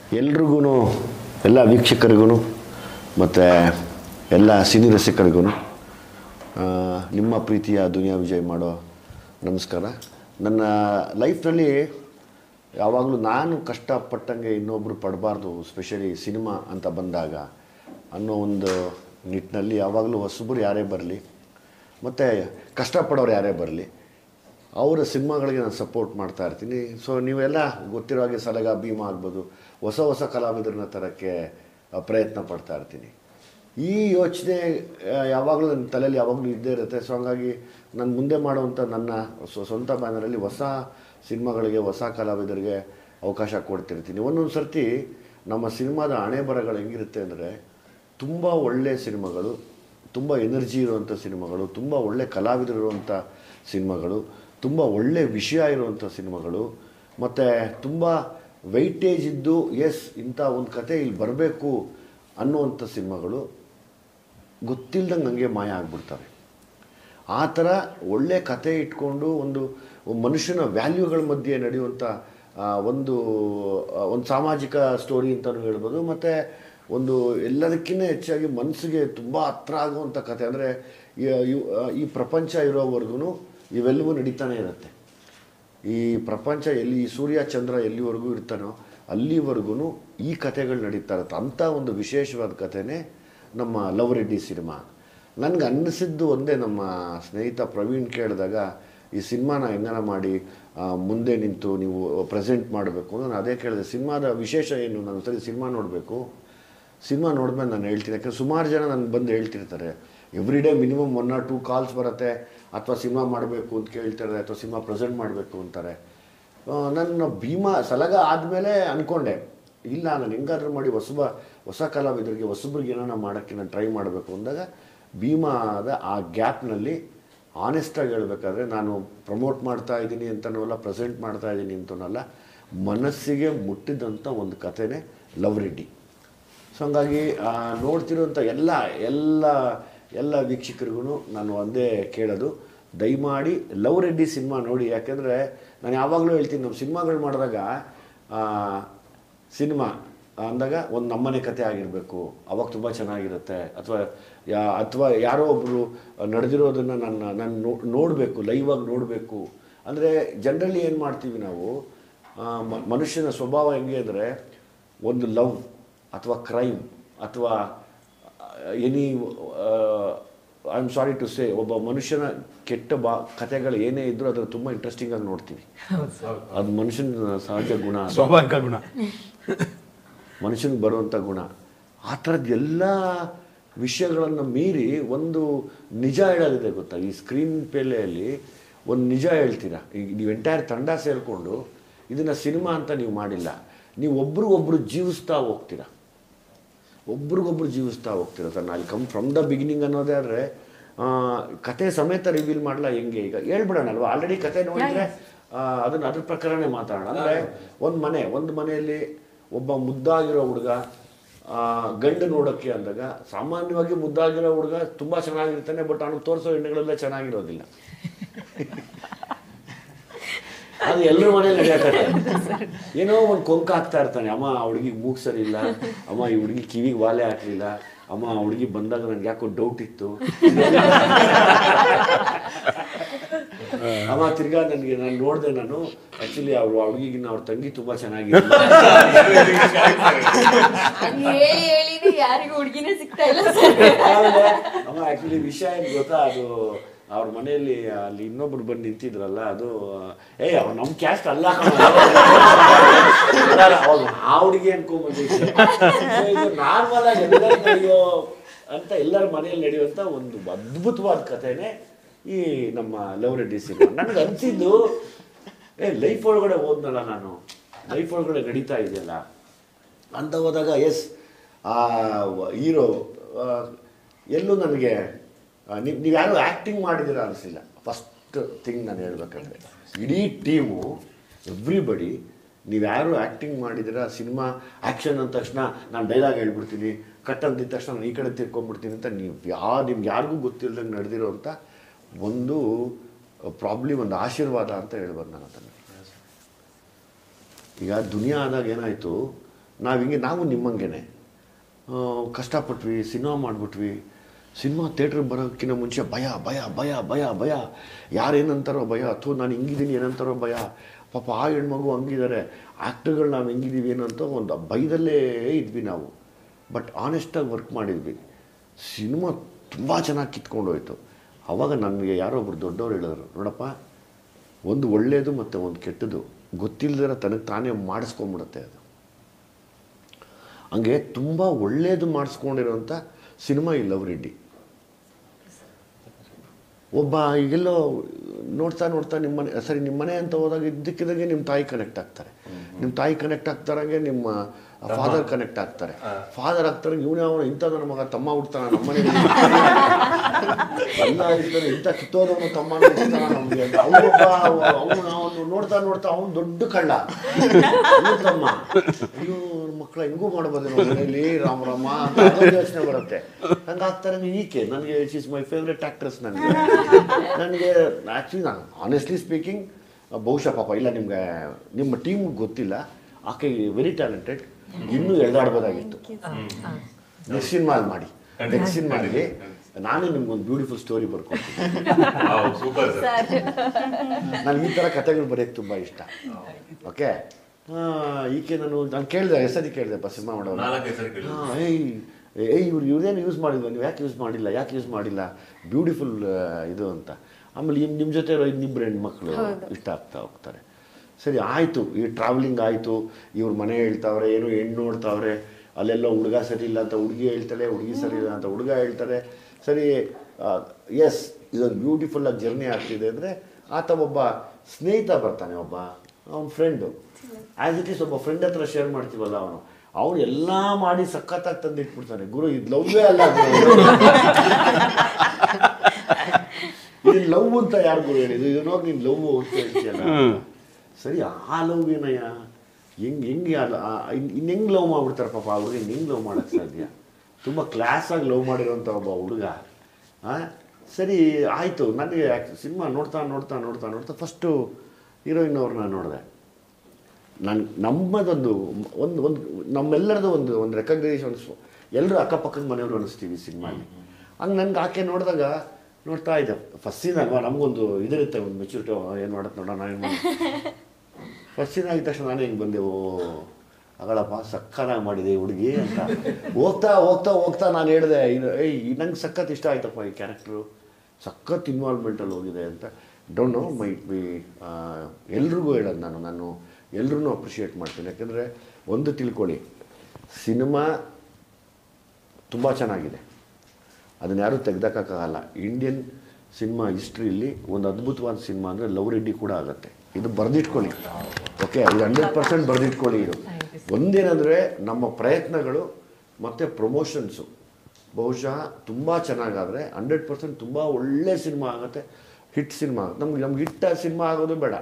ಎಲ್ರಿಗೂ ಎಲ್ಲ ವೀಕ್ಷಕರಿಗೂ ಮತ್ತು ಎಲ್ಲ ಸಿನಿ ರಸಿಕರಿಗೂ ನಿಮ್ಮ ಪ್ರೀತಿಯ ದುನಿಯಾ ವಿಜಯ್ ಮಾಡೋ ನಮಸ್ಕಾರ ನನ್ನ ಲೈಫ್ನಲ್ಲಿ ಯಾವಾಗಲೂ ನಾನು ಕಷ್ಟಪಟ್ಟಂಗೆ ಇನ್ನೊಬ್ಬರು ಪಡಬಾರ್ದು ಸ್ಪೆಷಲಿ ಸಿನಿಮಾ ಅಂತ ಬಂದಾಗ ಅನ್ನೋ ಒಂದು ನಿಟ್ಟಿನಲ್ಲಿ ಯಾವಾಗಲೂ ಹೊಸಬರು ಯಾರೇ ಬರಲಿ ಮತ್ತು ಕಷ್ಟಪಡೋರು ಯಾರೇ ಬರಲಿ ಅವರ ಸಿನಿಮಾಗಳಿಗೆ ನಾನು ಸಪೋರ್ಟ್ ಮಾಡ್ತಾ ಇರ್ತೀನಿ ಸೊ ನೀವೆಲ್ಲ ಗೊತ್ತಿರೋ ಹಾಗೆ ಸಲಗ ಭೀಮಾ ಆಗ್ಬೋದು ಹೊಸ ಹೊಸ ಕಲಾವಿದರನ್ನ ತರೋಕ್ಕೆ ಆ, ಪ್ರಯತ್ನ ಪಡ್ತಾ ಇರ್ತೀನಿ ಈ ಯೋಚನೆ ಆ, ಯಾವಾಗಲೂ ನನ್ನ ತಲೆಯಲ್ಲಿ ಯಾವಾಗಲೂ ಇದ್ದೇ ಇರುತ್ತೆ ಸೊ ಹಂಗಾಗಿ ನಾನು ಮುಂದೆ ಮಾಡುವಂಥ ನನ್ನ ಸ್ವ- ಸ್ವಂತ ಬ್ಯಾನರಲ್ಲಿ ಹೊಸ ಸಿನಿಮಾಗಳಿಗೆ ಹೊಸ ಕಲಾವಿದರಿಗೆ ಅವಕಾಶ ಕೊಡ್ತಿರ್ತೀನಿ ಒಂದೊಂದು ಸರ್ತಿ ನಮ್ಮ ಸಿನಿಮಾದ ಹಣೆ ಬರಗಳು ಹೆಂಗಿರುತ್ತೆ ಅಂದರೆ ತುಂಬ ಒಳ್ಳೆಯ ಸಿನಿಮಾಗಳು ತುಂಬ ಎನರ್ಜಿ ಇರುವಂಥ ಸಿನಿಮಾಗಳು ತುಂಬ ಒಳ್ಳೆ ಕಲಾವಿದರು ಇರುವಂಥ ಸಿನಿಮಾಗಳು ತುಂಬ ಒಳ್ಳೆ ವಿಷಯ ಇರುವಂಥ ಸಿನಿಮಾಗಳು ಮತ್ತು ತುಂಬ ವೆಯ್ಟೇಜ್ ಇದ್ದು ಎಸ್ ಇಂಥ ಒಂದು ಕತೆ ಇಲ್ಲಿ ಬರಬೇಕು ಅನ್ನುವಂಥ ಸಿನಿಮಾಗಳು ಗೊತ್ತಿಲ್ದಂಗೆ ಹಂಗೆ ಮಾಯ ಆಗ್ಬಿಡ್ತವೆ ಆ ಥರ ಒಳ್ಳೆ ಕತೆ ಇಟ್ಕೊಂಡು ಒಂದು ಮನುಷ್ಯನ ವ್ಯಾಲ್ಯೂಗಳ ಮಧ್ಯೆ ನಡೆಯುವಂಥ ಆ, ಒಂದು ಆ, ಒಂದು ಸಾಮಾಜಿಕ ಸ್ಟೋರಿ ಅಂತಲೂ ಹೇಳ್ಬೋದು ಮತ್ತು ಒಂದು ಎಲ್ಲದಕ್ಕಿಂತ ಹೆಚ್ಚಾಗಿ ಮನಸ್ಸಿಗೆ ತುಂಬ ಹತ್ರ ಆಗುವಂಥ ಕತೆ ಅಂದರೆ ಈ ಪ್ರಪಂಚ ಇರೋವರೆಗೂ ಇವೆಲ್ಲವೂ ನಡೀತಾನೆ ಇರುತ್ತೆ ಈ ಪ್ರಪಂಚ ಎಲ್ಲಿ ಈ ಸೂರ್ಯ ಚಂದ್ರ ಎಲ್ಲಿವರೆಗೂ ಇರ್ತಾನೋ ಅಲ್ಲಿವರೆಗೂ ಈ ಕಥೆಗಳು ನಡೀತಾ ಇರುತ್ತೆ ಅಂಥ ಒಂದು ವಿಶೇಷವಾದ ಕಥೆನೇ ನಮ್ಮ ಲವ್ ರೆಡ್ಡಿ ಸಿನಿಮಾ ನನಗೆ ಅನ್ನಿಸಿದ್ದು ಒಂದೇ ನಮ್ಮ ಸ್ನೇಹಿತ ಪ್ರವೀಣ್ ಕೇಳಿದಾಗ ಈ ಸಿನಿಮಾನ ಹೆಂಗನ ಮಾಡಿ ಆ, ಮುಂದೆ ನಿಂತು ನೀವು ಪ್ರೆಸೆಂಟ್ ಮಾಡಬೇಕು ನಾನು ಅದೇ ಕೇಳಿದೆ ಸಿನಿಮಾದ ವಿಶೇಷ ಏನು ನಾನು ಸರಿ ಸಿನಿಮಾ ನೋಡಬೇಕು ಸಿನಿಮಾ ನೋಡಿದ್ಮೇಲೆ ನಾನು ಹೇಳ್ತೀನಿ ಯಾಕಂದ್ರೆ ಸುಮಾರು ಜನ ನನಗೆ ಬಂದು ಹೇಳ್ತಿರ್ತಾರೆ every day minimum one or two calls ಬರುತ್ತೆ ಅಥವಾ ಸಿನಿಮಾ ಮಾಡಬೇಕು ಅಂತ ಕೇಳ್ತಾರೆ ಅಥವಾ ಸಿನಿಮಾ ಪ್ರೆಸೆಂಟ್ ಮಾಡಬೇಕು ಅಂತಾರೆ ಆ, ನನ್ನ ಭೀಮಾ ಸಲಗ ಆದಮೇಲೆ ಅಂದ್ಕೊಂಡೆ ಇಲ್ಲ ನಾನು ಹೆಂಗಾದ್ರೂ ಮಾಡಿ ಹೊಸಬ ಹೊಸ ಕಲಾವಿದರಿಗೆ ಹೊಸಬ್ರಿಗೆ ಏನಾರ ಮಾಡೋಕ್ಕೆ ನಾನು ಟ್ರೈ ಮಾಡಬೇಕು ಅಂದಾಗ ಭೀಮಾದ ಆ ಗ್ಯಾಪ್ನಲ್ಲಿ ಆನೆಸ್ಟಾಗಿ ಹೇಳ್ಬೇಕಾದ್ರೆ ನಾನು ಪ್ರಮೋಟ್ ಮಾಡ್ತಾ ಇದ್ದೀನಿ ಅಂತನೂ ಅಲ್ಲ ಪ್ರೆಸೆಂಟ್ ಮಾಡ್ತಾ ಇದ್ದೀನಿ ಅಂತನಲ್ಲ ಮನಸ್ಸಿಗೆ ಮುಟ್ಟಿದಂಥ ಒಂದು ಕಥೆನೇ ಲವ್ ರೆಡ್ಡಿ ಸೊ ಹಂಗಾಗಿ ಆ, ನೋಡ್ತಿರೋಂಥ ಎಲ್ಲ ಎಲ್ಲ ಎಲ್ಲ ವೀಕ್ಷಕರಿಗೂ ನಾನು ಒಂದೇ ಕೇಳೋದು ದಯಮಾಡಿ ಲವ್ ರೆಡ್ಡಿ ಸಿನಿಮಾ ನೋಡಿ ಯಾಕೆಂದರೆ ನಾನು ಯಾವಾಗಲೂ ಹೇಳ್ತೀನಿ ನಮ್ಮ ಸಿನಿಮಾಗಳು ಮಾಡಿದಾಗ ಸಿನಿಮಾ ಅಂದಾಗ ಒಂದು ನಮ್ಮನೆ ಕತೆ ಆಗಿರಬೇಕು ಅವಾಗ ತುಂಬ ಚೆನ್ನಾಗಿರುತ್ತೆ ಅಥವಾ ಯಾ ಅಥವಾ ಯಾರೋ ಒಬ್ಬರು ನಡೆದಿರೋದನ್ನು ನನ್ನ ನಾನು ನೋ ನೋಡಬೇಕು ಲೈವಾಗಿ ನೋಡಬೇಕು ಅಂದರೆ ಜನರಲಿ ಏನು ಮಾಡ್ತೀವಿ ನಾವು ಆ, ಮ- ಮನುಷ್ಯನ ಸ್ವಭಾವ ಹೆಂಗೆ ಅಂದರೆ ಒಂದು ಲವ್ ಅಥವಾ ಕ್ರೈಮ್ ಅಥವಾ any I am sorry to say ಒಬ್ಬ ಮನುಷ್ಯನ ಕೆಟ್ಟ ಬಾ ಕಥೆಗಳು ಏನೇ ಇದ್ರೂ ಅದನ್ನು ತುಂಬ ಇಂಟ್ರೆಸ್ಟಿಂಗ್ ಆಗಿ ನೋಡ್ತೀವಿ ಅದು ಮನುಷ್ಯನ ಸಹಜ ಗುಣ ಅದು. ಸ್ವಾಭಾವಿಕ ಗುಣ ಮನುಷ್ಯನಿಗೆ ಬರುವಂಥ ಗುಣ ಆ ಥರದ್ದು ಎಲ್ಲ ವಿಷಯಗಳನ್ನು ಮೀರಿ ಒಂದು ನಿಜ ಹೇಳೋದಿದೆ ಗೊತ್ತಾ ಈ ಸ್ಕ್ರೀನ್ ಪೇಲೆಯಲ್ಲಿ ಒಂದು ನಿಜ ಹೇಳ್ತೀರಾ ಈಗ ನೀವು ಎಂಟೈರ್ ತಂಡ ಸೇರಿಕೊಂಡು ಇದನ್ನು ಸಿನಿಮಾ ಅಂತ ನೀವು ಮಾಡಿಲ್ಲ ನೀವು ಒಬ್ರಿಗೊಬ್ರು ಜೀವಿಸ್ತಾ ಹೋಗ್ತೀರಾ ಒಬ್ರಿಗೊಬ್ರು ಜೀವಿಸ್ತಾ ಹೋಗ್ತೀರ ಸರ್ ಅಲ್ಲಿ ಕಮ್ ಫ್ರಮ್ ದ ಬಿಗಿನಿಂಗ್ ಅನ್ನೋದೇ ಆದರೆ ಕತೆ ಸಮೇತ ರಿವೀಲ್ ಮಾಡಲ್ಲ ಹೆಂಗೆ ಈಗ ಹೇಳ್ಬಿಡೋಣ ಅಲ್ವಾ ಆಲ್ರೆಡಿ ಕತೆ ನೋಡಿದ್ರೆ ಆ, ಅದನ್ನ ಅದ್ರ ಪ್ರಕಾರನೇ ಮಾತಾಡೋಣ ಅಂದರೆ ಒಂದು ಮನೆ ಒಂದು ಮನೆಯಲ್ಲಿ ಒಬ್ಬ ಮುದ್ದಾಗಿರೋ ಹುಡುಗ ಆ, ಗಂಡು ನೋಡೋಕ್ಕೆ ಅಂದಾಗ ಸಾಮಾನ್ಯವಾಗಿ ಮುದ್ದಾಗಿರೋ ಹುಡುಗ ತುಂಬ ಚೆನ್ನಾಗಿರ್ತಾನೆ ಬಟ್ ಅವನಿಗೆ ತೋರಿಸೋ ಹೆಣ್ಣುಗಳೆಲ್ಲ ಚೆನ್ನಾಗಿರೋದಿಲ್ಲ ಅದು ಎಲ್ಲರ ಮನೇಲಿ ನಡೆಯಕತ್ತೆ ಏನೋ ಒಂದು ಕೊಂಕ ಹಾಕ್ತಾ ಇರ್ತಾನೆ ಅಮ್ಮ ಆ ಹುಡುಗಿಗೆ ಮೂಗ್ ಸರಿ ಇಲ್ಲ ಅಮ್ಮ ಈ ಹುಡುಗಿ ಕಿವಿಗೆ ವಾಲೆ ಹಾಕ್ಲಿಲ್ಲ ಅಮ್ಮ ಆ ಹುಡುಗಿ ಬಂದಾಗ ನನ್ಗೆ ಯಾಕೋ ಡೌಟ್ ಇತ್ತು ಅಮ್ಮ ತಿರ್ಗಾ ನನಗೆ ನಾನು ನೋಡಿದೆ ನಾನು ಆಕ್ಚುಲಿ ಅವ್ರು ಆ ಹುಡುಗಿಗಿನ್ನ ಅವ್ರ ತಂಗಿ ತುಂಬಾ ಚೆನ್ನಾಗಿದೆ ಹಂಗ್ ಹೇಳಿ ಹೇಳಿದ್ರೆ ಯಾರಿಗೂ ಹುಡುಗಿನೇ ಸಿಗ್ತಾ ಇಲ್ಲ ಸರ್ ಆಮೇಲೆ ಅಮ್ಮ ಆಕ್ಚುಲಿ ವಿಷಯ ಏನ್ ಗೊತ್ತಾ ಅದು ಅವ್ರ ಮನೆಯಲ್ಲಿ ಅಲ್ಲಿ ಇನ್ನೊಬ್ರು ಬಂದು ನಿಂತಿದ್ರಲ್ಲ ಅದು ಏ ಅವ್ರು ನಮ್ ಕ್ಯಾಸ್ಟ್ ಅಲ್ಲ ಕಣೋ. ಅಲ್ಲ, ಅವ್ರು ಆ ಹುಡುಗಿ ಅನ್ಕೊಂಡ್ಬಂದಿದ್ದೆ ಇದು ನಾರ್ಮಲ್ ಆಗಿ ಎಲ್ಲರೂ ನಡೆಯೋ ಅಂತ ಎಲ್ಲರ ಮನೆಯಲ್ಲಿ ನಡೆಯುವಂತ ಒಂದು ಅದ್ಭುತವಾದ ಕಥೆನೇ ಈ ನಮ್ಮ ಲವ್ ರೆಡ್ಡಿ ಸಿನಿಮಾ ನನಗೆ ಅನ್ಸಿದ್ದು ಏ ಲೈಫ್ ಒಳಗಡೆ ಹೋದ್ನಲ್ಲ ನಾನು ಲೈಫ್ ಒಳಗಡೆ ನಡೀತಾ ಇದೆಯಲ್ಲ ಅಂತ ಹೋದಾಗ ಎಸ್ ಆ ಹೀರೋ ಎಲ್ಲೂ ನನಗೆ ನೀವು ನೀವು ಯಾರು ಆ್ಯಕ್ಟಿಂಗ್ ಮಾಡಿದ್ದೀರಾ ಅನಿಸಿಲ್ಲ ಫಸ್ಟ್ ಥಿಂಗ್ ನಾನು ಹೇಳ್ಬೇಕಂದ್ರೆ ಇಡೀ ಟೀಮು ಎವ್ರಿಬಡಿ ನೀವು ಯಾರು ಆ್ಯಕ್ಟಿಂಗ್ ಮಾಡಿದ್ದೀರಾ ಸಿನಿಮಾ ಆ್ಯಕ್ಷನ್ ಅಂದ ತಕ್ಷಣ ನಾನು ಡೈಲಾಗ್ ಹೇಳ್ಬಿಡ್ತೀನಿ ಕಟ್ ಅಂದಿದ ತಕ್ಷಣ ನಾನು ಈ ಕಡೆ ತಿರ್ಕೊಂಡ್ಬಿಡ್ತೀನಿ ಅಂತ ನೀವು ಯಾ ನಿಮ್ಗೆ ಯಾರಿಗೂ ಗೊತ್ತಿಲ್ಲದಂಗೆ ನಡೆದಿರೋ ಅಂತ ಒಂದು ಪ್ರಾಬ್ಲಿ ಒಂದು ಆಶೀರ್ವಾದ ಅಂತ ಹೇಳ್ಬೋದು ನಾನು ಅದನ್ನು ಈಗ ದುನಿಯಾ ಆದಾಗ ಏನಾಯಿತು ನಾವು ಹಿಂಗೆ ನಾವು ನಿಮ್ಮಂಗೆನೆ ಆ, ಕಷ್ಟಪಟ್ವಿ ಸಿನಿಮಾ ಮಾಡಿಬಿಟ್ವಿ ಸಿನಿಮಾ ಥಿಯೇಟ್ರಿಗೆ ಬರೋಕ್ಕಿಂತ ಮುಂಚೆ ಭಯ ಭಯ ಭಯ ಭಯ ಭಯ ಯಾರೇನಂತಾರೋ ಭಯ ಅಥವಾ ನಾನು ಹಿಂಗಿದ್ದೀನಿ ಏನಂತಾರೋ ಭಯ ಪಾಪ ಆ ಹೆಣ್ಮಗು ಹಂಗಿದ್ದಾರೆ ಆ್ಯಕ್ಟರ್ಗಳು ನಾವು ಹೆಂಗಿದ್ದೀವಿ ಏನಂತ ಒಂದು ಭಯದಲ್ಲೇ ಇದ್ವಿ ನಾವು ಬಟ್ ಆನೆಸ್ಟಾಗಿ ವರ್ಕ್ ಮಾಡಿದ್ವಿ ಸಿನಿಮಾ ತುಂಬ ಚೆನ್ನಾಗಿ ಕಿತ್ಕೊಂಡು ಹೋಯ್ತು ಆವಾಗ ನನಗೆ ಯಾರೋ ಒಬ್ರು ದೊಡ್ಡವ್ರು ಹೇಳಿದ್ರು ನೋಡಪ್ಪ ಒಂದು ಒಳ್ಳೆಯದು ಮತ್ತು ಒಂದು ಕೆಟ್ಟದ್ದು ಗೊತ್ತಿಲ್ಲದಿರ ತನಗೆ ತಾನೇ ಮಾಡಿಸ್ಕೊಂಬಿಡುತ್ತೆ ಅದು ಹಂಗೆ ತುಂಬ ಒಳ್ಳೆಯದು ಮಾಡಿಸ್ಕೊಂಡಿರೋಂಥ ಸಿನಿಮಾ ಈ ಲವ್ ರೆಡ್ಡಿ ಒಬ್ಬ ಈಗೆಲ್ಲೋ ನೋಡ್ತಾ ನೋಡ್ತಾ ನಿಮ್ಮ ಮನೆ ಸರಿ ನಿಮ್ಮ ಮನೆ ಅಂತ ಹೋದಾಗ ಇದ್ದಕ್ಕಿದ್ದಾಗೆ ನಿಮ್ಮ ತಾಯಿ ಕನೆಕ್ಟ್ ಆಗ್ತಾರೆ ನಿಮ್ಮ ತಾಯಿ ಕನೆಕ್ಟ್ ಆಗ್ತಾರಂಗೆ ನಿಮ್ಮ ಫಾದರ್ ಕನೆಕ್ಟ್ ಆಗ್ತಾರೆ ಫಾದರ್ ಆಗ್ತಾರೆ ಇವನೇ ಅವನು ಇಂಥ ನನ್ನ ಮಗ ತಮ್ಮ ಹುಡ್ತಾನ ನಮ್ಮ ಮನೆ ಎಲ್ಲ ಇರ್ತಾರೆ ಇಂಥ ಕಿತ್ತೋದವನು ತಮ್ಮ ಹುಡ್ತಾನ ನಮ್ಗೆ ಅಂತ ಅವನೊಬ್ಬ ಅವನು ಅವನು ನೋಡ್ತಾ ನೋಡ್ತಾ ಅವನು ದೊಡ್ಡ ಕಳ್ಳ ಇವ್ನು ತಮ್ಮ ಅಯ್ಯೋ ಮಕ್ಕಳ ಹೆಂಗೂ ಮಾಡ್ಬೋದೇನೋ ಮನೇಲಿ ರಾಮ ರಾಮ ಅಂತ ಅದೊಂದು ಯೋಚನೆ ಬರುತ್ತೆ ಹಂಗಾಗ್ತಾರೆ ಈಕೆ ನನಗೆ it is my favourite actress ನನಗೆ ನನಗೆ ಆ್ಯಕ್ಚುಲಿ ನಾನು ಆನೆಸ್ಟ್ಲಿ ಸ್ಪೀಕಿಂಗ್ ಬಹುಶಃ ಪಾಪ ಇಲ್ಲ ನಿಮ್ಗೆ ನಿಮ್ಮ ಟೀಮ್ ಗೊತ್ತಿಲ್ಲ ಆಕೆ ವೆರಿ ಟ್ಯಾಲೆಂಟೆಡ್ ಇನ್ನೂ ಎಳ್ದಾಡ್ಬೋದಾಗಿತ್ತು ನೆಕ್ಸ್ಟ್ ಸಿನಿಮಾಲ್ ಮಾಡಿ ನೆಕ್ಸ್ಟ್ ಸಿನಿಮಾಲಿ ನಾನೇ ನಿಮ್ಗೊಂದು ಬ್ಯೂಟಿಫುಲ್ ಸ್ಟೋರಿ ಬರ್ಕೊಡ್ತೀನಿ ಸೂಪರ್ ಸರ್ ನಾನು ಈ ಥರ ಕಥೆಗಳು ಬರೆಯೋಕ್ಕೆ ತುಂಬ ಇಷ್ಟ ಓಕೆ ಈಕೆ ನಾನು ನಾನು ಕೇಳಿದೆ ಹೆಸರಿ ಕೇಳಿದೆ ಬಾ ಸಿನಿಮಾ ಮಾಡೋರು ನಾಲ್ಕೈದು ಸರಿ ಕೇಳಿದೆ. ಹಾಂ ಏಯ್ ಏಯ್ ಇವ್ರು ಇವ್ರೇನು ಯೂಸ್ ಮಾಡಿಲ್ವ ನೀವು ಯಾಕೆ ಯೂಸ್ ಮಾಡಿಲ್ಲ ಯಾಕೆ ಯೂಸ್ ಮಾಡಿಲ್ಲ ಬ್ಯೂಟಿಫುಲ್ ಇದು ಅಂತ ಆಮೇಲೆ ನಿಮ್ಮ ನಿಮ್ಮ ಜೊತೆ ಇರೋ ಇನ್ನಿಬ್ಬರು ಹೆಣ್ಮಕ್ಳು ಇಷ್ಟ ಆಗ್ತಾ ಹೋಗ್ತಾರೆ ಸರಿ ಆಯಿತು ಈ ಟ್ರಾವೆಲಿಂಗ್ ಆಯಿತು ಇವ್ರ ಮನೆ ಹೇಳ್ತಾವ್ರೆ ಏನು ಹೆಣ್ಣು ನೋಡ್ತಾವ್ರೆ ಅಲ್ಲೆಲ್ಲೋ ಹುಡುಗ ಸರಿ ಇಲ್ಲ ಅಂತ ಹುಡುಗಿ ಹೇಳ್ತಾಳೆ ಹುಡುಗಿ ಸರಿ ಇಲ್ಲ ಅಂತ ಹುಡುಗ ಹೇಳ್ತಾರೆ ಸರಿ ಎಸ್ ಇದೊಂದು ಬ್ಯೂಟಿಫುಲ್ ಆಗಿ ಜರ್ನಿ ಆಗ್ತಿದೆ ಅಂದರೆ ಆತ ಒಬ್ಬ ಸ್ನೇಹಿತ ಬರ್ತಾನೆ ಒಬ್ಬ ಅವನ ಫ್ರೆಂಡು ಆ್ಯಸ್ ಇಟ್ ಈಸ್ ಒಬ್ಬ ಫ್ರೆಂಡ್ ಹತ್ರ ಶೇರ್ ಮಾಡ್ತೀವಲ್ಲ ಅವನು ಅವನು ಎಲ್ಲ ಮಾಡಿ ಸಖತ್ತಾಗಿ ತಂದು ಇಟ್ಬಿಡ್ತಾನೆ ಗುರು ಇದು ಲವ್ವೇ ಅಲ್ಲ ಗುರು. ಇದು ಲವ್ ಅಂತ ಯಾರು ಗುರು ಹೇಳಿದ್ರು ಇದು ನೋಡಿ ನೀನು ಲವ್ ಅಂತ ಹೇಳ್ತೀಯಲ್ಲ ಸರಿ ಆ ಲವ್ ಏನಯ್ಯ ಹೆಂಗ್ ಹೆಂಗೆ ಇನ್ನು ಹೆಂಗೆ ಲವ್ ಮಾಡ್ಬಿಡ್ತಾರೆ ಪಾಪ ಆ ಹುಡುಗ ಹೆಂಗೆ ಲವ್ ಮಾಡೋಕ್ಕೆ ಸಾಧ್ಯ ತುಂಬ ಕ್ಲಾಸಾಗಿ ಲವ್ ಮಾಡಿರೋಂಥ ಒಬ್ಬ ಹುಡುಗ ಆ, ಸರಿ ಆಯಿತು ನನಗೆ ಸಿನಿಮಾ ನೋಡ್ತಾ ನೋಡ್ತಾ ನೋಡ್ತಾ ನೋಡ್ತಾ ಫಸ್ಟು ಹೀರೋಯಿನ್ ಅವ್ರನ್ನ ನೋಡಿದೆ ನಾನು ನಮ್ಮದೊಂದು ಒಂದು ಒಂದು ನಮ್ಮೆಲ್ಲರದು ಒಂದು ಒಂದು ರೆಕಗ್ನೈಸೇಷನ್ ಎಲ್ಲರೂ ಅಕ್ಕಪಕ್ಕದ ಮನೆಯವರು ಅನಿಸ್ತೀವಿ ಸಿನಿಮಾಲಿ ಹಂಗೆ ನನ್ಗೆ ಆಕೆ ನೋಡಿದಾಗ ನೋಡ್ತಾ ಇದ್ದೆ ಫಸ್ಟ್ ಸೀನ್ ಅಲ್ವಾ ನಮಗೊಂದು ಇದಿರುತ್ತೆ ಒಂದು ಮೆಚುರಿಟಿ ಏನು ಮಾಡತ್ತೆ ನೋಡೋಣ ಏನು ಮಾಡಿ ಫಸ್ಟ್ ಸೀನ್ ಆಗಿದ ತಕ್ಷಣ ನಾನು ಹೆಂಗೆ ಬಂದೆ ಓ ಅಗಳಪ್ಪ ಸಕ್ಕನಾಗಿ ಮಾಡಿದೆ ಈ ಹುಡುಗಿ ಅಂತ ಹೋಗ್ತಾ ಹೋಗ್ತಾ ಹೋಗ್ತಾ ನಾನು ಹೇಳಿದೆ ಇದು ಏಯ್ ನಂಗೆ ಸಖತ್ ಇಷ್ಟ ಆಯ್ತಪ್ಪ ಈ ಕ್ಯಾರೆಕ್ಟ್ರು ಸಖತ್ ಇನ್ವಾಲ್ವ್ಮೆಂಟಲ್ಲಿ ಹೋಗಿದೆ ಅಂತ ಡೋಂಟ್ ನೋ ಮೈಟ್ ಬಿ ಎಲ್ರಿಗೂ ಹೇಳೋದು ನಾನು ನಾನು ಎಲ್ರೂ ಅಪ್ರಿಷಿಯೇಟ್ ಮಾಡ್ತೀನಿ ಯಾಕೆಂದರೆ ಒಂದು ತಿಳ್ಕೊಳ್ಳಿ ಸಿನಿಮಾ ತುಂಬ ಚೆನ್ನಾಗಿದೆ ಅದನ್ನ ಯಾರೂ ತೆಗ್ದಕ್ಕಾಗಲ್ಲ ಇಂಡಿಯನ್ ಸಿನಿಮಾ ಹಿಸ್ಟ್ರಿಯಲ್ಲಿ ಒಂದು ಅದ್ಭುತವಾದ ಸಿನಿಮಾ ಅಂದರೆ ಲವ್ ರೆಡ್ಡಿ ಕೂಡ ಆಗುತ್ತೆ ಇದು ಬರೆದಿಟ್ಕೊಳ್ಳಿ ಓಕೆ ಇದು ಹಂಡ್ರೆಡ್ ಪರ್ಸೆಂಟ್ ಬರೆದಿಟ್ಕೊಳ್ಳಿ ಇದು ಒಂದೇನೆಂದರೆ ನಮ್ಮ ಪ್ರಯತ್ನಗಳು ಮತ್ತು ಪ್ರಮೋಷನ್ಸು ಬಹುಶಃ ತುಂಬ ಚೆನ್ನಾಗಾದರೆ ಹಂಡ್ರೆಡ್ ಪರ್ಸೆಂಟ್ ತುಂಬ ಒಳ್ಳೆ ಸಿನಿಮಾ ಆಗುತ್ತೆ ಹಿಟ್ ಸಿನಿಮಾ ಆಗುತ್ತೆ ನಮ್ಗೆ ನಮ್ಗೆ ಹಿಟ್ ಸಿನಿಮಾ ಆಗೋದು ಬೇಡ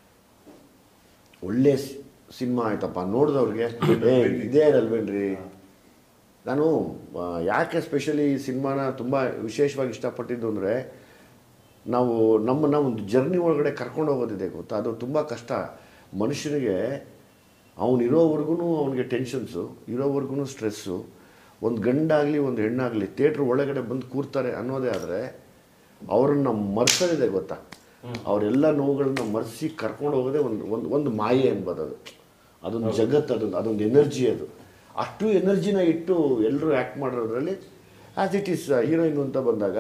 ಒಳ್ಳೆ ಸಿನಿಮಾ ಆಯ್ತಪ್ಪ ನೋಡಿದವ್ರಿಗೆ ಏ ಇದೇ ಅಲ್ವೇನ್ರಿ ನಾನು ಆ, ಯಾಕೆ ಸ್ಪೆಷಲಿ ಈ ಸಿನಿಮಾನ ತುಂಬ ವಿಶೇಷವಾಗಿ ಇಷ್ಟಪಟ್ಟಿದ್ದು ಅಂದರೆ ನಾವು ನಮ್ಮನ್ನ ಒಂದು ಜರ್ನಿ ಒಳಗಡೆ ಕರ್ಕೊಂಡು ಹೋಗೋದಿದೆ ಗೊತ್ತಾ ಅದು ತುಂಬ ಕಷ್ಟ ಮನುಷ್ಯನಿಗೆ ಅವನಿರೋವರೆಗೂ ಅವನಿಗೆ ಟೆನ್ಷನ್ಸು ಇರೋವರೆಗೂ ಸ್ಟ್ರೆಸ್ಸು ಒಂದು ಗಂಡಾಗಲಿ ಒಂದು ಹೆಣ್ಣಾಗಲಿ ಥಿಯೇಟ್ರ್ ಒಳಗಡೆ ಬಂದು ಕೂರ್ತಾರೆ ಅನ್ನೋದೇ ಆದರೆ ಅವರನ್ನು ಮರ್ಸೋದಿದೆ ಗೊತ್ತಾ ಅವರೆಲ್ಲ ನೋವುಗಳನ್ನ ಮರೆಸಿ ಕರ್ಕೊಂಡು ಹೋಗೋದೇ ಒಂದು ಒಂದು ಒಂದು ಮಾಯೆ ಅನ್ಬೋದು ಅದು ಅದೊಂದು ಜಗತ್ತು ಅದೊಂದು ಅದೊಂದು ಎನರ್ಜಿ ಅದು ಅಷ್ಟು ಎನರ್ಜಿನ ಇಟ್ಟು ಎಲ್ಲರೂ ಆ್ಯಕ್ಟ್ ಮಾಡಿರೋದ್ರಲ್ಲಿ ಆ್ಯಸ್ ಇಟ್ ಈಸ್ ಹೀರೋಯಿನ್ ಅಂತ ಬಂದಾಗ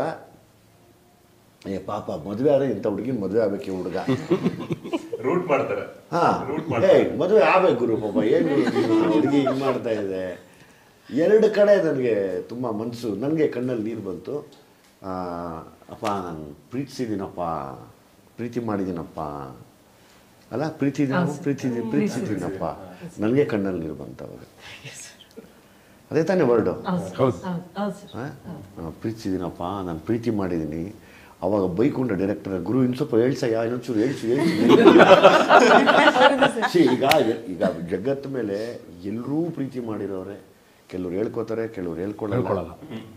ಏ ಪಾಪ ಮದುವೆ ಆದರೆ ಇಂಥ ಹುಡುಗಿನ ಮದುವೆ ಆಗಬೇಕು ಈ ಹುಡುಗ ರೂಟ್ ಮಾಡ್ತಾರೆ ಹಾ ರೂಟ್ ಏ ಮಾಡ್ತಾರೆ ಮದುವೆ ಆಗ್ಬೇಕು ಗುರು ಪಾಪ ಏನು ಹುಡುಗಿ ಹಿಂಗೆ ಮಾಡ್ತಾ ಇದೆ ಎರಡು ಕಡೆ ನನಗೆ ತುಂಬ ಮನಸ್ಸು ನನಗೆ ಕಣ್ಣಲ್ಲಿ ನೀರು ಬಂತು ಆ, ಅಪ್ಪ ನಾನು ಪ್ರೀತಿಸಿದ್ದೀನಪ್ಪ ಪ್ರೀತಿ ಮಾಡಿದ್ದೀನಪ್ಪ ಅಲ್ಲ ಪ್ರೀತಿ ಪ್ರೀತಿ ಪ್ರೀತಿಸಿದ್ದೀನಪ್ಪ ನನಗೆ ಕಣ್ಣಲ್ಲಿ ನೀರು ಬಂತು ಅವಾಗ ಅದೇ ತಾನೇ ವರ್ಡು ಪ್ರೀತಿಸಿದ್ದೀನಪ್ಪ ನಾನು ಪ್ರೀತಿ ಮಾಡಿದ್ದೀನಿ ಅವಾಗ ಬೈಕೊಂಡ ಡೈರೆಕ್ಟರ್ ಗುರು ಇನ್ನು ಸ್ವಲ್ಪ ಹೇಳ್ಸಯ್ಯ ಇನ್ನೊಂಚೂರು ಹೇಳ್ಸು ಹೇಳ್ಸು ಸಿ ಈಗ ಈಗ ಜಗತ್ತ ಮೇಲೆ ಎಲ್ಲರೂ ಪ್ರೀತಿ ಮಾಡಿರೋರೆ ಕೆಲವ್ರು ಹೇಳ್ಕೊತಾರೆ ಕೆಲವ್ರು ಹೇಳ್ಕೊಳ್ಳಲ್ಲ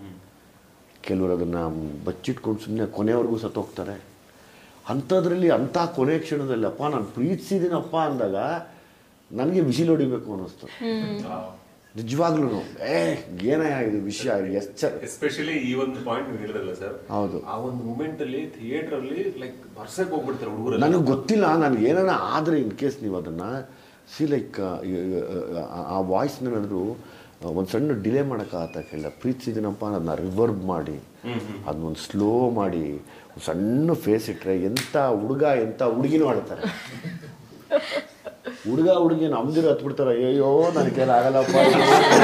ಕೆಲವರು ಅದನ್ನು ಬಚ್ಚಿಟ್ಕೊಂಡು ಸುಮ್ಮನೆ ಕೊನೆವರೆಗೂ ಸತ್ತೋಗ್ತಾರೆ ಅಂಥದ್ರಲ್ಲಿ ಅಂಥ ಕೊನೆ ಕ್ಷಣದಲ್ಲಿ ಅಪ್ಪ ನಾನು ಪ್ರೀತಿಸಿದ್ದೀನಪ್ಪ ಅಂದಾಗ ನನಗೆ ವಿಸಿಲ್ ಹೊಡಿಬೇಕು ಅನ್ನಿಸ್ತು ನಿಜವಾಗ್ಲೂ ಏ ಏನಯ್ಯ ಇದು ವಿಷಯ ಎಚ್ಚರ ಎಸ್ಪೆಷಲಿ ಈ ಒಂದು ಪಾಯಿಂಟ್ ನೀವು ಹೇಳಿದ್ರಲ್ಲ ಸರ್ ಹೌದು. ಆ ಒಂದು ಮೂಮೆಂಟ್ ಅಲ್ಲಿ ಥಿಯೇಟರ್ ಅಲ್ಲಿ ಲೈಕ್ ಬರ್ಸಕ್ ಹೋಗ್ಬಿಡ್ತಾರೆ ಹುಡುಗರು ನನಗೆ ಗೊತ್ತಿಲ್ಲ ನನಗೆ ಏನಾರ ಆದರೆ ಇನ್ ಕೇಸ್ ನೀವು ಅದನ್ನು ಸಿ ಲೈಕ್ ಆ ವಾಯ್ಸ್ನೇನಾದರೂ ಒಂದು ಸಣ್ಣ ಡಿಲೇ ಮಾಡೋಕ್ಕಾಗತ್ತ ಕೇಳ ಪ್ರೀತಿಸಿದಿನಪ್ಪ ಅದನ್ನ ರಿವರ್ಬ್ ಮಾಡಿ ಅದನ್ನೊಂದು ಸ್ಲೋ ಮಾಡಿ ಒಂದ್ ಸಣ್ಣ ಫೇಸ್ ಇಟ್ಟರೆ ಎಂಥ ಹುಡುಗ ಎಂಥ ಹುಡುಗಿನೂ ಆಡ್ತಾರೆ ಹುಡುಗ ಹುಡುಗಿ ನಮ್ದಿರೋ ಹತ್ಬಿಡ್ತಾರೆ ಅಯ್ಯೋ ನನ್ನ ಕೈಲಿ ಆಗಲ್ಲಪ್ಪ ಇದು.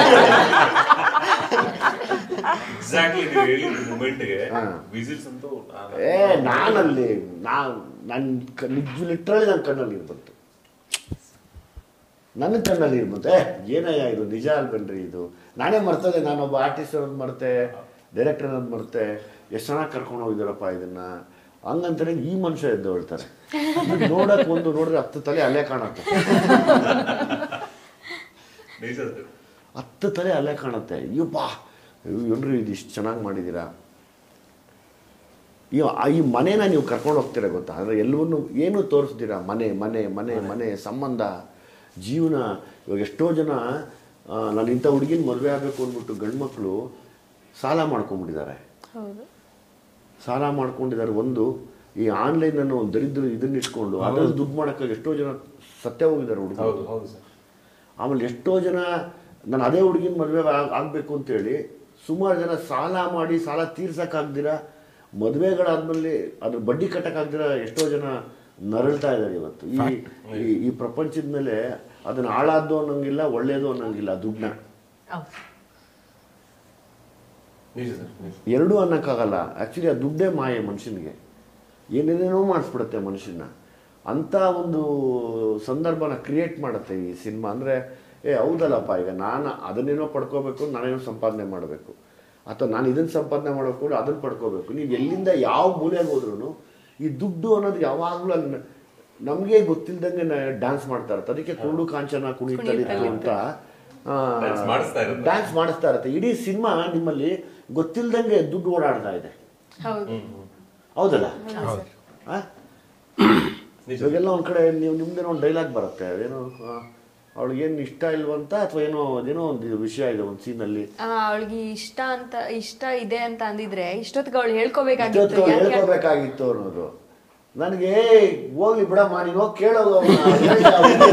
ಎಕ್ಸಾಕ್ಟ್ಲಿ ನೀವು ಹೇಳಿದ ಮೂಮೆಂಟ್ಗೆ ವಿಸಿಲ್ಸ್ ಅಂತೂ ನಾನು- ಏ ನಾನಲ್ಲಿ ನಾನು ನನ್ನ ನಿಜ ಲಿಟ್ರಲಿ ನನ್ನ ಕಣ್ಣಲ್ಲಿ ನೀರು ಬಂತು ನನ್ನ ಕಣ್ಣಲ್ಲಿ ನೀರು ಬಂತು ಏ ಏನಯ್ಯ ಇದು ನಿಜ ಅಲ್ವೇನ್ರಿ ಇದು ನಾನೇ ಮರ್ತದೆ ನಾನೊಬ್ಬ ಆರ್ಟಿಸ್ಟ್ ಅನ್ನೋದು ಮರ್ತೆ ಡೈರೆಕ್ಟರ್ ಅನ್ನೋದು ಮರ್ತೆ ಎಷ್ಟು ಚೆನ್ನಾಗಿ ಕರ್ಕೊಂಡು ಹೋಗಿದ್ದಾರಪ್ಪ ಇದನ್ನ ಹಂಗಂತಾನೆ ಈ ಮನುಷ್ಯ ಎದ್ದು ಹೇಳ್ತಾರೆ ನೋಡಕ್ ಒಂದು ನೋಡಿದ್ರೆ ಹತ್ತು ತಲೆ ಅಲ್ಲೇ ಕಾಣುತ್ತೆ ನಿಜ ಸರ್ ಹತ್ತು ತಲೆ ಅಲ್ಲೇ ಕಾಣುತ್ತೆ ಅಯ್ಯಪ್ಪ ಏನ್ರಿ ಇದು ಇಷ್ಟು ಚೆನ್ನಾಗಿ ಮಾಡಿದ್ದೀರಾ ಈ ಈ ಮನೇನ ನೀವು ಕರ್ಕೊಂಡು ಹೋಗ್ತೀರಾ ಗೊತ್ತಾ ಅಂದರೆ ಎಲ್ಲವನ್ನೂ ಏನು ತೋರಿಸ್ತೀರಾ ಮನೆ ಮನೆ ಮನೆ ಮನೆ ಸಂಬಂಧ ಜೀವನ ಇವಾಗ ಎಷ್ಟೋ ಜನ ಆ, ನಾನು ಇಂಥ ಹುಡುಗಿನ ಮದುವೆ ಆಗಬೇಕು ಅಂದ್ಬಿಟ್ಟು ಗಂಡು ಮಕ್ಕಳು ಸಾಲ ಮಾಡ್ಕೊಂಡ್ಬಿಟ್ಟಿದ್ದಾರೆ ಹೌದು ಸಾಲ ಮಾಡ್ಕೊಂಡಿದ್ದಾರೆ ಒಂದು ಈ ಆನ್ಲೈನ್ ಅನ್ನೋ ಒಂದು ದರಿದ್ರ ಇದನ್ನ ಇಟ್ಕೊಂಡು ಅದ್ರಲ್ಲಿ ದುಡ್ಡು ಮಾಡೋಕ್ಕಾಗಿ ಎಷ್ಟೋ ಜನ ಸತ್ಯ ಹೋಗಿದ್ದಾರೆ ಹುಡುಗರು ಹೌದು ಹೌದು ಸರ್ ಆಮೇಲೆ ಎಷ್ಟೋ ಜನ ನಾನು ಅದೇ ಹುಡುಗಿನ ಮದುವೆ ಆಗಬೇಕು ಅಂತೇಳಿ ಸುಮಾರು ಜನ ಸಾಲ ಮಾಡಿ ಸಾಲ ತೀರ್ಸಕ್ಕಾಗ್ದಿರ ಮದುವೆಗಳಾದ್ಮೇಲೆ ಅದ್ರ ಬಡ್ಡಿ ಕಟ್ಟಕ್ಕಾಗ್ದಿರ ಎಷ್ಟೋ ಜನ ನರಳ್ತಾ ಇದ್ದಾರೆ ಇವತ್ತು ಈ ಈ- ಈ ಪ್ರಪಂಚದ ಮೇಲೆ ಅದನ್ನ ಹಾಳಾದ್ದು ಅನ್ನೋಂಗಿಲ್ಲ ಒಳ್ಳೇದು ಅನ್ನೋಂಗಿಲ್ಲ ದುಡ್ಡನ್ನ ನಿಜ ಸರ್ ನಿಜ ಎರಡೂ ಅನ್ನೋಕ್ಕಾಗಲ್ಲ ಆ್ಯಕ್ಚುಲಿ ಆ ದುಡ್ಡೇ ಮಾಯೆ ಮನುಷ್ಯನಿಗೆ ಏನೇನೇನೋ ಮಾಡಿಸ್ಬಿಡುತ್ತೆ ಮನುಷ್ಯನ ಅಂಥ ಒಂದು ಸಂದರ್ಭನ ಕ್ರಿಯೇಟ್ ಮಾಡುತ್ತೆ ಈ ಸಿನಿಮಾ ಅಂದರೆ ಏ ಹೌದಲ್ಲಪ್ಪ ಈಗ ನಾನು ಅದನ್ನೇನೋ ಪಡ್ಕೋಬೇಕು ನಾನೇನೋ ಸಂಪಾದನೆ ಮಾಡಬೇಕು ಅಥವಾ ನಾನು ಇದನ್ನು ಸಂಪಾದನೆ ಮಾಡಬೇಕು ಅದನ್ನು ಪಡ್ಕೋಬೇಕು ನೀವು ಎಲ್ಲಿಂದ ಯಾವ ಮೂಲೆಗೆ ಹೋದ್ರೂ ಈ ದುಡ್ಡು ಅನ್ನೋದು ಯಾವಾಗಲೂ ಅಲ್ಲಿ ನಮಗೆ ಗೊತ್ತಿಲ್ದಂಗೆ ಡ್ಯಾನ್ಸ್ ಮಾಡ್ತಾ ಇರುತ್ತೆ ಅದಕ್ಕೆ ಕುರುಡು ಕಾಂಚನ ಕುಣಿತಲಿತ್ತು ಅಂತ Dance ಮಾಡಿಸ್ತಾ ಇರುತ್ತೆ. ಡ್ಯಾನ್ಸ್ ಮಾಡಿಸ್ತಾ ಇರುತ್ತೆ ಇಡೀ ಸಿನಿಮಾ ನಿಮ್ಮಲ್ಲಿ ಗೊತ್ತಿಲ್ದಂಗೆ ದುಡ್ಡು ಓಡಾಡ್ತಾ ಇದೆ ಹೌದು ಹೌದಲ್ಲ ಹೌದು ಆ? ನಿಜ. ಇವಾಗೆಲ್ಲ ಒಂದ್ ಕಡೆ ನೀವು ನಿಮ್ದೇನೋ ಒಂದು ಡೈಲಾಗ್ ಬರುತ್ತೆ ಅದೇನೋ ಅವಳಿಗೇನು ಇಷ್ಟ ಇಲ್ವಂತ ಅಥವಾ ಏನೋ ಅದೇನೋ ಒಂದು ವಿಷಯ ಇದೆ ಒಂದು ಸೀನಲ್ಲಿ ಅವಳಿಗೆ ಇಷ್ಟ ಅಂತ ಇಷ್ಟ ಇದೆ ಅಂತ ಅಂದಿದ್ರೆ ಇಷ್ಟೊತ್ತಿಗೆ ಅವಳು ಹೇಳ್ಕೋಬೇಕಾಗಿತ್ತು ಇಷ್ಟೊತ್ತು ಯಾಕೆ ಹೇಳ್ಕೋಬೇಕಾಗಿತ್ತು ಅನ್ನೋದು ನನಗೆ "ಏಯ್, ಹೋಗ್ಲಿ ಬಿಡಮ್ಮ ನೀನು ಹೋಗಿ ಕೇಳೋದು ಅವ್ನ, ಹೇಳ್ದ ಅವ್ನು."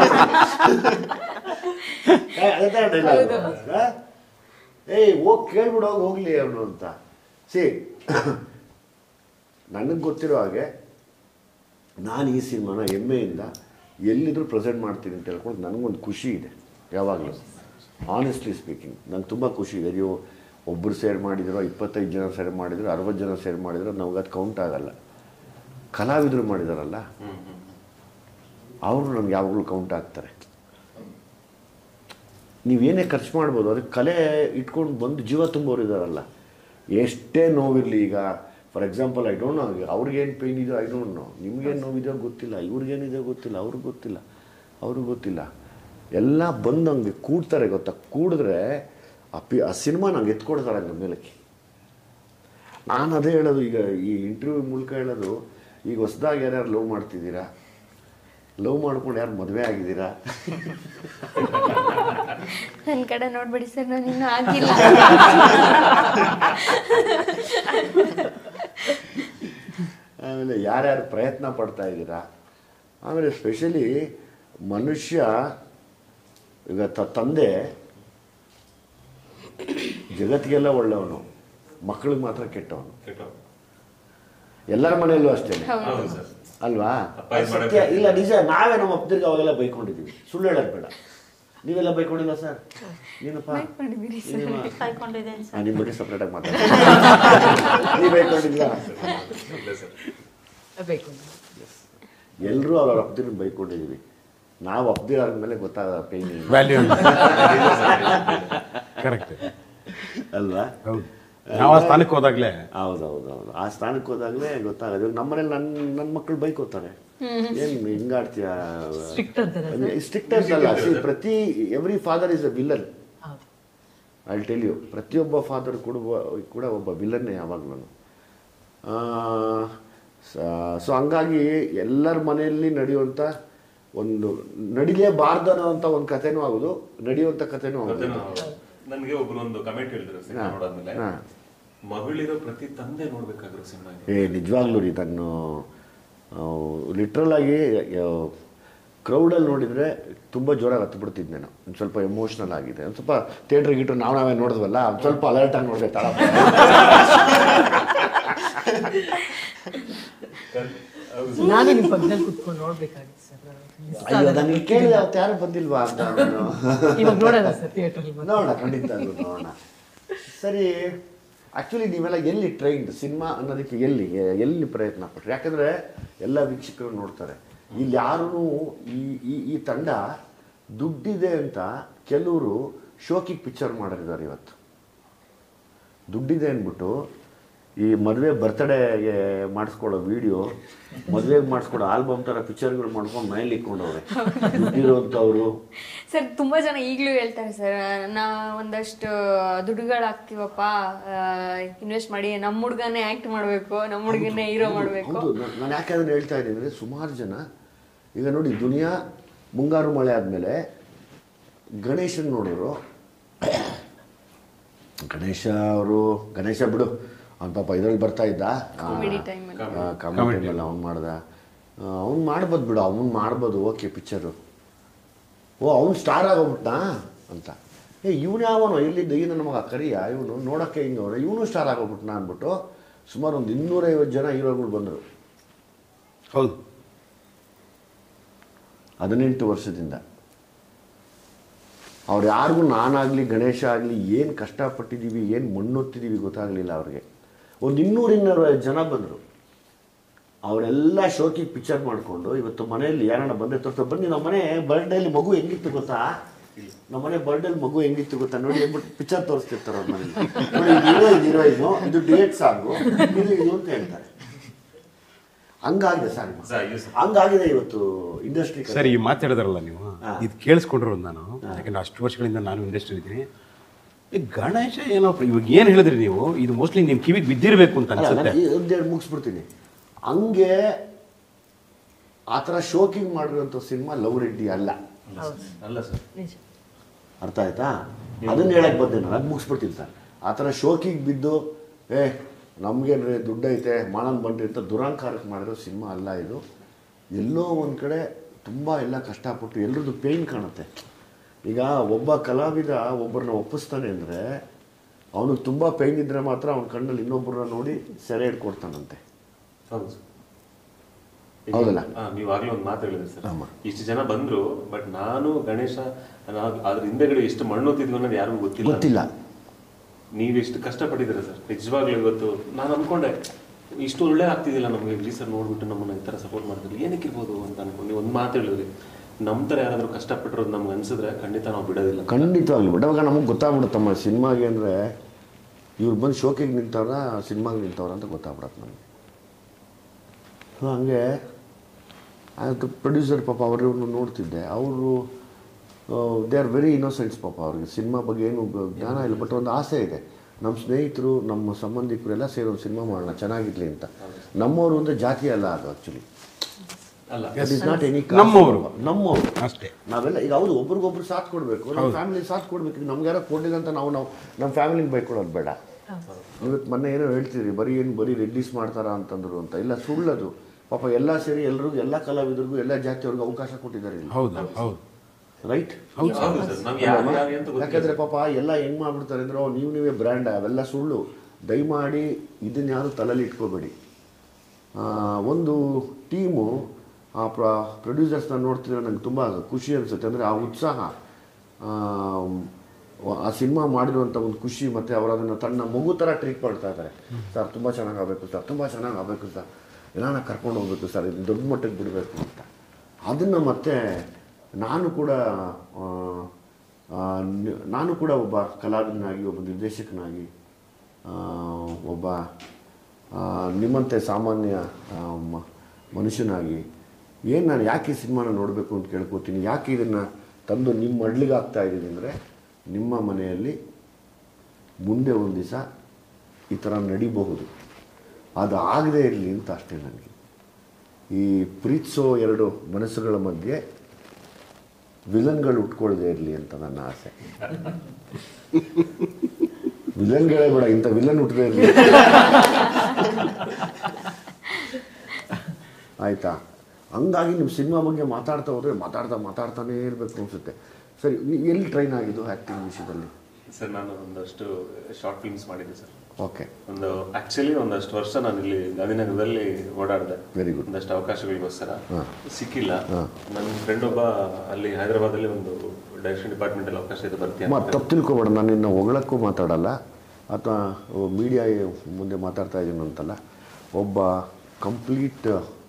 ಏ, ಅದೇ ತಾನೇ dialogue. ಆ? ಏಯ್ ಹೋಗಿ ಕೇಳ್ಬಿಡೋಗಿ ಹೋಗ್ಲಿ ಅವನು ಅಂತ ಸಿ ನನಗೆ ಗೊತ್ತಿರೋ ಹಾಗೆ ನಾನು ಈ ಸಿನಿಮಾನ ಹೆಮ್ಮೆಯಿಂದ ಎಲ್ಲಿದ್ರೂ ಪ್ರೆಸೆಂಟ್ ಮಾಡ್ತೀನಿ ಅಂತ ಹೇಳ್ಕೊಂಡು ನನಗೊಂದು ಖುಷಿ ಇದೆ ಯಾವಾಗಲೂ ಆನೆಸ್ಟ್ಲಿ ಸ್ಪೀಕಿಂಗ್ ನಂಗೆ ತುಂಬ ಖುಷಿ ಇದೆ ಅಯ್ಯೋ ಒಬ್ಬರು ಸೇರ್ ಮಾಡಿದ್ರು ಇಪ್ಪತ್ತೈದು ಜನ ಸೇರ್ ಮಾಡಿದ್ರು ಅರವತ್ತು ಜನ ಸೇರ್ ಮಾಡಿದ್ರು ನಮ್ಗೆ ಅದು ಕೌಂಟ್ ಆಗಲ್ಲ ಕಲಾವಿದರು ಮಾಡಿದಾರಲ್ಲ ಅವರು ನಮ್ಗೆ ಯಾವಾಗಲೂ ಕೌಂಟ್ ಆಗ್ತಾರೆ ನೀವೇನೇ ಖರ್ಚು ಮಾಡ್ಬೋದು ಅದಕ್ಕೆ ಕಲೆ ಇಟ್ಕೊಂಡು ಬಂದು ಜೀವ ತುಂಬೋರು ಇದ್ದಾರಲ್ಲ ಎಷ್ಟೇ ನೋವಿರಲಿ ಈಗ for example I don't know ಅವ್ರಿಗೇನು ಪೇಯ್ನ್ ಇದೆಯೋ ಐ ಡೋಂಟ್ ನೋ ನಿಮ್ಗೇನು ನೋವಿದೆಯೋ ಗೊತ್ತಿಲ್ಲ ಇವ್ರಿಗೇನಿದೆಯೋ ಗೊತ್ತಿಲ್ಲ ಅವ್ರಿಗೆ ಗೊತ್ತಿಲ್ಲ ಅವ್ರಿಗೆ ಗೊತ್ತಿಲ್ಲ ಎಲ್ಲ ಬಂದು ಹಂಗೆ ಕೂಡ್ತಾರೆ ಗೊತ್ತಾ ಕೂಡಿದ್ರೆ ಆ ಪಿ ಆ ಸಿನಿಮಾ ನಂಗೆ ಎತ್ಕೊಡ್ತಾರೆ ಹಂಗೆ ಮೇಲಕ್ಕೆ ನಾನು ಅದೇ ಹೇಳೋದು ಈಗ ಈ ಇಂಟರ್ವ್ಯೂ ಮೂಲಕ ಹೇಳೋದು ಈಗ ಹೊಸ್ದಾಗಿ ಯಾರ್ಯಾರು ಲವ್ ಮಾಡ್ತಿದ್ದೀರಾ ಲವ್ ಮಾಡ್ಕೊಂಡು ಯಾರು ಮದುವೆ ಆಗಿದ್ದೀರಾ ನನ್ ಕಡೆ ನೋಡ್ಬೇಡಿ ಸರ್ ನಾನು ಇನ್ನೂ ಆಗಿಲ್ಲ ಆಮೇಲೆ ಯಾರ್ಯಾರು ಪ್ರಯತ್ನ ಪಡ್ತಾ ಇದ್ದೀರಾ ಆಮೇಲೆ ಸ್ಪೆಷಲಿ ಮನುಷ್ಯ ಈಗ ತ ತಂದೆ ಜಗತ್ತಿಗೆಲ್ಲ ಒಳ್ಳೆಯವನು ಮಕ್ಕಳಿಗೆ ಮಾತ್ರ ಕೆಟ್ಟವನು ಕೆಟ್ಟ ಎಲ್ಲರ ಮನೆಯಲ್ಲೂ ಅಷ್ಟೇ ಹೌದು ಸರ್ ಅಲ್ವಾ ಅಪ್ಪ ಇದು ಸತ್ಯ ಮಾಡಕ್ಕೆ- ಇಲ್ಲ ನಿಜ ನಾವೇ ನಮ್ಮ ಅಪ್ಪದಿರ್ಗೆ ಅವಾಗೆಲ್ಲ ಬೈಕೊಂಡಿದ್ದೀವಿ ಸುಳ್ಳು ಹೇಳೋದು ಬೇಡ ನೀವೆಲ್ಲ ಬೈಕೊಂಡಿಲ್ಲ ಸರ್ ಏನಪ್ಪ ಬೈಕೊಂಡಿದ್ದೀರಿ ನೀವೇನೋ- ಕಾಯ್ಕೊಂಡಿದ್ದೇನೆ ಆ, ನಿಮ್ಮ ಬಗ್ಗೆ ಸಪ್ರೇಟಾಗಿ ಮಾತಾಡ ನೀವು ಬೈಕೊಂಡಿಲ್ಲ ಇಲ್ಲ ಸರ್ ಬೇಕು ಎಲ್ಲರೂ ಅವ್ರ ಅಪ್ಪದಿರನ್ನ ಬೈಕೊಂಡಿದ್ದೀವಿ ನಾವು ಅಪ್ಪದಿರಾದ್ಮೇಲೆ ಗೊತ್ತಾಗ ಪೇನ್ ವ್ಯಾಲ್ಯೂ ಕರೆಕ್ಟ್ ಅಲ್ವಾ ಹೌದು ನಾವು ಆ ಸ್ಥಾನಕ್ಕೆ ಹೋದಾಗಲೇ ಹೌದೌದು ಹೌದು ಆ ಸ್ಥಾನಕ್ಕೆ ಹೋದಾಗಲೇ ಗೊತ್ತಾಗೋದು ಇವಾಗ ನಮ್ಮನೇಲಿ ನನ್ನ ನನ್ನ ಮಕ್ಕಳು ಬೈಕೋತಾರೆ ಏನು ಹಿಂಗಾಡ್ತೀಯ Strict ಅಂತಾರಾ ಸ್ಟ್ರಿಕ್ಟ್ ಅಂತಲ್ಲ See, ಪ್ರತಿ every father is a villain ಹೌದು ಐ ಟೆಲ್ ಯು ಪ್ರತಿಯೊಬ್ಬ ಫಾದರ್ ಕೂಡ ಕೂಡ ಒಬ್ಬ ವಿಲನ್ನೇ ಯಾವಾಗಲೂ ಸೊ ಹಂಗಾಗಿ ಎಲ್ಲರ ಮನೆಯಲ್ಲಿ ನಡೆಯುವಂಥ ಒಂದು ನಡಿಲೇಬಾರ್ದು ಅನ್ನೋಂಥ ಒಂದು ಕಥೆನೂ ಆಗೋದು ನಡೆಯುವಂಥ ಕಥೆನೂ ಆಗೋದು ನನಗೆ ಒಬ್ರು ಒಂದು ಕಮೆಂಟ್ ಹೇಳಿದ್ರು ಸಿನಿಮಾ ನೋಡಾದ್ಮೇಲೆ ಹಾ. ಮಗಳಿರೋ ಪ್ರತಿ ತಂದೆ ನೋಡ್ಬೇಕಾಗಿರೋ ಸಿನಿಮಾ ಏ ನಿಜವಾಗ್ಲೂ ರೀ ನಾನು ಲಿಟ್ರಲ್ ಆಗಿ ಕ್ರೌಡಲ್ಲಿ ನೋಡಿದರೆ ತುಂಬ ಜೋರಾಗಿ ಹತ್ತು ಬಿಡ್ತಿದ್ದೆ ನಾನು ಒಂದು ಸ್ವಲ್ಪ ಎಮೋಷ್ನಲ್ ಆಗಿದೆ ಒಂದು ಸ್ವಲ್ಪ ಥಿಯೇಟ್ರ್ ಗೀಟ್ರ್ ನಾವು ನಾವೇ ನೋಡಿದ್ವಲ್ಲ ಒಂದು ಸ್ವಲ್ಪ ಅಲರ್ಟಾಗಿ ನೋಡಿದೆ ತಾಳ ನಾನು ನಿಮ್ಮ ಪಕ್ಕದಲ್ಲಿ ಕುತ್ಕೊಂಡು ನೋಡ್ಬೇಕಾಗಿತ್ತು ಸರ್ ಅಯ್ಯೋ ನನಗೆ ಕೇಳಿದೆ ಅವತ್ತು ಯಾರು ಬಂದಿಲ್ವಾ ಅಂತ ನಾನು ಇವಾಗ ನೋಡೋಣ ಸರ್ ಥಿಯೇಟರ್ ನೋಡೋಣ ಖಂಡಿತ ಅದು ನೋಡೋಣ ಸರಿ ಆ್ಯಕ್ಚುಲಿ ನೀವೆಲ್ಲ ಎಲ್ಲಿ ಟ್ರೈನ್ಡ್ ಸಿನಿಮಾ ಅನ್ನೋದಕ್ಕೆ ಎಲ್ಲಿ ಎ- ಎಲ್ಲಿ ಪ್ರಯತ್ನ ಪಟ್ರಿ ಯಾಕಂದರೆ ಎಲ್ಲ ವೀಕ್ಷಕರು ನೋಡ್ತಾರೆ ಇಲ್ಲಿ ಯಾರೂ ಈ ಈ ಈ ತಂಡ ದುಡ್ಡಿದೆ ಅಂತ ಕೆಲವರು ಶೋಕಿಗೆ ಪಿಕ್ಚರ್ ಮಾಡಿದ್ದಾರೆ ಇವತ್ತು ದುಡ್ಡಿದೆ ಅಂದ್ಬಿಟ್ಟು ಈ ಮದುವೆ ಬರ್ತ್ಡೇಗೆ ಮಾಡಿಸ್ಕೊಳ್ಳೋ ವಿಡಿಯೋ ಮದುವೆಗೆ ಮಾಡಿಸ್ಕೊಳ್ಳೋ ಆಲ್ಬಮ್ ಥರ ಪಿಕ್ಚರ್ಗಳು ಮಾಡ್ಕೊಂಡು ಮನೇಲಿ ಇಟ್ಕೊಂಡವ್ರೆ ದುಡ್ಡಿರೋಂಥವ್ರು ಸರ್ ತುಂಬಾ ಜನ ಈಗಲೂ ಹೇಳ್ತಾರೆ ಸರ್ ನಾ ಒಂದಷ್ಟು ದುಡ್ಡುಗಳು ಹಾಕ್ತೀವಪ್ಪ ಇನ್ವೆಸ್ಟ್ ಮಾಡಿ ನಮ್ಮ ಹುಡ್ಗನೇ ಆಕ್ಟ್ ಮಾಡಬೇಕು ನಮ್ಮ ಹುಡುಗನೇ ಹೀರೋ ಮಾಡಬೇಕು ಹೌದು ನಾನ್- ನಾನು ಯಾಕೆ ಅದನ್ನು ಹೇಳ್ತಾ ಇದ್ದೀನಿ ಅಂದರೆ ಸುಮಾರು ಜನ ಈಗ ನೋಡಿ ದುನಿಯಾ ಮುಂಗಾರು ಮಳೆ ಆದಮೇಲೆ ಗಣೇಶನ್ ನೋಡಿದ್ರು ಗಣೇಶ ಅವರು ಗಣೇಶ ಬಿಡು ಅವ್ನ ಪಾಪ ಇದ್ರಲ್ಲಿ ಬರ್ತಾ ಇದ್ದ Comedy time ಅಲ್ಲಿ. ಕಾಮಿಡಿ ಟೈಮಲ್ಲಿ ಅವ್ನು ಮಾಡ್ದ ಅವ್ನು ಮಾಡ್ಬೋದು ಬಿಡು ಅವ್ನು ಮಾಡ್ಬೋದು ಓಕೆ ಪಿಕ್ಚರು ಓ ಅವ್ನು ಸ್ಟಾರ್ ಆಗೋಗ್ಬಿಟ್ನಾ ಅಂತ ಏ ಇವನು ಯಾವನು ಎಲ್ಲಿದ್ದ ಈ ನನ್ನ ಮಗ ಕರಿಯ ಇವನು ನೋಡೋಕ್ಕೆ ಹಿಂಗೆ ಅವನು ಇವನು ಸ್ಟಾರ್ ಆಗೋಗ್ಬಿಟ್ನಾ ಅಂದ್ಬಿಟ್ಟು ಸುಮಾರು ಒಂದು ಇನ್ನೂರೈವತ್ತು ಜನ ಹೀರೋಗಳು ಬಂದರು ಹೌದು ಹದಿನೆಂಟು ವರ್ಷದಿಂದ ಅವ್ರು ಯಾರಿಗೂ ನಾನಾಗಲಿ ಗಣೇಶ ಆಗಲಿ ಏನು ಕಷ್ಟಪಟ್ಟಿದ್ದೀವಿ ಏನು ಮಣ್ಣೊತ್ತಿದ್ದೀವಿ ಗೊತ್ತಾಗಲಿಲ್ಲ ಅವ್ರಿಗೆ ಒಂದು ಇನ್ನೂರು ಇನ್ನೂರೈವತ್ತು ಜನ ಬಂದರು ಅವರೆಲ್ಲ ಶೋಕಿಗೆ ಪಿಕ್ಚರ್ ಮಾಡಿಕೊಂಡು ಇವತ್ತು ಮನೆಯಲ್ಲಿ ಯಾರನ್ನ ಬಂದೆ ತೋರಿಸ್ತಾ ಬನ್ನಿ ನಮ್ಮ ಮನೆ ಬರ್ಡೇಲಿ ಮಗು ಹೆಂಗಿತ್ತು ಗೊತ್ತಾ ನಮ್ಮ ಮನೆ ಬರ್ಡೇಲಿ ಮಗು ಹೆಂಗಿತ್ತು ಗೊತ್ತಾ ನೋಡಿ ಅಂದ್ಬಿಟ್ಟು ಪಿಕ್ಚರ್ ತೋರಿಸ್ತಿರ್ತಾರೆ ಅವ್ರ ಮನೇಲಿ ನೋಡಿ ಇದು ಹೀರೋ ಇದು ಹೀರೋಯಿನು ಇದು ಡಿಯೇಟ್ ಸಾಂಗು ಇದು ಇದು ಅಂತ ಹೇಳ್ತಾರೆ ಹಂಗಾಗಿದೆ ಸರ್ ಸರ್, ಇದು ಸರ್. ಹಂಗಾಗಿದೆ ಇವತ್ತು ಇಂಡಸ್ಟ್ರಿ ಸರ್ ಈ ಮಾತಾಡಿದ್ರಲ್ಲ ನೀವು ಇದು ಕೇಳಿಸ್ಕೊಂಡಿರೋದು ನಾನು ಯಾಕಂದ್ರೆ ಅಷ್ಟು ವರ್ಷಗಳಿಂದ ನಾನು ಇಂಡಸ್ಟ್ರಿ ಇದ್ದೀನಿ ಈ ಗಣೇಶ ಏನೋ ಇವಾಗ ಏನು ಹೇಳಿದ್ರಿ ನೀವು ಇದು ಮೋಸ್ಟ್ಲಿ ನಿಮ್ಮ ಕಿವಿಗೆ ಬಿದ್ದಿರಬೇಕು ಅಂತ ಅನ್ಸುತ್ತೆ ಒಂದೆರಡು ಮುಗಿಸ್ಬಿಡ್ತೀನಿ ಹಂಗೆ ಆ ಥರ ಶೋಕಿಂಗ್ ಮಾಡಿರೋಂಥ ಸಿನಿಮಾ ಲವ್ ರೆಡ್ಡಿ ಅಲ್ಲ ಅಲ್ಲ ಸರ್ ನಿಜ ಅರ್ಥ ಆಯ್ತಾ ಅದನ್ನ ಹೇಳಕ್ ಬಂದೆ ನಾನು ಅದು ಮುಗಿಸ್ಬಿಡ್ತೀನಿ ಸರ್ ಆ ಥರ ಶೋಕಿಗೆ ಬಿದ್ದು ಏ ನಮ್ಗೇನ್ರಿ ದುಡ್ಡೈತೆ ಮಾಡನ್ ಬಂದ್ರಿ ಅಂತ ದುರಾಂಕಾರಕ್ಕೆ ಮಾಡಿರೋ ಸಿನಿಮಾ ಅಲ್ಲ ಇದು ಎಲ್ಲೋ ಒಂದು ಕಡೆ ತುಂಬ ಎಲ್ಲ ಕಷ್ಟಪಟ್ಟು ಎಲ್ರದ್ದು ಪೇಯ್ನ್ ಕಾಣುತ್ತೆ ಈಗ ಒಬ್ಬ ಕಲಾವಿದ ಒಬ್ಬರನ್ನ ಒಪ್ಪಿಸ್ತಾನೆ ಅಂದರೆ ಅವನಿಗೆ ತುಂಬ ಪೇಯ್ನ್ ಇದ್ದರೆ ಮಾತ್ರ ಅವನ ಕಣ್ಣಲ್ಲಿ ಇನ್ನೊಬ್ಬರನ್ನ ನೋಡಿ ಸೆರೆ ಹಿಡ್ಕೊಡ್ತಾನಂತೆ ಹೌದು ಸರ್ ಹೌದಲ್ಲ? ಹಾ, ನೀವು ಆಗ್ಲೇ ಒಂದು ಮಾತು ಹೇಳಿದ್ರಿ ಸರ್ ಆಮ. ಇಷ್ಟು ಜನ ಬಂದ್ರು ಬಟ್ ನಾನು ಗಣೇಶ ನಾವು ಅದ್ರ ಹಿಂದೆಗಡೆ ಎಷ್ಟು ಮಣ್ಣು ಹೊತ್ತಿದ್ವಿ ಅನ್ನೋದು ಯಾರಿಗೂ ಗೊತ್ತಿಲ್ಲ ಗೊತ್ತಿಲ್ಲ ನೀವು ಎಷ್ಟು ಕಷ್ಟಪಟ್ಟಿದ್ದೀರ ಸರ್ ನಿಜವಾಗ್ಲೂ ಇವತ್ತು ನಾನು ಅನ್ಕೊಂಡೆ ಇಷ್ಟು ಒಳ್ಳೆ ಆಗ್ತಿದಿಲ್ಲ ನಮಗೆ ವಿಜಯ್ ಸರ್ ನೋಡ್ಬಿಟ್ಟು ನಮ್ಮನ್ನ ಈ ಥರ ಸಪೋರ್ಟ್ ಮಾಡ್ತಿದ್ರು ಏನಕ್ಕೆ ಇರ್ಬೋದು ಅಂತ ಅನ್ಕೊಂಡು ನೀವು ಒಂದು ಮಾತು ಹೇಳಿದ್ರಿ ನಮ್ಮ ಥರ ಯಾರಾದರೂ ಕಷ್ಟಪಟ್ಟಿರೋದು ನಮ್ಗೆ ಅನ್ಸಿದ್ರೆ ಖಂಡಿತ ನಾವು ಬಿಡೋದಿಲ್ಲ ಖಂಡಿತವಾಗ್ಲಿ ಬಟ್ ಅವಾಗ ನಮಗೆ ಗೊತ್ತಾಗ್ಬಿಡುತ್ತಮ್ಮ ಸಿನಿಮಾಗೆ ಅಂದರೆ ಇವ್ರು ಬಂದು ಶೋಕಿಗೆ ನಿಂತವ್ರ ಸಿನಿಮಾಗೆ ನಿಂತವ್ರ ಅಂತ ಗೊತ್ತಾಗ್ಬಿಡತ್ತೆ ನಮಗೆ ಸೊ ಹಂಗೆ ಅದು ಪ್ರೊಡ್ಯೂಸರ್ ಪಾಪ ಅವ್ರನ್ನ ನೋಡ್ತಿದ್ದೆ ಅವರು ದೇ ಆರ್ ವೆರಿ ಇನ್ನೋಸೆಂಟ್ಸ್ ಪಾಪ ಅವ್ರಿಗೆ ಸಿನಿಮಾ ಬಗ್ಗೆ ಏನು ಗ- ಜ್ಞಾನ ಇಲ್ಲ ಬಟ್ ಒಂದು ಆಸೆ ಇದೆ ನಮ್ಮ ಸ್ನೇಹಿತರು ನಮ್ಮ ಸಂಬಂಧಿಕರೆಲ್ಲ ಸೇರಿ ಒಂದು ಸಿನಿಮಾ ಮಾಡೋಣ ಚೆನ್ನಾಗಿರ್ಲಿ ಅಂತ ನಮ್ಮವರು ಅಂದರೆ ಜಾತಿ ಅಲ್ಲ ಅದು ಆ್ಯಕ್ಚುಲಿ ಅಲ್ಲ ಇಟ್ ಇಸ್ ನಾಟ್ ಎನಿ ನಮ್ಮವ್ರು. ನಮ್ಮವರು ಅಷ್ಟೇ ನಾವೆಲ್ಲ ಈಗ ಹೌದು ಒಬ್ರಿಗೊಬ್ರು ಸಾಥ್ ಕೊಡಬೇಕು ನಮ್ಮ ಫ್ಯಾಮಿಲಿ ಸಾಥ್ ಕೊಡ್ಬೇಕು ಈಗ ನಮ್ಗೆ ಯಾರೋ ಕೊಡಲಿಲ್ಲ ಅಂತ ನಾವು ನಾವು ನಮ್ಮ ಫ್ಯಾಮಿಲಿಗೆ ಬೈಕೊಳ್ಳೋದು ಬೇಡ ಇವತ್ತು ಮೊನ್ನೆ ಏನೋ ಹೇಳ್ತೀರಿ ಬರೀ ಏನು ಬರೀ ರೆಡ್ಡಿಸ್ ಮಾಡ್ತಾರ ಅಂತಂದ್ರು ಅಂತ ಇಲ್ಲ ಸುಳ್ಳದು ಪಾಪ ಎಲ್ಲ ಸೇರಿ ಎಲ್ರಿಗೂ ಎಲ್ಲ ಕಲಾವಿದರಿಗೂ ಎಲ್ಲ ಜಾತಿಯವ್ರಿಗೂ ಅವಕಾಶ ಕೊಟ್ಟಿದ್ದಾರೆ ಇಲ್ಲಿ ಹೌದು ಹೌದು ರೈಟ್ ಹೌದು ಸರ್ ನಾವು ಯಾರು ಯಾರು ಅಂತ ಗೊತ್ತಿಲ್ಲ ಯಾಕಂದ್ರೆ ಪಾಪ ಎಲ್ಲ ಹೆಂಗ್ ಮಾಡ್ಬಿಡ್ತಾರೆ ಅಂದ್ರೆ "ಓ, ನೀವು ನೀವೇ ಬ್ರ್ಯಾಂಡ್ ಅವೆಲ್ಲ ಸುಳ್ಳು ದಯಮಾಡಿ ಇದನ್ನ ಯಾರು ತಲೆಯಲ್ಲಿ ಇಟ್ಕೋಬೇಡಿ ಆ, ಒಂದು ಟೀಮು ಆ ಪ್ರ ಪ್ರೊಡ್ಯೂಸರ್ಸ್ನ ನೋಡ್ತಿದ್ರೆ ನಂಗೆ ತುಂಬ ಖುಷಿ ಅನಿಸುತ್ತೆ ಅಂದರೆ ಆ ಉತ್ಸಾಹ ಆ, ಆ ಸಿನಿಮಾ ಮಾಡಿರುವಂಥ ಒಂದು ಖುಷಿ ಮತ್ತು ಅವರು ಅದನ್ನು ತನ್ನ ಮಗು ಥರ ಟ್ರೀಟ್ ಮಾಡ್ತಾ ಇದ್ದಾರೆ ಸರ್ ತುಂಬ ಚೆನ್ನಾಗಿ ಆಗಬೇಕು ಸರ್ ತುಂಬ ಚೆನ್ನಾಗಿ ಆಗಬೇಕು ಸರ್ ಎಲ್ಲ ಕರ್ಕೊಂಡು ಹೋಗ್ಬೇಕು ಸರ್ ಇದು ದೊಡ್ಡ ಮಟ್ಟಕ್ಕೆ ಬಿಡಬೇಕು ಅಂತ ಅದನ್ನು ಮತ್ತೆ ನಾನು ಕೂಡ ಆ, ಆ, ನಿ- ನಾನು ಕೂಡ ಒಬ್ಬ ಕಲಾವಿದನಾಗಿ ಒಬ್ಬ ನಿರ್ದೇಶಕನಾಗಿ ಆ, ಒಬ್ಬ ಆ, ನಿಮ್ಮಂತೆ ಸಾಮಾನ್ಯ ಆ, ಮ- ಮನುಷ್ಯನಾಗಿ ಏನು ನಾನು ಯಾಕೆ ಈ ಸಿನಿಮಾನ ನೋಡಬೇಕು ಅಂತ ಕೇಳ್ಕೊತೀನಿ ಯಾಕೆ ಇದನ್ನು ತಂದು ನಿಮ್ಮ ಮಡ್ಲಿಗೆ ಆಗ್ತಾ ಇದ್ದೀನಿ ಅಂದರೆ ನಿಮ್ಮ ಮನೆಯಲ್ಲಿ ಮುಂದೆ ಒಂದು ದಿವಸ ಈ ಥರ ನಡಿಬಹುದು ಅದು ಆಗದೇ ಇರಲಿ ಅಂತ ಅಷ್ಟೇ ನನಗೆ ಈ ಪ್ರೀತಿಸೋ ಎರಡು ಮನಸ್ಸುಗಳ ಮಧ್ಯೆ ವಿಲನ್ಗಳು ಉಟ್ಕೊಳ್ಳದೆ ಇರಲಿ ಅಂತ ನನ್ನ ಆಸೆ ವಿಲನ್ಗಳೇ ಬೇಡ ಇಂಥ ವಿಲನ್ ಹುಟ್ಟದೇ ಇರಲಿ ಆಯಿತಾ ಹಂಗಾಗಿ ನಿಮ್ಮ ಸಿನಿಮಾ ಬಗ್ಗೆ ಮಾತಾಡ್ತಾ ಹೋದರೆ ಮಾತಾಡ್ತಾ ಮಾತಾಡ್ತಾನೇ ಇರಬೇಕು ಅನಿಸುತ್ತೆ ಸರಿ ನೀ ಎಲ್ಲಿ ಟ್ರೈನ್ ಆಗಿದ್ದು ಆ್ಯಕ್ಟಿಂಗ್ ವಿಷಯದಲ್ಲಿ ಸರ್ ನಾನು ಒಂದಷ್ಟು ಶಾರ್ಟ್ ಫಿಲ್ಮ್ಸ್ ಮಾಡಿದ್ದೆ ಸರ್ ಓಕೆ ಒಂದು ಆಕ್ಚುಲಿ ಒಂದಷ್ಟು ವರ್ಷ ನಾನು ಇಲ್ಲಿ ಗಾಂಧಿನಗರದಲ್ಲಿ ಓಡಾಡಿದೆ Very good. ಒಂದಷ್ಟು ಅವಕಾಶಗಳಿಗೋಸ್ಕರ ಹಾ. ಸಿಕ್ಕಿಲ್ಲ ಹಾ. ನನ್ನ ಫ್ರೆಂಡ್ ಒಬ್ಬ ಅಲ್ಲಿ ಹೈದರಾಬಾದಲ್ಲಿ ಒಂದು ಡೈರೆಕ್ಷನ್ ಡಿಪಾರ್ಟ್ಮೆಂಟ್ ಅಲ್ಲಿ ಅವಕಾಶ ಇದೆ ಬರ್ತೀಯ ಮ ತಪ್ಪು ತಿಳ್ಕೊಬೇಡ ನಾನು ನಿನ್ನ ಹೊಗಳಕ್ಕೂ ಮಾತಾಡಲ್ಲ ಅಥವಾ ಮೀಡಿಯಾ ಮುಂದೆ ಮಾತಾಡ್ತಾ ಇದ್ದೀನಿ ಅಂತಲ್ಲ ಒಬ್ಬ ಕಂಪ್ಲೀಟ್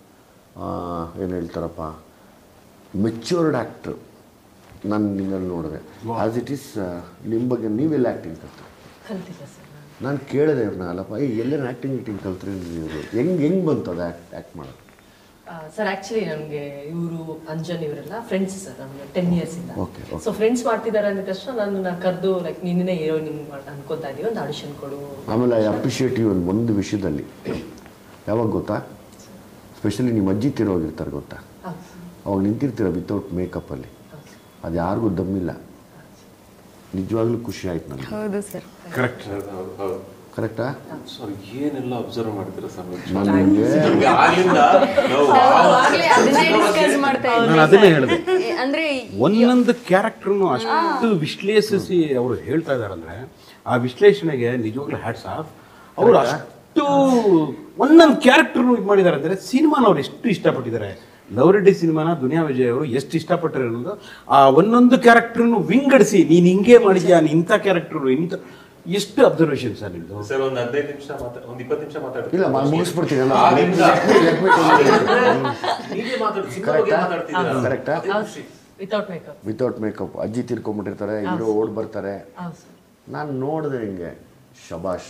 ಏನು ಹೇಳ್ತಾರಪ್ಪ ಮೆಚ್ಯೂರ್ಡ್ ಆ್ಯಕ್ಟ್ರು ನಾನು ನಿನ್ನಲ್ಲಿ ನೋಡಿದೆ ಆ್ಯಸ್ ಇಟ್ ಈಸ್ ನಿಮ್ಮ ಬಗ್ಗೆ ನೀವೆಲ್ಲ ಆ್ಯಕ್ಟಿಂಗ್ ಕಲ್ತ್ರಿ ಕಲ್ತಿಲ್ಲ ಸರ್ ನಾನು ಕೇಳಿದೆ ಇವ್ರನ್ನ ಅಲ್ಲಪ್ಪ ಏ ಎಲ್ಲೇನು ಆ್ಯಕ್ಟಿಂಗ್ ಆ್ಯಕ್ಟಿಂಗ್ ಕಲ್ತ್ರಿ ನೀವು ಹೆಂಗೆ ಹೆಂಗೆ ಬಂತು ಅದು ಆ್ಯಕ್ಟ್ ಆ್ಯಕ್ಟ್ ಮಾಡೋದು ಸರ್ ಆಕ್ಚುಲಿ ನಮಗೆ ಇವರು ಅಂಜನ್ ಇವರೆಲ್ಲ ಫ್ರೆಂಡ್ಸ್ ಸರ್ ನಮ್ಗೆ ಟೆನ್ ಇಯರ್ಸ್ ಇಂದ Okay, okay. ಸೊ ಫ್ರೆಂಡ್ಸ್ ಮಾಡ್ತಿದ್ದಾರೆ ಅಂದ ತಕ್ಷಣ ನನ್ನ ಕರೆದು ಲೈಕ್ ನಿನ್ನೆ ಹೀರೋಯಿನ್ ಅನ್ಕೋತಾ ಇದೀವಿ ಒಂದು ಆಡಿಷನ್ ಕೊಡು ಆಮೇಲೆ ಐ ಅಪ್ರಿಷಿಯೇಟ್ ಯು ಒಂದು ಒಂದು ವಿಷಯದಲ್ಲಿ ಯಾವಾಗ ಗೊತ್ತಾ ಸ್ಪೆಷಲಿ ನಿಮ್ಮ ಅಜ್ಜಿ ತಿರೋಗಿರ್ತಾರೆ ಗೊತ್ತಾ ಹೌದು ಅವಾಗ ನಿಂತಿರ್ತೀರ ವಿತೌಟ್ ಮೇಕಪ್ಪಲ್ಲಿ ಹೌದು ಅದು ಯಾರಿಗೂ ದಮ್ಮಿಲ್ಲ ನಿಜವಾಗ್ಲೂ ಖುಷಿ ಆಯ್ತು ನನಗೆ ಹೌದು ಸರ್ ಕರೆಕ್ಟ್ ಹೌದು, ಹೌದು, ಹೌದು. ಕರೆಕ್ಟಾ ಸರ್ ಏನೆಲ್ಲ ಅಬ್ಸರ್ವ್ ಮಾಡ್ತೀರಾ ಸರ್ ನಾನು ನಿಮಗೆ ನಮ್ಗೆ ಆಗ್ಲಿಂದ ನಾವು ಆಗ್ಲೇ ಅದನ್ನೇ ಡಿಸ್ಕಸ್ ಮಾಡ್ತಾ ನಾನು ಇದ್ವಿ ಅದನ್ನೇ ಹೇಳಿದೆ ಏ, ಅಂದ್ರೆ ಒಂದೊಂದು ಕ್ಯಾರೆಕ್ಟರ್ನು ಅಷ್ಟು ವಿಶ್ಲೇಷಿಸಿ ಅವರು ಹೇಳ್ತಾ ಇದ್ದಾರೆ ಅಂದ್ರೆ ಆ ವಿಶ್ಲೇಷಣೆಗೆ ನಿಜವಾಗ್ಲೂ ಹ್ಯಾಟ್ಸ್ ಆಫ್ ಅವರು ಅಷ್ಟು ಒಂದೊಂದು ಕ್ಯಾರೆಕ್ಟರ್ ಇದು ಮಾಡಿದ್ದಾರೆ ಅಂದರೆ ಸಿನಿಮಾನ ಅವ್ರು ಎಷ್ಟು ಇಷ್ಟಪಟ್ಟಿದ್ದಾರೆ ಲವ್ ರೆಡ್ಡಿ ಸಿನಿಮಾನ ದುನಿಯಾ ವಿಜಯ್ ಅವರು ಎಷ್ಟು ಇಷ್ಟಪಟ್ಟರು ಅನ್ನೋದು ಆ ಒಂದೊಂದು ಕ್ಯಾರೆಕ್ಟರ್ನು ವಿಂಗಡಿಸಿ ನೀನು ಹಿಂಗೆ ಮಾಡಿದ್ಯಾ ನೀನು ಇಂಥ ಕ್ಯಾರೆಕ್ಟರ್ ಇಂಥ ಎಷ್ಟು ಅಬ್ಸರ್ವೇಷನ್ ಸರ್ ನಿಮ್ಮದು ಸರ್ ಒಂದ್ ಹದಿನೈದು ನಿಮಿಷ ಮಾತಾ ಒಂದ್ ಇಪ್ಪತ್ತು ನಿಮಿಷ ಮಾತಾಡ್ತೀನಿ ಇಲ್ಲ ಮಾ- ಮುಗಿಸ್ಬಿಡ್ತೀನಿ ಅಲ್ಲ. ಆಗಿಂದ Let me tell you. ನೀವೇ ಮಾತಾಡಿ ಸಿನಿಮಾ ಬಗ್ಗೆ Correct ಆ? ಮಾತಾಡ್ತಿದ್ದೀರಾ Correct ಆ? ಅದೇ ಖುಷಿ. ವಿತೌಟ್ ಮೇಕಪ್ ವಿತೌಟ್ ಮೇಕಪ್ ಅಜ್ಜಿ ತಿರ್ಕೊಂಬಿಟ್ಟಿರ್ತಾರೆ ಹೀರೋ ಓಡ್ ಬರ್ತಾರೆ ಹೌದು ಸರ್ ನಾನು ನೋಡಿದೆ ಹಿಂಗೆ ಶಬಾಷ್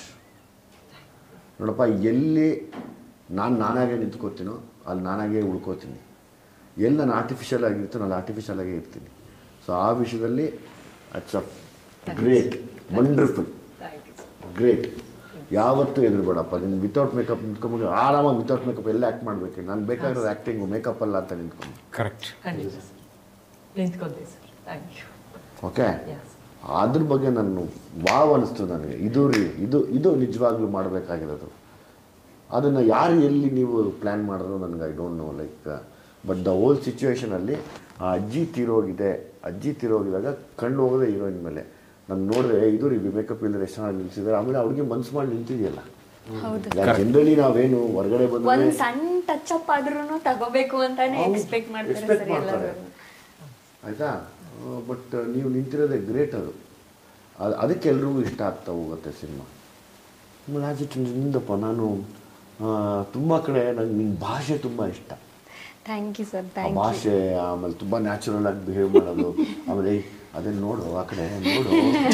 ನೋಡಪ್ಪ ಎಲ್ಲಿ ನಾನು ನಾನಾಗೆ ನಿಂತ್ಕೋತೀನೋ ಅಲ್ಲಿ ನಾನಾಗೆ ಉಳ್ಕೋತೀನಿ ಎಲ್ಲಿ ನಾನು ಆರ್ಟಿಫಿಷಿಯಲ್ ಆಗಿರ್ತೀನೋ ಅಲ್ಲಿ ಆರ್ಟಿಫಿಷಿಯಲ್ ಆಗೇ ಇರ್ತೀನಿ ಸೊ ಆ ವಿಷಯದಲ್ಲಿ it's a great wonderful thank you sir great ಯಾವತ್ತೂ ಎದುರುಬೇಡಪ್ಪ ನೀನು ವಿತೌಟ್ ಮೇಕಪ್ ನಿಂತ್ಕೊಂಡ್ಬಿಟ್ಟು ಆರಾಮಾಗಿ ವಿತೌಟ್ ಮೇಕಪ್ ಎಲ್ಲ ಆ್ಯಕ್ಟ್ ಮಾಡಬೇಕು ನಾನು ಬೇಕಾಗಿರೋದು ಆ್ಯಕ್ಟಿಂಗು ಮೇಕಪ್ ಅಲ್ಲ ಅಂತ ನಿಂತ್ಕೊಂಡು ಕರೆಕ್ಟ್ ಖಂಡಿತ ಸರ್ ನಿಂತ್ಕೊಂತೀವಿ sir thank you okay yes ಅದ್ರ ಬಗ್ಗೆ ನಾನು ವಾವ್ ಅನಿಸ್ತು ನನಗೆ ಇದು ರೀ ಇದು ಇದು ನಿಜವಾಗ್ಲೂ ಮಾಡಬೇಕಾಗಿರೋದು ಅದನ್ನು ಯಾರು ಎಲ್ಲಿ ನೀವು ಪ್ಲ್ಯಾನ್ ಮಾಡಿದ್ರು ನನಗೆ I don't know like but the whole ಸಿಚುವೇಶನಲ್ಲಿ ಆ ಅಜ್ಜಿ ತೀರೋಗಿದೆ ಅಜ್ಜಿ ತೀರೋಗಿದಾಗ ಕಣ್ಣು ಹೋಗೋದೇ ಹೀರೋಯಿನ್ ಮೇಲೆ ನಾನು ನೋಡಿದೆ ಇದು ರೀ ಮೇಕಪ್ ಇಲ್ಲದೆ ಎಷ್ಟು ಚೆನ್ನಾಗಿ ನಿಲ್ಸಿದ್ದಾರೆ ಆಮೇಲೆ ಅವ್ರಿಗೆ ಮನ್ಸು ಮಾಡಿ ನಿಂತಿದೆಯಲ್ಲ ಹೌದು ಜನರಲಿ ನಾವೇನು ಹೊರಗಡೆ ಬಂದ್ರೆ ಒಂದ್ ಸಣ್ಣ ಟಚ್ ಅಪ್ ಆದ್ರೂ ತಗೋಬೇಕು ಅಂತಾನೆ ಎಕ್ಸ್ಪೆಕ್ಟ್ ಮಾಡ್ತಾರೆ ಎಕ್ಸ್ಪೆಕ್ಟ್ ಸರ್ ಮಾಡ್ತಾರೆ ಎಲ್ಲರೂ ಆಯಿತಾ ಬಟ್ ನೀವು ನಿಂತಿರೋದೇ ಗ್ರೇಟ್ ಅದು ಅದು ಅದಕ್ಕೆ ಎಲ್ರಿಗೂ ಇಷ್ಟ ಆಗ್ತಾ ಹೋಗುತ್ತೆ ಸಿನಿಮಾ ಆಮೇಲೆ ಆಚೆ ನಿಂದಪ್ಪ ನಾನು ತುಂಬ ಕಡೆ ನಂಗೆ ನಿಮ್ಮ ಭಾಷೆ ತುಂಬ ಇಷ್ಟ ಥ್ಯಾಂಕ್ ಯು ಸರ್ ಆ ಥ್ಯಾಂಕ್ ಯು ಭಾಷೆ ಆಮೇಲೆ ತುಂಬ ನ್ಯಾಚುರಲ್ ಆಗಿ ಬಿಹೇವ್ ಮಾಡೋದು ಆಮೇಲೆ ಏಯ್, ಅದನ್ನ ನೋಡು ಆ ಕಡೆ ನೋಡು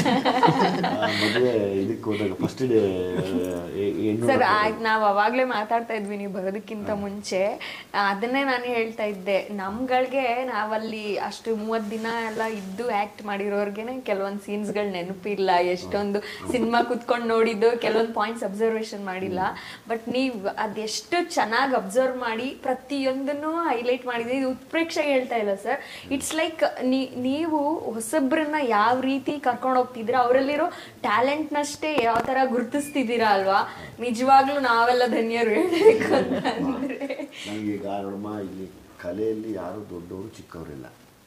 ಆ, ಮದುವೆ ಇದಕ್ಕೆ ಹೋದಾಗ ಫಸ್ಟ್ ಡೇ ಹೆಣ್ಣು ಸರ್ ನಾವು ಅವಾಗ್ಲೇ ಮಾತಾಡ್ತಾ ಇದ್ವಿ ನೀವು ಬರೋದಕ್ಕಿಂತ ಮುಂಚೆ ಆ, ಅದನ್ನೇ ನಾನು ಹೇಳ್ತಾ ಇದ್ದೆ ನಮ್ಗಳಿಗೆ ನಾವಲ್ಲಿ ಅಷ್ಟು ಮೂವತ್ತು ದಿನ ಎಲ್ಲ ಇದ್ದು ಆಕ್ಟ್ ಮಾಡಿರೋರ್ಗೆನೆ ಕೆಲವೊಂದು ಸೀನ್ಸ್ಗಳು ನೆನಪಿಲ್ಲ ಎಷ್ಟೊಂದು ಸಿನಿಮಾ ಕುತ್ಕೊಂಡು ನೋಡಿದ್ದು ಕೆಲವೊಂದು ಪಾಯಿಂಟ್ಸ್ ಅಬ್ಸರ್ವೇಷನ್ ಮಾಡಿಲ್ಲ ಬಟ್ ನೀವು ಅದೆಷ್ಟು ಚೆನ್ನಾಗಿ ಅಬ್ಸರ್ವ್ ಮಾಡಿ ಪ್ರತಿಯೊಂದನ್ನು ಹೈಲೈಟ್ ಮಾಡಿದ್ರಿ ಇದು ಉತ್ಪ್ರೇಕ್ಷೆ ಹೇಳ್ತಾ ಇಲ್ಲ ಸರ್ ಇಟ್ಸ್ ಲೈಕ್ ನೀವು ಹೊಸಬ್ರನ್ನ ಯಾವ ರೀತಿ ಕರ್ಕೊಂಡು ಹೋಗ್ತಿದ್ದೀರಾ ಅವರಲ್ಲಿರೋ ಟ್ಯಾಲೆಂಟ್ನಷ್ಟೇ ಯಾವ ಥರ ಗುರುತಿಸ್ತಿದ್ದೀರಾ ಅಲ್ವಾ ನಿಜವಾಗ್ಲೂ ನಾವೆಲ್ಲ ಧನ್ಯರು ಹೇಳ್ಬೇಕು ಅಂತಂದ್ರೆ ನನಗೀಗ ನೋಡಮ್ಮ ಇಲ್ಲಿ ಕಲೆಯಲ್ಲಿ ಯಾರು ದೊಡ್ಡವರು ಚಿಕ್ಕವರಿಲ್ಲ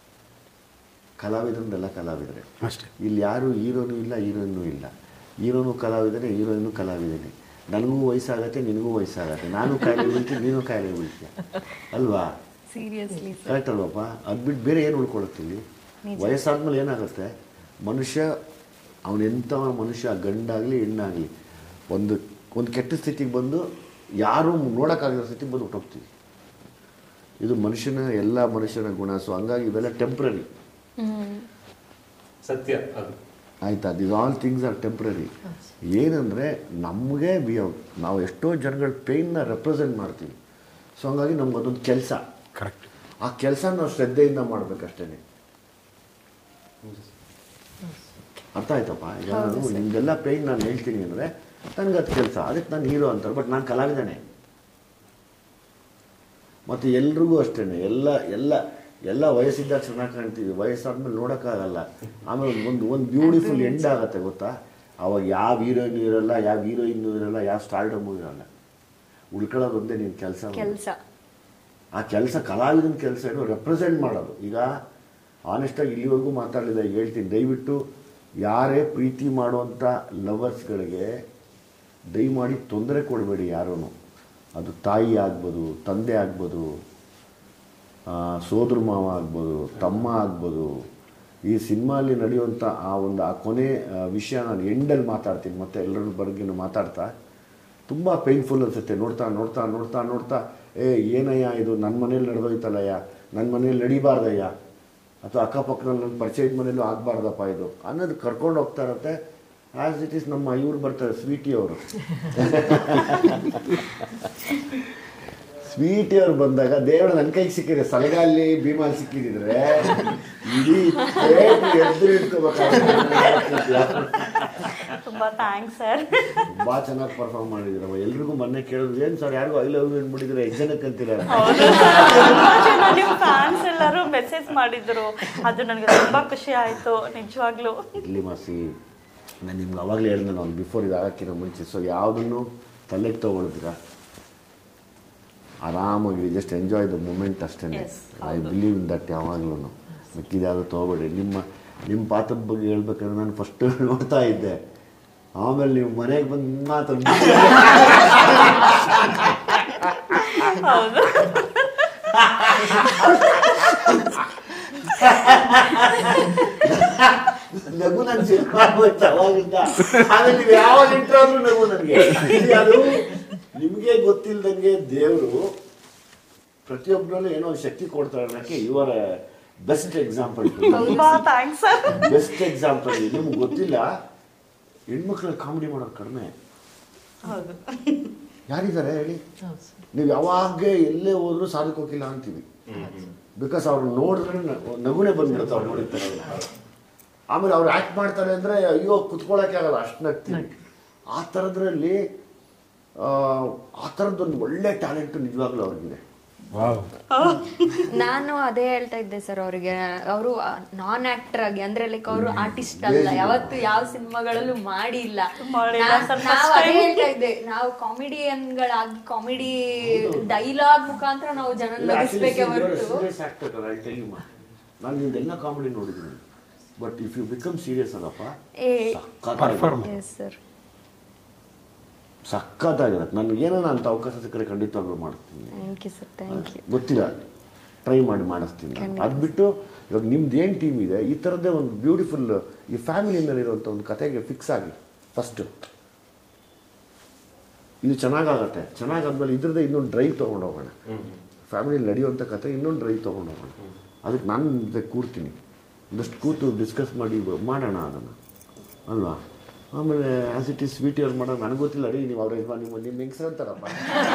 ಕಲಾವಿದರೆಲ್ಲ ಕಲಾವಿದರೆ ಅಷ್ಟೇ ಇಲ್ಲಿ ಯಾರು ಹೀರೋನು ಇಲ್ಲ ಹೀರೋಯಿನ್ನು ಇಲ್ಲ ಹೀರೋನು ಕಲಾವಿದನೇ ಹೀರೋಯಿನು ಕಲಾವಿದನೇ ನನಗೂ ವಯಸ್ಸಾಗತ್ತೆ ನಿನಗೂ ವಯಸ್ಸಾಗತ್ತೆ ನಾನು ಕಾಯಿಲೆ ಬೀಳ್ತೀನಿ ನೀನು ಕಾಯಿಲೆ ಬೀಳ್ತೀಯ ಅಲ್ವಾ ಸೀರಿಯಸ್ಲಿ ಕರೆಕ್ಟ್ ಅಲ್ವಪ್ಪ ಅದು ಬಿಟ್ಟು ಬೇರೆ ಏನು ಉಳ್ಕೊಳುತ್ತೀವಿ ವಯಸ್ಸಾದ್ಮೇಲೆ ಏನಾಗುತ್ತೆ ಮನುಷ್ಯ ಅವನೆಂಥ ಮನುಷ್ಯ ಗಂಡಾಗಲಿ ಹೆಣ್ಣಾಗಲಿ ಒಂದು ಒಂದು ಕೆಟ್ಟ ಸ್ಥಿತಿಗೆ ಬಂದು ಯಾರೂ ನೋಡೋಕ್ಕಾಗದ ಸ್ಥಿತಿಗೆ ಬಂದು ಹೊಟ್ಟೋಗ್ತೀವಿ ಇದು ಮನುಷ್ಯನ ಎಲ್ಲ ಮನುಷ್ಯನ ಗುಣ ಸೊ ಹಂಗಾಗಿ ಇವೆಲ್ಲ ಟೆಂಪ್ರರಿ ಸತ್ಯ ಅದು ಆಯ್ತಾ this all things are temporary ಏನಂದರೆ ನಮಗೆ ವಿ ನಾವು ಎಷ್ಟೋ ಜನಗಳ ಪೇಯ್ನ ರೆಪ್ರೆಸೆಂಟ್ ಮಾಡ್ತೀವಿ ಸೊ ಹಂಗಾಗಿ ನಮ್ಗೆ ಅದೊಂದು ಕೆಲಸ ಕರೆಕ್ಟ್ ಆ ಕೆಲಸ ನಾವು ಶ್ರದ್ಧೆಯಿಂದ ಮಾಡ್ಬೇಕಷ್ಟೇ ಅರ್ಥ ಆಯ್ತಪ್ಪ ಈಗ ನಾನು ನಿಮ್ದೆಲ್ಲ ಪೇಯ್ನ್ ನಾನು ಹೇಳ್ತೀನಿ ಅಂದರೆ ನನಗೆ ಅದು ಕೆಲಸ ಅದಕ್ಕೆ ನಾನು ಹೀರೋ ಅಂತಾರೆ ಬಟ್ ನಾನು ಕಲಾವಿದನೇ ಮತ್ತು ಎಲ್ರಿಗೂ ಅಷ್ಟೇ ಎಲ್ಲ ಎಲ್ಲ ಎಲ್ಲ ವಯಸ್ಸಿದ್ದಾಗ ಚೆನ್ನಾಗಿ ಕಾಣ್ತೀವಿ ವಯಸ್ಸಾದ್ಮೇಲೆ ನೋಡೋಕ್ಕಾಗಲ್ಲ ಆಮೇಲೆ ಒಂದು ಒಂದು ಬ್ಯೂಟಿಫುಲ್ ಎಂಡ್ ಆಗತ್ತೆ ಗೊತ್ತಾ ಅವಾಗ ಯಾವ ಹೀರೋಯಿನ್ ಇರಲ್ಲ ಯಾವ ಹೀರೋಯಿನ್ ಇರಲ್ಲ ಯಾವ ಸ್ಟಾರ್ಡಮು ಇರಲ್ಲ ಉಳ್ಕೊಳ್ಳೋದು ಒಂದೇ ನಿನ್ನ ಕೆಲಸ ಕೆಲಸ ಆ ಕೆಲಸ ಕಲಾವಿದನ ಕೆಲಸ ಏನು ರೆಪ್ರೆಸೆಂಟ್ ಮಾಡೋದು ಈಗ ಆನೆಸ್ಟಾಗಿ ಇಲ್ಲಿವರೆಗೂ ಮಾತಾಡಲಿಲ್ಲ ಹೇಳ್ತೀನಿ ದಯವಿಟ್ಟು ಯಾರೇ ಪ್ರೀತಿ ಮಾಡುವಂಥ ಲವರ್ಸ್ಗಳಿಗೆ ದಯಮಾಡಿ ತೊಂದರೆ ಕೊಡಬೇಡಿ ಯಾರೂ ಅದು ತಾಯಿ ಆಗ್ಬೋದು ತಂದೆ ಆಗ್ಬೋದು ಆ, ಸೋದರ ಮಾವ ಆಗ್ಬೋದು ತಮ್ಮ ಆಗ್ಬೋದು ಈ ಸಿನಿಮಾಲಿ ನಡೆಯುವಂಥ ಆ ಒಂದು ಆ ಕೊನೆ ಆ, ವಿಷಯ ನಾನು ಎಂಡಲ್ಲಿ ಮಾತಾಡ್ತೀನಿ ಮತ್ತೆ ಎಲ್ಲರ ಬಗ್ಗೆನೂ ಮಾತಾಡ್ತಾ ತುಂಬ ಪೇನ್ಫುಲ್ ಅನಿಸುತ್ತೆ ನೋಡ್ತಾ ನೋಡ್ತಾ ನೋಡ್ತಾ ನೋಡ್ತಾ ಏ ಏನಯ್ಯ ಇದು ನನ್ನ ಮನೇಲಿ ನಡೆದೋಯ್ತಲ್ಲಯ್ಯ ನನ್ನ ಮನೇಲಿ ನಡಿಬಾರ್ದಯ್ಯ ಅಥವಾ ಅಕ್ಕಪಕ್ಕದಲ್ಲಿ ನನ್ನ ಪರಿಚಯದ ಮನೇಲೂ ಆಗಬಾರ್ದಪ್ಪ ಇದು ಅನ್ನೋದು ಕರ್ಕೊಂಡು ಹೋಗ್ತಾ ಇರತ್ತೆ ಆ್ಯಸ್ ಇಟ್ ಈಸ್ ನಮ್ಮ ಇವ್ರು ಬರ್ತಾರೆ ಸ್ವೀಟಿ ಅವರು ಸ್ವೀಟಿ ಅವ್ರು ಬಂದಾಗ ದೇವರು ನನ್ನ ಕೈಗೆ ಸಿಕ್ಕಿದೆ ಸಲಗಾಲಿ ಭೀಮಾಲ್ ಸಿಕ್ಕಿದ್ರೆ ಇಡೀ theatre ಎದ್ರು ಇಟ್ಕೋಬೇಕಾಗುತ್ತೆ ತುಂಬಾ ಥ್ಯಾಂಕ್ಸ್ ಸರ್ ತುಂಬಾ ಚೆನ್ನಾಗಿ ಪರ್ಫಾರ್ಮ್ ಮಾಡಿದಿರಮ್ಮ ಎಲ್ರಿಗೂ ಮೊನ್ನೆ ಕೇಳಿದ್ರು ಏನು ಸರ್ ಯಾರಿಗೂ ಐ ಲವ್ ಯು ಅಂದ್ಬಿಟ್ಟಿದ್ರೆ ಎಷ್ಟು ಜನಕ್ಕೆ ಅಂತೀರ ಹೌದು ಸರ್ ತುಂಬಾ ಜನ ನಿಮ್ಮ ಫ್ಯಾನ್ಸ್ ಎಲ್ಲರೂ ಮೆಸೇಜ್ ಮಾಡಿದ್ರು ಅದು ನನಗೆ ತುಂಬಾ ಖುಷಿ ಆಯ್ತು ನಿಜವಾಗ್ಲೂ ಇರ್ಲಿ ಮಾಸಿ ನಾನು ನಿಮ್ಗೆ ಅವಾಗಲೇ ಹೇಳಿದೆ ನಾನು ಬಿಫೋರ್ ಇದಾಗಕ್ಕಿಂತ ಮುಂಚೆ ಸೊ ಯಾವುದನ್ನು ತಲೆಗೆ ತೊಗೊಳಿದ್ರ ಆರಾಮಾಗಿ ಜಸ್ಟ್ ಎಂಜಾಯ್ ದ ಮೂಮೆಂಟ್ ಅಷ್ಟೇ Yes, I believe in that ಯಾವಾಗಲೂ ಮಿಕ್ಕಿದ್ಯಾವುದು ತೊಗೊಬೇಡಿ ನಿಮ್ಮ ನಿಮ್ಮ ಪಾತ್ರದ ಬಗ್ಗೆ ಹೇಳ್ಬೇಕಾದ್ರೆ ನಾನು ಫಸ್ಟ್ ನೋಡ್ತಾ ಇದ್ದೆ ಆಮೇಲೆ ನೀವು ಮನೆಗೆ ಬಂದು ಮಾತು ಹೌದು ನಗು ನನ್ನ ಸಿನಿಮಾ ಆಗೋಯ್ತು ಅವಾಗಿಂದ ಆಮೇಲೆ ನೀವು ಯಾವಾಗ ಇಂಟ್ರಾದ್ರು ನಗು ನನಗೆ ಅದು ನಿಮಗೆ ಗೊತ್ತಿಲ್ದಂಗೆ ದೇವರು ಪ್ರತಿಯೊಬ್ಬರಲ್ಲೂ ಏನೋ ಒಂದು ಶಕ್ತಿ ಕೊಡ್ತಾರೆ ಅನ್ನೋಕ್ಕೆ ಇವರ ಬೆಸ್ಟ್ ಎಕ್ಸಾಂಪಲ್ ತುಂಬಾ ಥ್ಯಾಂಕ್ಸ್ ಸರ್ ಬೆಸ್ಟ್ ಎಕ್ಸಾಂಪಲ್ ನಿಮ್ಗೆ ಗೊತ್ತಿಲ್ಲ ಹೆಣ್ಮಕ್ಳು ಕಾಮಿಡಿ ಮಾಡೋದು ಕಡಿಮೆ ಹೌದು ಯಾರಿದ್ದಾರೆ ಹೇಳಿ ಹೌದು ಸರ್ ನೀವು ಯಾವಾಗ ಎಲ್ಲೇ ಹೋದ್ರು ಸಾಧಕ್ಕೆ ಹೋಗಿಲ್ಲ ಅಂತೀವಿ ಬಿಕಾಸ್ ಅವ್ರು ನೋಡಿದ್ರೆ ನ- ನಗುನೇ ಬಂದ್ಬಿಡುತ್ತೆ ಅವ್ರು ನೋಡಿರ್ತಾರೆ ಆಮೇಲೆ ಅವ್ರು ಆ್ಯಕ್ಟ್ ಮಾಡ್ತಾರೆ ಅಂದರೆ ಅಯ್ಯೋ ಕುತ್ಕೊಳ್ಳೋಕೆ ಆಗಲ್ಲ ಅಷ್ಟು ನಗ್ತೀವಿ ಆ ಥರದ್ರಲ್ಲಿ ಆ, ಆ ಥರದ್ದೊಂದು ಒಳ್ಳೆ ಟ್ಯಾಲೆಂಟ್ ನಿಜವಾಗ್ಲೂ ಅವ್ರಿಗಿದೆ ವಾವ್ ನಾನು ಅದೇ ಹೇಳ್ತಾ ಇದ್ದೆ ಸರ್ ಅವರಿಗೆ ಅವರು ನಾನ್ ಆಕ್ಟರ್ ಆಗಿ ಅಂದ್ರೆ ಲೈಕ್ ಅವರು ಆರ್ಟಿಸ್ಟ್ ಅಲ್ಲ ಯಾವತ್ತು ಯಾವ ಸಿನಿಮಾಗಳಲ್ಲೂ ಮಾಡಿಲ್ಲ ಮಾಡಿಲ್ಲ ನಾ- sir, ನಾವು first ಅದೇ time. ಹೇಳ್ತಾ ಇದ್ದೆ ನಾವು ಕಾಮಿಡಿಯನ್ಗಳಾಗಿ ಕಾಮಿಡಿ ಡೈಲಾಗ್ ಮುಖಾಂತರ ನಾವು ಜನ ನಗಿಸ್ಬೇಕೆ ಹೊರತು ಸೀರಿಯಸ್ ಆಕ್ಟರ್ ನಾನು ನಿಮ್ದೆಲ್ಲ ಕಾಮಿಡಿ ನೋಡಿದ್ದೀನಿ but if you become serious ಅಲ್ಲಪ್ಪ ಏ ಸಖತ್ತಾಗಿದೆ. ಎಸ್ ಸರ್ ಸಖತ್ತಾಗಿರುತ್ತೆ ನನಗೇನೋ ಅಂತ ಅವಕಾಶ ಸಿಕ್ಕರೆ ಖಂಡಿತವಾಗ್ಲೂ ಮಾಡ್ತೀನಿ thank you sir thank you ಗೊತ್ತಿಲ್ಲ ಟ್ರೈ ಮಾಡಿ ಮಾಡಿಸ್ತೀನಿ ಖಂಡಿತ. ಅದು ಬಿಟ್ಟು ಇವಾಗ ನಿಮ್ದು ಏನು ಟೀಮ್ ಇದೆ ಈ ಥರದ್ದೇ ಒಂದು ಬ್ಯೂಟಿಫುಲ್ ಈ ಫ್ಯಾಮಿಲಿನಲ್ಲಿರುವಂಥ ಒಂದು ಕತೆಗೆ ಫಿಕ್ಸ್ ಆಗಿ ಫಸ್ಟು ಇದು ಚೆನ್ನಾಗಾಗತ್ತೆ ಚೆನ್ನಾಗಾದ್ಮೇಲೆ ಇದ್ರದ್ದೇ ಇನ್ನೊಂದು ಡ್ರೈವ್ ತೊಗೊಂಡು ಹೋಗೋಣ ಫ್ಯಾಮಿಲಿಯಲ್ಲಿ ನಡೆಯುವಂಥ ಕತೆ ಇನ್ನೊಂದು ಡ್ರೈವ್ ತೊಗೊಂಡು ಹೋಗೋಣ ಅದಕ್ಕೆ ನಾನು ಜೊತೆ ಕೂರ್ತೀನಿ ಒಂದಷ್ಟು ಕೂತು ಡಿಸ್ಕಸ್ ಮಾಡಿ ಮಾಡೋಣ ಅದನ್ನು ಅಲ್ವಾ ಆಮೇಲೆ ಆ್ಯಸ್ ಇಟ್ ಈಸ್ ಸ್ವೀಟ್ ಅವ್ರು ಮಾಡೋದು ನನಗೆ ಗೊತ್ತಿಲ್ಲ ರೀ ನೀವು ಅವ್ರ ಯಜಮಾನ್ ನಿಮ್ಮ ನಿಮ್ಮ ಹೆಂಗಸ್ರು ಅಂತಾರಪ್ಪ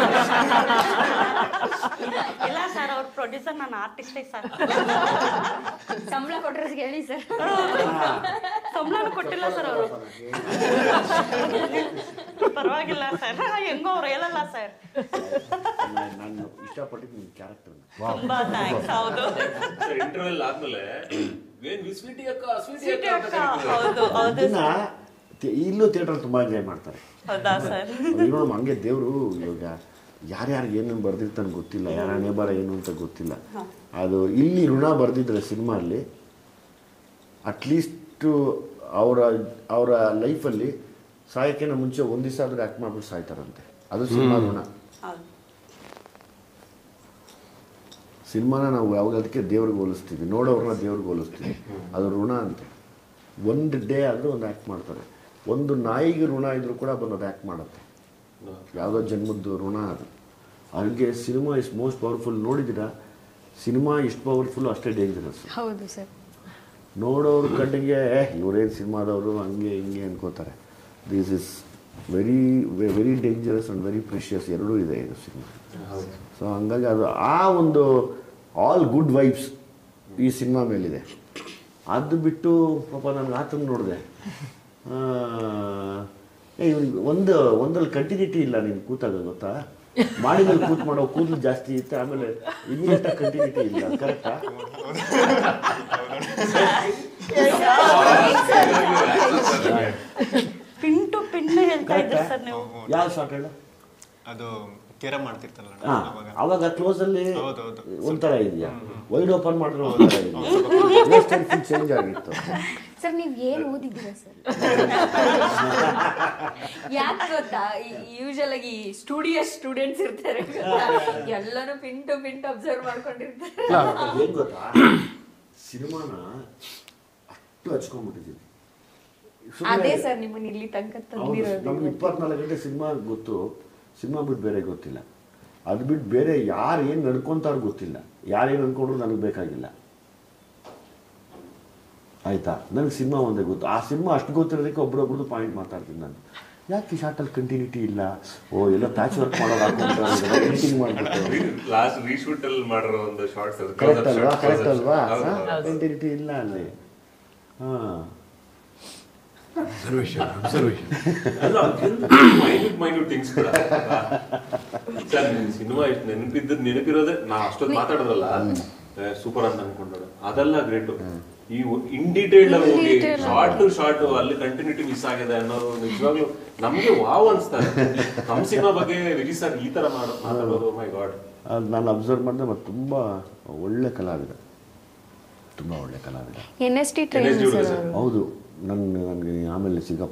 ಇಲ್ಲ ಸರ್ ಅವ್ರ ಪ್ರೊಡ್ಯೂಸರ್ ನಾನು ಆರ್ಟಿಸ್ಟೇ ಸರ್ ಸಂಬಳ ಕೊಟ್ರೆ ಹೇಳಿ ಸರ್ ಸಂಬಳನೂ ಕೊಟ್ಟಿಲ್ಲ ಸರ್ ಅವರು ಪರವಾಗಿಲ್ಲ ಸರ್ ಹೆಂಗೋ ಅವ್ರು ಹೇಳಲ್ಲ ಸರ್ ನಾನು ಇಷ್ಟಪಟ್ಟಿದ್ದು ನಿಮ್ಮ ಕ್ಯಾರೆಕ್ಟರ್ನ ತುಂಬಾ ಥ್ಯಾಂಕ್ಸ್ ಹೌದು ಸರ್ ಇಂಟರ್ವ್ಯೂಲ್ ಆದ್ಮೇಲೆ ಏನ್ ಸ್ವೀಟಿ ಅಕ್ಕ ಸ್ವೀಟಿ ಸ್ವೀಟಿ ಅಕ್ಕ ಅಕ್ಕ ಹೌದು ಹೌದು ಇದನ್ನ ತಿ- ಇಲ್ಲೂ ಥಿಯೇಟ್ರಲ್ಲಿ ತುಂಬ ಎಂಜಾಯ್ ಮಾಡ್ತಾರೆ ಹೌದಾ ಸರ್ ಏನೋ ಹಂಗೆ ದೇವರು ಇವಾಗ ಯಾರ್ಯಾರಿಗೆ ಏನೇನು ಬರ್ದಿರ್ತಾನೆ ಗೊತ್ತಿಲ್ಲ ಯಾರ ಹಣೆ ಬರ ಏನು ಅಂತ ಗೊತ್ತಿಲ್ಲ ಅದು ಇಲ್ಲಿ ಋಣ ಬರ್ದಿದ್ರೆ ಸಿನಿಮಾಲ್ಲಿ ಅಟ್ಲೀಸ್ಟು ಅವರ ಅವರ ಲೈಫಲ್ಲಿ ಸಾಯಕ್ಕಿಂತ ಮುಂಚೆ ಒಂದು ದಿವಸ ಆದರೂ ಆ್ಯಕ್ಟ್ ಮಾಡ್ಬಿಟ್ಟು ಸಾಯ್ತಾರಂತೆ ಅದು ಸಿನಿಮಾ ಋಣ ಹೌದು ಸಿನಿಮಾನ ನಾವು ಯಾವಾಗ ಅದಕ್ಕೆ ದೇವ್ರಿಗೆ ಹೋಲಿಸ್ತೀವಿ ನೋಡೋರನ್ನ ದೇವ್ರಿಗೆ ಹೋಲಿಸ್ತೀವಿ ಅದು ಋಣ ಅಂತೆ ಒಂದು ಡೇ ಆದರೂ ಒಂದು ಆ್ಯಕ್ಟ್ ಮಾಡ್ತಾರೆ ಒಂದು ನಾಯಿಗೆ ಋಣ ಇದ್ರೂ ಕೂಡ ಬಂದು ಅದು ಆ್ಯಕ್ಟ್ ಮಾಡುತ್ತೆ ಯಾವುದೋ ಜನ್ಮದ್ದು ಋಣ ಅದು ಹಾಗೆ ಸಿನಿಮಾ ಇಸ್ ಮೋಸ್ಟ್ ಪವರ್ಫುಲ್ ನೋಡಿದ್ದೀರಾ ಸಿನಿಮಾ ಇಷ್ಟು ಪವರ್ಫುಲ್ ಅಷ್ಟೇ ಡೇಂಜರಸ್ ಹೌದು ಸರ್ ನೋಡೋರು ಕಣ್ಣಿಗೆ "ಏ, ಇವ್ರೇನು ಸಿನಿಮಾದವರು ಹಂಗೆ ಹಿಂಗೆ ಅನ್ಕೋತಾರೆ this is very very dangerous and very precious ಎರಡೂ ಇದೆ ಇದು ಸಿನಿಮಾ ಸೊ ಹಂಗಾಗಿ ಅದು ಆ ಒಂದು ಆಲ್ ಗುಡ್ ವೈಬ್ಸ್ ಈ ಸಿನಿಮಾ ಮೇಲಿದೆ ಅದು ಬಿಟ್ಟು ಪಾಪ ನನಗೆ ಆತನ ನೋಡಿದೆ ಏ ಇವ್ನಿಗೆ ಒಂದು ಒಂದಲ್ಲಿ ಕಂಟಿನ್ಯೂಟಿ ಇಲ್ಲ ನೀನು ಕೂತಾಗ ಗೊತ್ತಾ ಮಾಡಿದಲ್ಲಿ ಕೂತ್ ಮಾಡೋ ಕೂದಲು ಜಾಸ್ತಿ ಇತ್ತು ಆಮೇಲೆ ಇಮಿಡಿಯೇಟ್ ಕಂಟಿನ್ಯೂಟಿ ಇಲ್ಲ ಕರೆಕ್ಟಾ ಪಿನ್ ಟು ಪಿನ್ ಹೇಳ್ತಾ ಇದ್ದೆ ಸರ್ ನೀವು ಯಾವ ಶಾರ್ಟ್ ಹೇಳ ಅದು ಕೆರ ಮಾಡ್ತಿರ್ತಲ್ಲ ಹಾ ಅವಾಗ ಅವಾಗ ಕ್ಲೋಸ್ ಅಲ್ಲಿ ಹೌದೌದು. ಒಂಥರ ಇದೆಯಾ ವೈಡ್ ಓಪನ್ ಮಾಡಿದ್ರೆ ಒಂಥರ ಇದೆಯಾ ಚೇಂಜ್ ಆಗಿತ್ತು ಸರ್ ನೀವ್ ಏನ್ ಓದಿದ್ದೀರಾ ಸರ್ ಯಾಕೆ ಗೊತ್ತಾ ಯೂಶಲ್ ಆಗಿ ಸ್ಟುಡಿಯೋ ಸ್ಟೂಡೆಂಟ್ಸ್ ಇರ್ತಾರೆ ಗೊತ್ತಾ? ಎಲ್ಲಾನು ಪಿನ್ ಟು ಪಿನ್ ಅಬ್ಸರ್ವ್ ಮಾಡ್ಕೊಂಡಿರ್ತಾರೆ ಏನ್ ಗೊತ್ತಾ ಸಿನಿಮಾನ ಅಷ್ಟು ಹಚ್ಕೊಂಡ್ಬಿಟ್ಟಿದ್ದೀವಿ ಅದೇ ಸರ್ ನಿಮ್ಮನ್ನ ಇಲ್ಲಿ ತನಕ ತಂದಿರೋದು ನಮ್ಗೆ ಇಪ್ಪತ್ನಾಲ್ಕು ಗಂಟೆ ಸಿನಿಮಾ ಗೊತ್ತು ಸಿನಿಮಾ ಬಿಟ್ಟು ಬೇರೆ ಗೊತ್ತಿಲ್ಲ ಅದು ಬಿಟ್ಟು ಬೇರೆ ಯಾರು ಏನು ನಡ್ಕೊಂತಾರೋ ಗೊತ್ತಿಲ್ಲ ಯಾರೇನು ಅನ್ಕೊಂಡ್ರು ನನಗೆ ಬೇಕಾಗಿಲ್ಲ ಆಯ್ತಾ ನನಗೆ ಸಿನಿಮಾ ಒಂದೇ ಗೊತ್ತು ಆ ಸಿನಿಮಾ ಅಷ್ಟು ಗೊತ್ತಿರೋದಕ್ಕೆ ಒಬ್ರೊಬ್ರದ್ದು ಪಾಯಿಂಟ್ ಮಾತಾಡ್ತೀನಿ ನಾನು ಯಾಕೆ ಶಾರ್ಟಲ್ಲಿ ಕಂಟಿನ್ಯೂಟಿ ಇಲ್ಲ ಓ ಎಲ್ಲ ಪ್ಯಾಚ್ ವರ್ಕ್ ಮಾಡೋದು ಹಾಕೊಂಡ್ರೆ ಎಡಿಟಿಂಗ್ ಮಾಡ್ಬಿಟ್ಟು ಲಾಸ್ಟ್ ರೀಶೂಟ್ ಅಲ್ಲಿ ಮಾಡಿರೋ ಒಂದು ಶಾರ್ಟ್ಸ್ ಕರೆಕ್ಟ್ ಅಲ್ವಾ ಕರೆಕ್ಟ್ ಅಲ್ವಾ ಕಂಟಿನ್ಯೂಟಿ ಇಲ್ಲ ಅಲ್ಲಿ ಹಾಂ observation observation minute minute things ಕೂಡ ಸರ್ ಸಿನಿಮಾ ಇಷ್ಟು ನೆನಪಿದ್ದ ನೆನಪಿರೋದೇ ನಾ ಅಷ್ಟೊತ್ತು ಮಾತಾಡೋದಲ್ಲ ಸೂಪರ್ ಅಂತ ಅನ್ಕೊಂಡೋದು ಅದೆಲ್ಲ ಗ್ರೇಟ್ ಈ ಇನ್ ಡೀಟೇಲ್ ಹೋಗಿ ಶಾರ್ಟ್ ಟು ಶಾರ್ಟ್ ಅಲ್ಲಿ ಕಂಟಿನ್ಯೂಟಿ ಮಿಸ್ ಆಗಿದೆ ಅನ್ನೋದು ನಿಜವಾಗ್ಲೂ ನಮ್ಗೆ ವಾವ್ ಅನ್ಸ್ತಾರೆ ನಮ್ ಸಿನಿಮಾ ಬಗ್ಗೆ ವಿಜಯ್ ಸರ್ ಈ ತರ ಮಾಡೋ ಮಾತಾಡೋದು ಮೈ ಗಾಡ್ ಅದು ನಾನು ಅಬ್ಸರ್ವ್ ಮಾಡಿದೆ ಮತ್ತು ತುಂಬ ಒಳ್ಳೆ ಕಲಾವಿದ ತುಂಬ ಒಳ್ಳೆ ಕಲಾವಿದ ಎನ್ ಎಸ್ ಟಿ ಟ್ರೈನ್ ಹುಡುಗ ಸರ್ ಸರ್. ಅವರು ಹೌದು ನನ್ನ ನನಗೆ ಆಮೇಲೆ ಸಿಗಪ್ಪ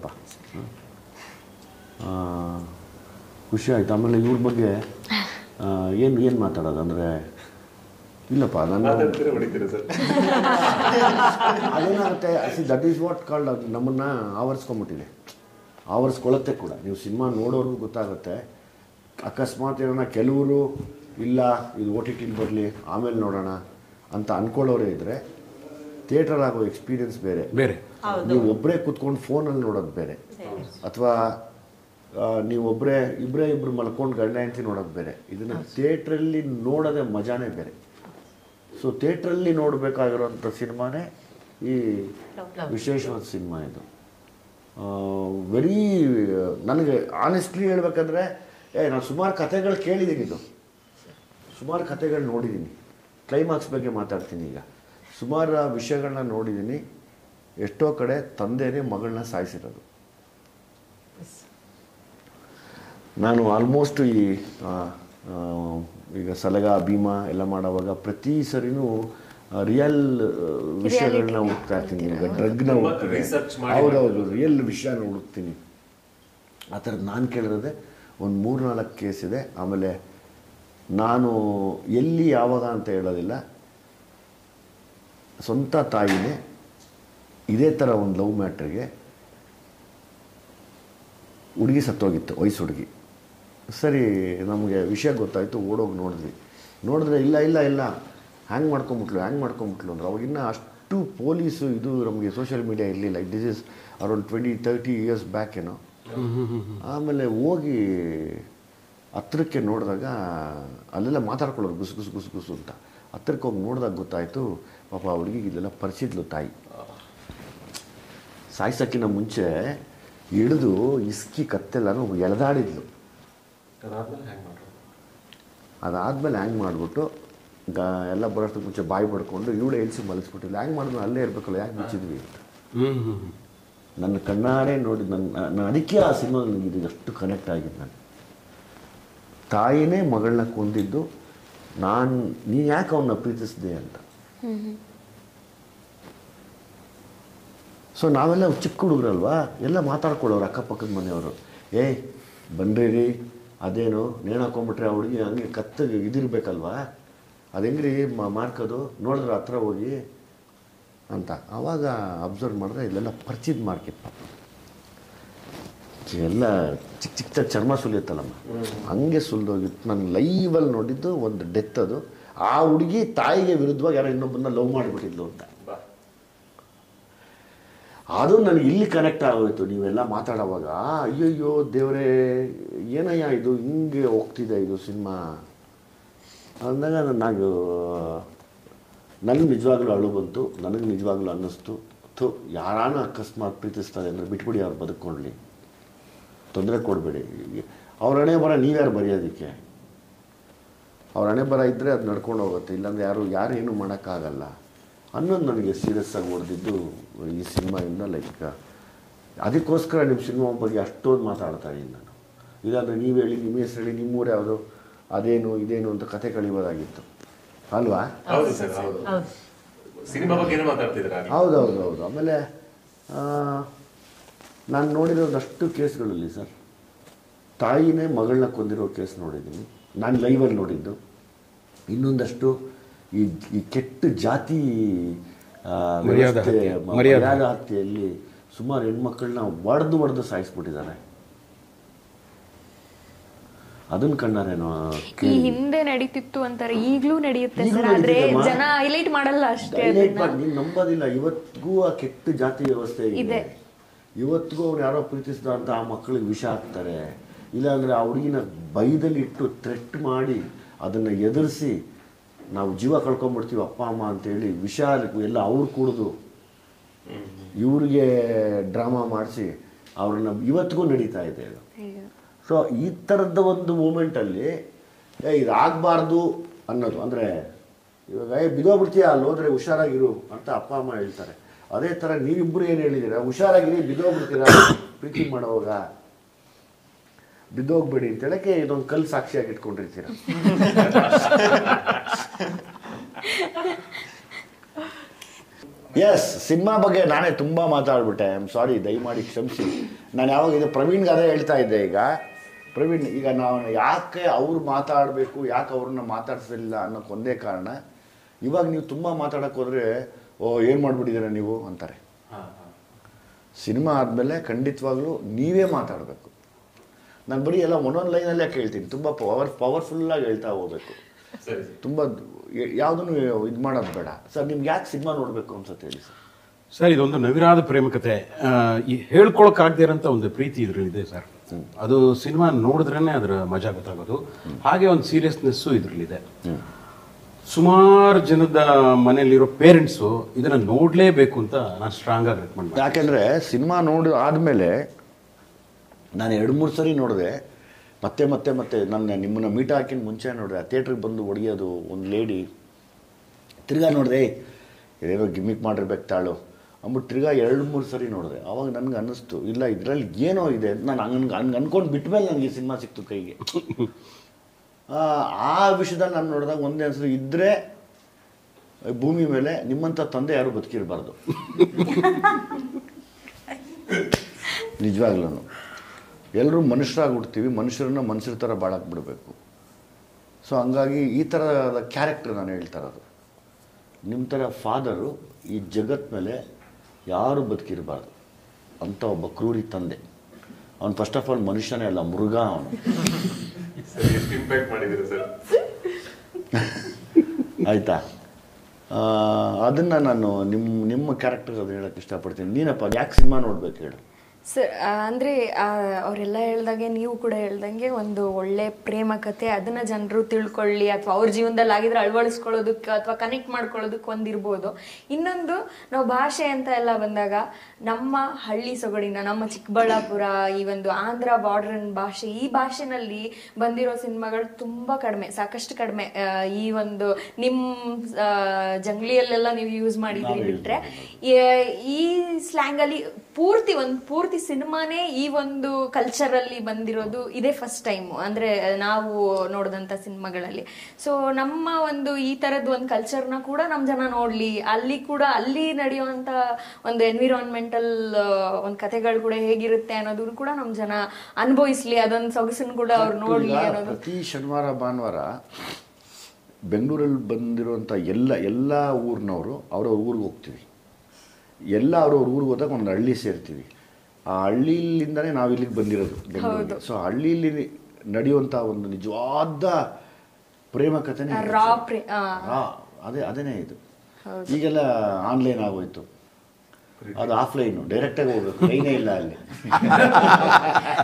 ಆ, ಖುಷಿ ಆಯ್ತು ಆಮೇಲೆ ಇವ್ರ ಬಗ್ಗೆ ಏನು ಏನು ಮಾತಾಡೋದು ಅಂದರೆ ಇಲ್ಲಪ್ಪ ನಾನು ಮಾತಾಡ್ತೀರಾ ಹೊಡಿತೀರಾ ಸರ್ ಅದೇನಾಗುತ್ತೆ see that is what called ನಮ್ಮನ್ನು ಆವರಿಸ್ಕೊಂಬಿಟ್ಟಿದೆ ಆವರಿಸ್ಕೊಳ್ಳುತ್ತೆ ಕೂಡ ನೀವು ಸಿನಿಮಾ ನೋಡೋರ್ಗೂ ಗೊತ್ತಾಗುತ್ತೆ ಅಕಸ್ಮಾತ್ ಏನೋ ಕೆಲವರು ಇಲ್ಲ ಇದು ಓ ಟಿ ಟಿಲಿ ಬರಲಿ ಆಮೇಲೆ ನೋಡೋಣ ಅಂತ ಅಂದ್ಕೊಳ್ಳೋರೇ ಇದ್ದರೆ ಥಿಯೇಟ್ರಲ್ಲಿ ಆಗೋ ಎಕ್ಸ್ಪೀರಿಯನ್ಸ್ ಬೇರೆ ಬೇರೆ ನೀವು ಒಬ್ಬರೇ ಕೂತ್ಕೊಂಡು ಫೋನಲ್ಲಿ ನೋಡೋದು ಬೇರೆ ಅಥವಾ ನೀವು ಒಬ್ಬರೇ ಇಬ್ಬರೇ ಇಬ್ಬರು ಮಲ್ಕೊಂಡು ಗಂಡ ಹೆಂಡತಿ ನೋಡೋದು ಬೇರೆ ಇದನ್ನು ಥಿಯೇಟ್ರಲ್ಲಿ ನೋಡೋದೇ ಮಜಾನೇ ಬೇರೆ ಸೊ ಥಿಯೇಟ್ರಲ್ಲಿ ನೋಡಬೇಕಾಗಿರೋಂಥ ಸಿನಿಮಾನೇ ಈ ವಿಶೇಷವಾದ ಸಿನಿಮಾ ಇದು ವೆರಿ ನನಗೆ ಆನೆಸ್ಟ್ಲಿ ಹೇಳ್ಬೇಕಂದ್ರೆ ಏ ನಾನು ಸುಮಾರು ಕಥೆಗಳು ಕೇಳಿದ್ದೀನಿ ಇದು ಸುಮಾರು ಕಥೆಗಳು ನೋಡಿದ್ದೀನಿ ಕ್ಲೈಮಾಕ್ಸ್ ಬಗ್ಗೆ ಮಾತಾಡ್ತೀನಿ ಈಗ ಸುಮಾರು ವಿಷಯಗಳನ್ನ ನೋಡಿದ್ದೀನಿ ಎಷ್ಟೋ ಕಡೆ ತಂದೆನೇ ಮಗಳನ್ನ ಸಾಯಿಸಿರೋದು ನಾನು ಆಲ್ಮೋಸ್ಟ್ ಈ ಆ, ಆ, ಈಗ ಸಲಗ ಭೀಮಾ ಎಲ್ಲ ಮಾಡೋವಾಗ ಪ್ರತಿ ಸರಿನೂ ರಿಯಲ್ ವಿಷಯಗಳನ್ನ ಹುಡುಕ್ತಾ ಇರ್ತೀನಿ ಈಗ ಡ್ರಗ್ನ ತುಂಬಾ ಹುಡುಕ್ತೀನಿ research ಮಾಡಿ ಹೌದೌದು ರಿಯಲ್ ವಿಷಯನ ಹುಡುಕ್ತೀನಿ ಆ ಥರದ್ದು ನಾನು ಕೇಳಿರೋದೆ ಒಂದು ಮೂರು ನಾಲ್ಕು ಕೇಸ್ ಇದೆ ಆಮೇಲೆ ನಾನು ಎಲ್ಲಿ ಯಾವಾಗ ಅಂತ ಹೇಳೋದಿಲ್ಲ ಸ್ವಂತ ತಾಯಿನೇ ಇದೇ ಥರ ಒಂದು ಲವ್ ಮ್ಯಾಟ್ರಿಗೆ ಹುಡುಗಿ ಸತ್ತೋಗಿತ್ತು ವಯಸ್ಸು ಹುಡುಗಿ ಸರಿ ನಮಗೆ ವಿಷಯ ಗೊತ್ತಾಯಿತು ಓಡೋಗಿ ನೋಡಿದ್ವಿ ನೋಡಿದ್ರೆ ಇಲ್ಲ ಇಲ್ಲ ಇಲ್ಲ ಹ್ಯಾಂಗ್ ಮಾಡ್ಕೊಂಬಿಟ್ಲು ಹ್ಯಾಂಗ್ ಮಾಡ್ಕೊಂಬಿಟ್ಲು ಅಂದ್ರೆ ಅವಾಗಿನ್ನ ಅಷ್ಟು ಪೊಲೀಸು ಇದು ನಮಗೆ ಸೋಷಿಯಲ್ ಮೀಡಿಯಾ ಇರಲಿಲ್ಲ this is around twenty thirty years back ಏನೋ ಆಮೇಲೆ ಹೋಗಿ ಹತ್ರಕ್ಕೆ ನೋಡಿದಾಗ ಅಲ್ಲೆಲ್ಲ ಮಾತಾಡ್ಕೊಳ್ಳೋರು ಗುಸು ಗುಸು ಗುಸು ಗುಸು ಅಂತ ಹತ್ರಕ್ಕೆ ಹೋಗಿ ನೋಡಿದಾಗ ಗೊತ್ತಾಯಿತು ಪಾಪ ಆ ಹುಡುಗಿಗೆ ಇಲ್ಲೆಲ್ಲ ಪರಿಚಿದ್ಲು ತಾಯಿ ಸಾಯ್ಸಕ್ಕಿಂತ ಮುಂಚೆ ಹಿಡಿದು ಇಸ್ಕಿ ಕತ್ತೆಲ್ಲನೂ ಎಳೆದಾಡಿದ್ಲು ಅದಾದ್ಮೇಲೆ ಹ್ಯಾಂಗ್ ಮಾಡ್ರು ಅದಾದಮೇಲೆ ಹ್ಯಾಂಗ್ ಮಾಡಿಬಿಟ್ಟು ಗ ಎಲ್ಲ ಬರೋಷ್ಟಕ್ಕೆ ಮುಂಚೆ ಬಾಯಿ ಪಡ್ಕೊಂಡು ಇವಳು ಎಲ್ಸಿ ಮಲಗಿಸ್ಬಿಟ್ಟಿಲ್ಲ ಹ್ಯಾಂಗ್ ಮಾಡಿದ್ರು ಅಲ್ಲೇ ಇರಬೇಕಲ್ಲ ಯಾಕೆ ಮುಚ್ಚಿದ್ವಿ ಅಂತ ಹ್ಞೂ ಹ್ಞೂ ನನ್ನ ಕಣ್ಣಾರೆ ನೋಡಿ ನನ್ನ ನಾನು ಅದಕ್ಕೆ ಆ ಸಿನಿಮಾ ನನಗೆ ಇದು ಅಷ್ಟು ಕನೆಕ್ಟ್ ಆಗಿದ್ದು ನಾನು ತಾಯಿನೇ ಮಗಳನ್ನ ಕೊಂದಿದ್ದು ನಾನು ನೀ ಯಾಕೆ ಅವನ್ನ ಪ್ರೀತಿಸಿದೆ ಅಂತ ಸೊ ನಾವೆಲ್ಲ ಚಿಕ್ಕ ಹುಡುಗರಲ್ವಾ ಎಲ್ಲ ಮಾತಾಡ್ಕೊಳ್ಳೋರು ಅಕ್ಕಪಕ್ಕದ ಮನೆಯವರು ಏಯ್ ಬನ್ರಿ ರೀ ಅದೇನು ನೇಣು ಹಾಕೊಂಡ್ಬಿಟ್ರೆ ಆ ಹುಡುಗಿ ಹಂಗೆ ಕತ್ತಗೆ ಇದಿರ್ಬೇಕಲ್ವಾ ಅದು ಹೆಂಗ್ರಿ ಮ- ಮಾರ್ಕೋದು ನೋಡಿದ್ರೆ ಹತ್ರ ಹೋಗಿ ಅಂತ ಆವಾಗ ಅಬ್ಸರ್ವ್ ಮಾಡಿದ್ರೆ ಇಲ್ಲೆಲ್ಲ ಪರಿಚಿತ ಮಾರ್ಕೆಟ್ ಪಾಪ ಎಲ್ಲ ಚಿಕ್ಕ ಚಿಕ್ಕ ಚರ್ಮ ಸುಲಿಯುತ್ತಲ್ಲಮ್ಮ ಹಂಗೆ ಸುಲಿದೋಗಿತ್ತು ನಾನು ಲೈವಲ್ಲಿ ನೋಡಿದ್ದು ಒಂದು ಡೆತ್ ಅದು ಆ ಹುಡುಗಿ ತಾಯಿಗೆ ವಿರುದ್ಧವಾಗಿ ಯಾರೋ ಇನ್ನೊಬ್ಬನ್ನ ಲವ್ ಮಾಡಿಬಿಟ್ಟಿದ್ಲು ಅಂತ ಬಾ ಅದು ನನಗೆ ಇಲ್ಲಿ ಕನೆಕ್ಟ್ ಆಗೋಯ್ತು ನೀವೆಲ್ಲ ಮಾತಾಡೋವಾಗ ಅಯ್ಯಯ್ಯೋ ದೇವರೇ ಏನಯ್ಯ ಇದು ಹಿಂಗೆ ಹೋಗ್ತಿದೆ ಇದು ಸಿನಿಮಾ ಅಂದಾಗ ನಾನು ನನಗೆ ನಿಜವಾಗ್ಲೂ ಅಳು ಬಂತು ನನಗೆ ನಿಜವಾಗ್ಲೂ ಅನ್ನಿಸ್ತು ಥು ಯಾರಾನ ಅಕಸ್ಮಾತ್ ಪ್ರೀತಿಸ್ತಾರೆ ಅಂದರೆ ಬಿಟ್ಬಿಡಿ ಅವ್ರು ಬದುಕೊಳ್ಳಿ ತೊಂದರೆ ಕೊಡಬೇಡಿ ಅವ್ರ ಹಣೆ ಬರ ನೀವ್ಯಾರು ಬರೆಯೋದಕ್ಕೆ ಅವ್ರ ಹಣೆ ಬರ ಇದ್ದರೆ ಅದು ನಡ್ಕೊಂಡು ಹೋಗುತ್ತೆ ಇಲ್ಲಾಂದ್ರೆ ಯಾರು ಯಾರು ಏನು ಮಾಡೋಕ್ಕಾಗಲ್ಲ ಅನ್ನೋದು ನನಗೆ ಸೀರಿಯಸ್ ಆಗಿ ಹೊಡೆದಿದ್ದು ಈ ಸಿನಿಮಾಯಿಂದ ಲೈಕ್ ಅದಕ್ಕೋಸ್ಕರ ನಿಮ್ಮ ಸಿನಿಮಾ ಬಗ್ಗೆ ಅಷ್ಟೊಂದು ಮಾತಾಡ್ತಾ ಇದ್ದೀನಿ ನಾನು ಇಲ್ಲಾಂದರೆ ನೀವು ಹೇಳಿ ನಿಮ್ಮ ಹೆಸರು ಹೇಳಿ ನಿಮ್ಮೂರು ಯಾವುದು ಅದೇನು ಇದೇನು ಅಂತ ಕತೆ ಕಳಿಬೋದಾಗಿತ್ತು ಅಲ್ವಾ ಹೌದು ಸರ್ ಹೌದು ಹೌದು ಸಿನಿಮಾ ಬಗ್ಗೆ ಏನೋ ಮಾತಾಡ್ತಿದ್ರ ಹೌದೌದು ಹೌದು ಆಮೇಲೆ ನಾನು ನೋಡಿರೋದಷ್ಟು ಕೇಸ್ಗಳಲ್ಲಿ ಸರ್ ತಾಯಿನೇ ಮಗಳನ್ನ ಕೊಂದಿರೋ ಕೇಸ್ ನೋಡಿದ್ದೀನಿ ನಾನು ಲೈವಲ್ಲಿ ನೋಡಿದ್ದು ಇನ್ನೊಂದಷ್ಟು ಈ ಈ ಕೆಟ್ಟ ಜಾತಿ ಆ, ಮರ್ಯಾದಾ ವ್ಯವಸ್ಥೆ, ಹತ್ಯೆ. ಮ- ಮರ್ಯಾದಾ. ಮರ್ಯಾದಾ ಹತ್ಯೆಯಲ್ಲಿ ಸುಮಾರು ಹೆಣ್ಮಕ್ಳನ್ನ ಒಡೆದು ಒಡೆದು ಸಾಯಿಸ್ಬಿಟ್ಟಿದ್ದಾರೆ ಅದನ್ನ ಕಂಡಾರೇನೋ ಈ ಹಿಂದೆ ನಡೀತಿತ್ತು ಅಂತಾರೆ ಈಗ್ಲೂ ನಡೆಯುತ್ತೆ ಈಗ್ಲೂ ಸರ್ ಆದ್ರೆ ನಡೀತಿದೆಯಮ್ಮ. ಜನ ಹೈಲೈಟ್ ಮಾಡಲ್ಲ ಅಷ್ಟೇ Highlight ಅದನ್ನ. ಮಾಡಿ ನೀನು ನಂಬೋದಿಲ್ಲ ಇವತ್ತಿಗೂ ಆ ಕೆಟ್ಟ ಜಾತಿ ವ್ಯವಸ್ಥೆ ಇದೆ ಇದೆ. ಇವತ್ತಿಗೂ ಅವ್ರು ಯಾರೋ ಪ್ರೀತಿಸಿದ ಅಂತ ಆ ಮಕ್ಕಳಿಗೆ ವಿಷ ಹಾಕ್ತಾರೆ ಇಲ್ಲಾಂದ್ರೆ ಆ ಹುಡುಗಿನ ಬೈದಲ್ಲಿ ಇಟ್ಟು ಥ್ರೆಟ್ ಮಾಡಿ ಅದನ್ನು ಎದುರಿಸಿ ನಾವು ಜೀವ ಕಳ್ಕೊಂಡ್ಬಿಡ್ತೀವಿ ಅಪ್ಪ ಅಮ್ಮ ಅಂತೇಳಿ ವಿಷ ಎಲ್ಲ ಅವ್ರು ಕುಡಿದು ಇವ್ರಿಗೆ ಡ್ರಾಮಾ ಮಾಡಿಸಿ ಅವ್ರನ್ನ ಇವತ್ತಿಗೂ ನಡೀತಾ ಇದೆ ಅದು ಅಯ್ಯೋ. ಸೊ ಈ ಥರದ ಒಂದು ಮೂಮೆಂಟಲ್ಲಿ ಏ ಇದು ಆಗಬಾರ್ದು ಅನ್ನೋದು ಅಂದರೆ ಇವಾಗ ಏ ಬಿದೋಗ್ಬಿಡ್ತೀಯ ಅಲ್ಲಿ ಹೋದ್ರೆ ಹುಷಾರಾಗಿರು ಅಂತ ಅಪ್ಪ ಅಮ್ಮ ಹೇಳ್ತಾರೆ ಅದೇ ಥರ ನೀವಿಬ್ಬರು ಏನು ಹೇಳಿದ್ದೀರಾ ಹುಷಾರಾಗಿರಿ ಬಿದೋಗ್ಬಿಡ್ತೀರಾ ಪ್ರೀತಿ ಮಾಡೋವಾಗ ಬಿದ್ದೋಗ್ಬೇಡಿ ಅಂತ ಹೇಳಕ್ಕೆ ಇದೊಂದು ಕಲ್ಲು ಸಾಕ್ಷಿಯಾಗಿ ಇಟ್ಕೊಂಡಿರ್ತೀರ ಎಸ್ ಸಿನಿಮಾ ಬಗ್ಗೆ ನಾನೇ ತುಂಬ ಮಾತಾಡ್ಬಿಟ್ಟೆ ಐ ಆಮ್ ಸಾರಿ ದಯಮಾಡಿ ಕ್ಷಮಿಸಿ ನಾನು ಯಾವಾಗ ಇದು ಪ್ರವೀಣ್ಗೆ ಅದೇ ಹೇಳ್ತಾ ಇದ್ದೆ ಈಗ ಪ್ರವೀಣ್ ಈಗ ನಾವು ಯಾಕೆ ಅವ್ರು ಮಾತಾಡಬೇಕು ಯಾಕೆ ಅವ್ರನ್ನ ಮಾತಾಡ್ಸಲಿಲ್ಲ ಅನ್ನೋಕೆ ಒಂದೇ ಕಾರಣ ಇವಾಗ ನೀವು ತುಂಬ ಮಾತಾಡೋಕೆ ಹೋದರೆ ಓ ಏನು ಮಾಡಿಬಿಟ್ಟಿದ್ದೀರ ನೀವು ಅಂತಾರೆ ಸಿನಿಮಾ ಆದಮೇಲೆ ಖಂಡಿತವಾಗ್ಲೂ ನೀವೇ ಮಾತಾಡಬೇಕು ನಾನು ಬರೀ ಎಲ್ಲ ಒಂದೊಂದು ಲೈನಲ್ಲೇ ಕೇಳ್ತೀನಿ ತುಂಬ ಪವರ್ ಪವರ್ಫುಲ್ಲಾಗಿ ಹೇಳ್ತಾ ಹೋಗ್ಬೇಕು ಸರಿ ತುಂಬ ಯಾವುದನ್ನು ಇದು ಮಾಡೋದು ಬೇಡ ಸರ್ ನಿಮ್ಗೆ ಯಾಕೆ ಸಿನಿಮಾ ನೋಡಬೇಕು ಅನ್ಸುತ್ತೆ ಹೇಳಿ ಸರ್ ಸರ್ ಇದೊಂದು ನವಿರಾದ ಪ್ರೇಮಕತೆ ಆ, ಈ ಹೇಳ್ಕೊಳಕ್ಕಾಗದೇ ಇರೋಂಥ ಒಂದು ಪ್ರೀತಿ ಇದರಲ್ಲಿದೆ ಸರ್ ಅದು ಸಿನಿಮಾ ನೋಡಿದ್ರೇ ಅದರ ಮಜಾ ಗೊತ್ತಾಗೋದು ಹಾಗೆ ಒಂದು ಸೀರಿಯಸ್ನೆಸ್ಸು ಇದರಲ್ಲಿದೆ ಸುಮಾರು ಜನದ ಮನೆಯಲ್ಲಿರೋ ಪೇರೆಂಟ್ಸು ಇದನ್ನ ನೋಡಲೇಬೇಕು ಅಂತ ನಾನು ಸ್ಟ್ರಾಂಗ್ ಆಗಿ ರೆಕಮೆಂಡ್ ಮಾಡ್ತೀನಿ ಯಾಕೆಂದರೆ ಸಿನಿಮಾ ನೋಡಿ ಆದಮೇಲೆ ನಾನು ಎರಡು ಮೂರು ಸರಿ ನೋಡಿದೆ ಮತ್ತೆ ಮತ್ತೆ ಮತ್ತೆ ನನ್ನ ನಿಮ್ಮನ್ನ ಮೀಟ್ ಹಾಕಿನ ಮುಂಚೆ ನೋಡಿದೆ ಆ ಥಿಯೇಟ್ರಿಗೆ ಬಂದು ಹೊಡೆಯೋದು ಒಂದು ಲೇಡಿ ತಿರ್ಗಾ ನೋಡಿದೆ ಇದೇನೋ ಗಿಮಿಕ್ ಮಾಡಿರ್ಬೇಕು ತಾಳು ಅಂದ್ಬಿಟ್ಟು ತಿರ್ಗಾ ಎರಡು ಮೂರು ಸರಿ ನೋಡಿದೆ ಅವಾಗ ನನಗೆ ಅನ್ನಿಸ್ತು ಇಲ್ಲ ಇದರಲ್ಲಿ ಏನೋ ಇದೆ ಅಂತ ನಾನು ಹಂಗೆ ಹಂಗೆ ಅಂದ್ಕೊಂಡು ಬಿಟ್ಮೇಲೆ ನನಗೆ ಈ ಸಿನಿಮಾ ಸಿಕ್ತು ಕೈಗೆ ಆ, ಆ ವಿಷಯದಲ್ಲಿ ನಾನು ನೋಡಿದಾಗ ಒಂದೇ ಅನ್ಸಿದ್ರು ಇದ್ದರೆ ಭೂಮಿ ಮೇಲೆ ನಿಮ್ಮಂಥ ತಂದೆ ಯಾರು ಬದುಕಿರಬಾರ್ದು ನಿಜವಾಗ್ಲೂ ಎಲ್ಲರೂ ಮನುಷ್ಯರಾಗಿ ಹುಡ್ತೀವಿ ಮನುಷ್ಯರನ್ನ ಮನುಷ್ಯರ ಥರ ಬಾಳಕ್ಕೆ ಬಿಡಬೇಕು ಸೊ ಹಂಗಾಗಿ ಈ ಥರದ ಕ್ಯಾರೆಕ್ಟರ್ ನಾನು ಹೇಳ್ತಾ ಇರೋದು ನಿಮ್ಮ ಥರ ಫಾದರು ಈ ಜಗತ್ ಮೇಲೆ ಯಾರು ಬದುಕಿರಬಾರ್ದು ಅಂತ ಒಬ್ಬ ಕ್ರೂರಿ ತಂದೆ ಅವನು ಫಸ್ಟ್ ಆಫ್ ಆಲ್ ಮನುಷ್ಯನೇ ಅಲ್ಲ ಮೃಗ ಅವನು ಸರ್ ಎಷ್ಟು ಇಂಪ್ಯಾಕ್ಟ್ ಮಾಡಿದ್ದೀರಾ ಸರ್ ಆಯಿತಾ ಅದನ್ನು ನಾನು ನಿಮ್ಮ ನಿಮ್ಮ ಕ್ಯಾರೆಕ್ಟರ್ ಅದು ಹೇಳೋಕ್ಕೆ ಇಷ್ಟಪಡ್ತೀನಿ ನೀನಪ್ಪ ಯಾಕೆ ಸಿನಿಮಾ ನೋಡ್ಬೇಕು ಹೇಳು ಸರ್ ಆ, ಅಂದ್ರೆ ಆ, ಅವರೆಲ್ಲ ಹೇಳ್ದಂಗೆ ನೀವು ಕೂಡ ಹೇಳ್ದಂಗೆ ಒಂದು ಒಳ್ಳೆ ಪ್ರೇಮ ಕಥೆ ಅದನ್ನ ಜನರು ತಿಳ್ಕೊಳ್ಳಿ ಅಥವಾ ಅವ್ರ ಜೀವನದಲ್ಲಿ ಆಗಿದ್ರೆ ಅಳವಡಿಸ್ಕೊಳ್ಳೋದಕ್ಕೆ ಅಥವಾ ಕನೆಕ್ಟ್ ಮಾಡ್ಕೊಳ್ಳೋದಕ್ಕೆ ಒಂದಿರ್ಬೋದು ಇನ್ನೊಂದು ನಾವು ಭಾಷೆ ಅಂತ ಎಲ್ಲ ಬಂದಾಗ ನಮ್ಮ ಹಳ್ಳಿ ಸೊಗಡಿನ ನಮ್ಮ ಚಿಕ್ಕಬಳ್ಳಾಪುರ ಈ ಒಂದು ಆಂಧ್ರ ಬಾರ್ಡರ್ ಭಾಷೆ ಈ ಭಾಷೆನಲ್ಲಿ ಬಂದಿರೋ ಸಿನಿಮಾಗಳು ತುಂಬಾ ಕಡಿಮೆ ಸಾಕಷ್ಟು ಕಡಿಮೆ ಆ, ಈ ಒಂದು ನಿಮ್ಮ ಆ, ಜಂಗ್ಲಿಯಲ್ಲೆಲ್ಲ ನೀವು ಯೂಸ್ ಮಾಡಿದ್ದೀರಿ ಬಿಟ್ರೆ ಈ- ಈ ಸ್ಲ್ಯಾಂಗ್ ಅಲ್ಲಿ ಪೂರ್ತಿ ಒಂದು ಪೂರ್ತಿ ಸಿನಿಮಾನೇ ಈ ಒಂದು ಕಲ್ಚರ್ ಅಲ್ಲಿ ಬಂದಿರೋದು ಇದೇ ಫಸ್ಟ್ ಟೈಮ್ ಅಂದ್ರೆ ನಾವು ನೋಡಿದಂತ ಸಿನಿಮಾಗಳಲ್ಲಿ ಸೊ ನಮ್ಮ ಒಂದು ಈ ತರದ ಒಂದು ಕಲ್ಚರ್ನ ಕೂಡ ನಮ್ ಜನ ನೋಡ್ಲಿ ಅಲ್ಲಿ ಕೂಡ ಅಲ್ಲಿ ನಡೆಯುವಂತ ಒಂದು ಎನ್ವಿರಾನ್ಮೆಂಟಲ್ ಒಂದು ಕಥೆಗಳು ಕೂಡ ಹೇಗಿರುತ್ತೆ ಅನ್ನೋದನ್ನು ಕೂಡ ನಮ್ ಜನ ಅನುಭವಿಸ್ಲಿ ಅದೊಂದು ಸೊಗಸನ್ನು ಕೂಡ ಅವ್ರು ನೋಡ್ಲಿ ಈಗ ಅನ್ನೋದು ಪ್ರತಿ ಶನಿವಾರ ಭಾನುವಾರ ಬೆಂಗಳೂರಲ್ಲಿ ಬಂದಿರುವಂಥ ಎಲ್ಲ ಎಲ್ಲ ಊರಿನವರು ಅವ್ರವ್ರ ಊರಿಗೆ ಹೋಗ್ತೀವಿ ಎಲ್ಲ ಅವ್ರವ್ರ ಊರಿಗೆ ಹೋದಾಗ ಒಂದು ಹಳ್ಳಿ ಸೇರ್ತೀವಿ ಆ ಹಳ್ಳಿಯಿಂದನೇ ನಾವು ಇಲ್ಲಿಗೆ ಬಂದಿರೋದು ಬೆಂಗಳೂರಿಗೆ ಸೊ ಹಳ್ಳಿಲಿ ನಡೆಯುವಂಥ ಒಂದು ನಿಜವಾದ ಪ್ರೇಮ ಕಥೆನೇ ಇದು. ರಾ ಪ್ರೇ ಆ, ರಾ ಅದೇ ಅದೇನೇ ಇದು ಈಗೆಲ್ಲ ಆನ್ಲೈನ್ ಆಗೋಯ್ತು ಅದು ಆಫ್ಲೈನು ಡೈರೆಕ್ಟಾಗಿ ಹೋಗ್ಬೇಕು ಟ್ರೈನೇ ಇಲ್ಲ ಅಲ್ಲಿ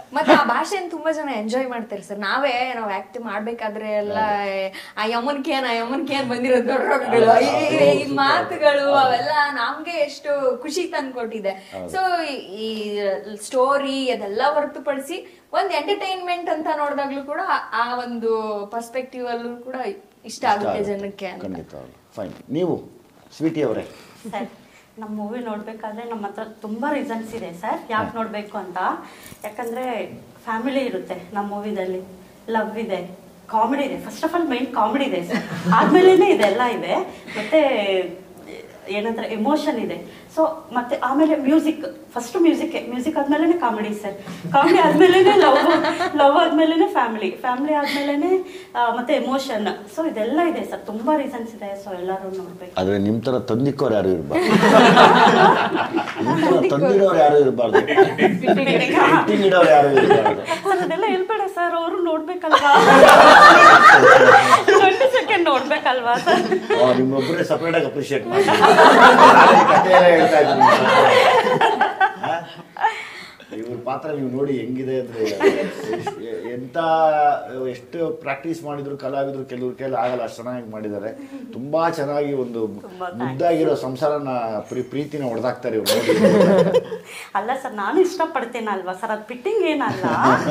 ಮತ್ತೆ ಆ ಭಾಷೆನ ತುಂಬಾ ಜನ ಎಂಜಾಯ್ ಮಾಡ್ತಾರೆ ಸರ್ ನಾವೇ ನಾವು ಆಕ್ಟ್ ಮಾಡ್ಬೇಕಾದ್ರೆ ಎಲ್ಲ ಆ ಯಮನ್ ಕೇನ್ ಆ ಯಮನ್ ಕೇನ್ ಬಂದಿರೋ ದೊಡ್ಡ ರೊಕ್ಕಗಳು ಈ- ಈ ಮಾತುಗಳು ಅವೆಲ್ಲ ನಮ್ಗೆ ಎಷ್ಟು ಖುಷಿ ತಂದ್ಕೊಟ್ಟಿದೆ ಸೊ ಈ ಸ್ಟೋರಿ ಅದೆಲ್ಲ ಹೊರತುಪಡಿಸಿ ಒಂದ್ ಎಂಟರ್ಟೈನ್ಮೆಂಟ್ ಅಂತ ನೋಡಿದಾಗ್ಲೂ ಕೂಡ ಆ- ಆ ಒಂದು ಪರ್ಸ್ಪೆಕ್ಟಿವ್ ಅಲ್ಲೂ ಕೂಡ ಇಷ್ಟ ಆಗುತ್ತೆ ಜನಕ್ಕೆ ಅಂತ ಖಂಡಿತವಾಗ್ಲು ಫೈನ್ ನೀವು ಸ್ವೀಟಿ ಅವರೇ ಸರ್ ನಮ್ಮ ಮೂವಿ ನೋಡ್ಬೇಕಾದ್ರೆ ನಮ್ಮ ಹತ್ರ ತುಂಬಾ ರೀಸನ್ಸ್ ಇದೆ ಸರ್ ಯಾಕೆ ನೋಡ್ಬೇಕು ಅಂತ ಯಾಕಂದ್ರೆ ಫ್ಯಾಮಿಲಿ ಇರುತ್ತೆ ನಮ್ಮ ಮೂವಿದಲ್ಲಿ ಲವ್ ಇದೆ ಕಾಮಿಡಿ ಇದೆ first of all main comedy ಇದೆ ಸರ್ ಆದ್ಮೇಲೆ ಇದೆಲ್ಲ ಇದೆ ಮತ್ತೆ ಏನಂತಾರೆ ಎಮೋಷನ್ ಇದೆ ಸೊ ಮತ್ತೆ ಆಮೇಲೆ ಮ್ಯೂಸಿಕ್ ಫಸ್ಟ್ ಮ್ಯೂಸಿಕ್ ಮ್ಯೂಸಿಕ್ ಆದ್ಮೇಲೆ ಕಾಮಿಡಿ ಸರ್ ಕಾಮಿಡಿ ಆದ್ಮೇಲೆ ಲವ್ ಲವ್ ಆದ್ಮೇಲೆ ಫ್ಯಾಮಿಲಿ ಫ್ಯಾಮಿಲಿ ಆದ್ಮೇಲೆ ಮತ್ತೆ ಎಮೋಷನ್ ಸೊ ಇದೆಲ್ಲ ಇದೆ ಸರ್ ತುಂಬಾ ರೀಸನ್ಸ್ ಇದೆ ಸೊ ಎಲ್ಲರೂ ನೋಡ್ಬೇಕು ಆದರೆ ನಿಮ್ಮ ಥರ ತಂದಿಕ್ಕೋರು ಯಾರು ಇರಬಾರ್ದು ನಿಮ್ಮ ಥರ ತಂದಿರೋರು ಯಾರು ಇರಬಾರ್ದು ಆಕ್ಟಿಂಗ್ ಇಡೋರು ಯಾರು ಇರಬಾರ್ದು ಸರ್ ಅದೆಲ್ಲ ಹೇಳ್ಬೇಡ ಸರ್ ಅವರು ನೋಡ್ಬೇಕಲ್ವಾ ಟ್ವೆಂಟಿ ಸೆಕೆಂಡ್ ನೋಡ್ಬೇಕಲ್ವಾ ಸರ್ ನಿಮ್ಮೊಬ್ಬರೇ ಸಪ್ರೇಟಾಗಿ ಅಪ್ರಿಷಿಯೇಟ್ ಮಾಡಿ ನಾನೇ ಕಥೆ ಎಲ್ಲ ಹೇಳ್ತಾ ಇದ್ದೀನಿ ಹಾ? ಇವ್ರ ಪಾತ್ರ ನೀವು ನೋಡಿ ಹೆಂಗಿದೆ ಅಂದ್ರೆ ಎ- ಎಂತ ಎಷ್ಟು ಪ್ರಾಕ್ಟೀಸ್ ಮಾಡಿದ್ರು ಕಲಾವಿದ್ರು ಕೆಲವ್ರ ಕೈಲಿ ಆಗಲ್ಲ ಅಷ್ಟು ಚೆನ್ನಾಗಿ ಮಾಡಿದ್ದಾರೆ ತುಂಬಾ ಚೆನ್ನಾಗಿ ಒಂದು ಮುದ್ದಾಗಿರೋ ಸಂಸಾರನ ಪ್ರೀ ಪ್ರೀತಿನ ಹೊಡೆದಾಕ್ತಾರೆ ಇವ್ರು ನೋಡಿ ಅಲ್ಲ ಸರ್ ನಾನು ಇಷ್ಟಪಡ್ತೇನಲ್ವಾ ಸರ್ ಅದು ಫಿಟ್ಟಿಂಗ್ ಏನಲ್ಲ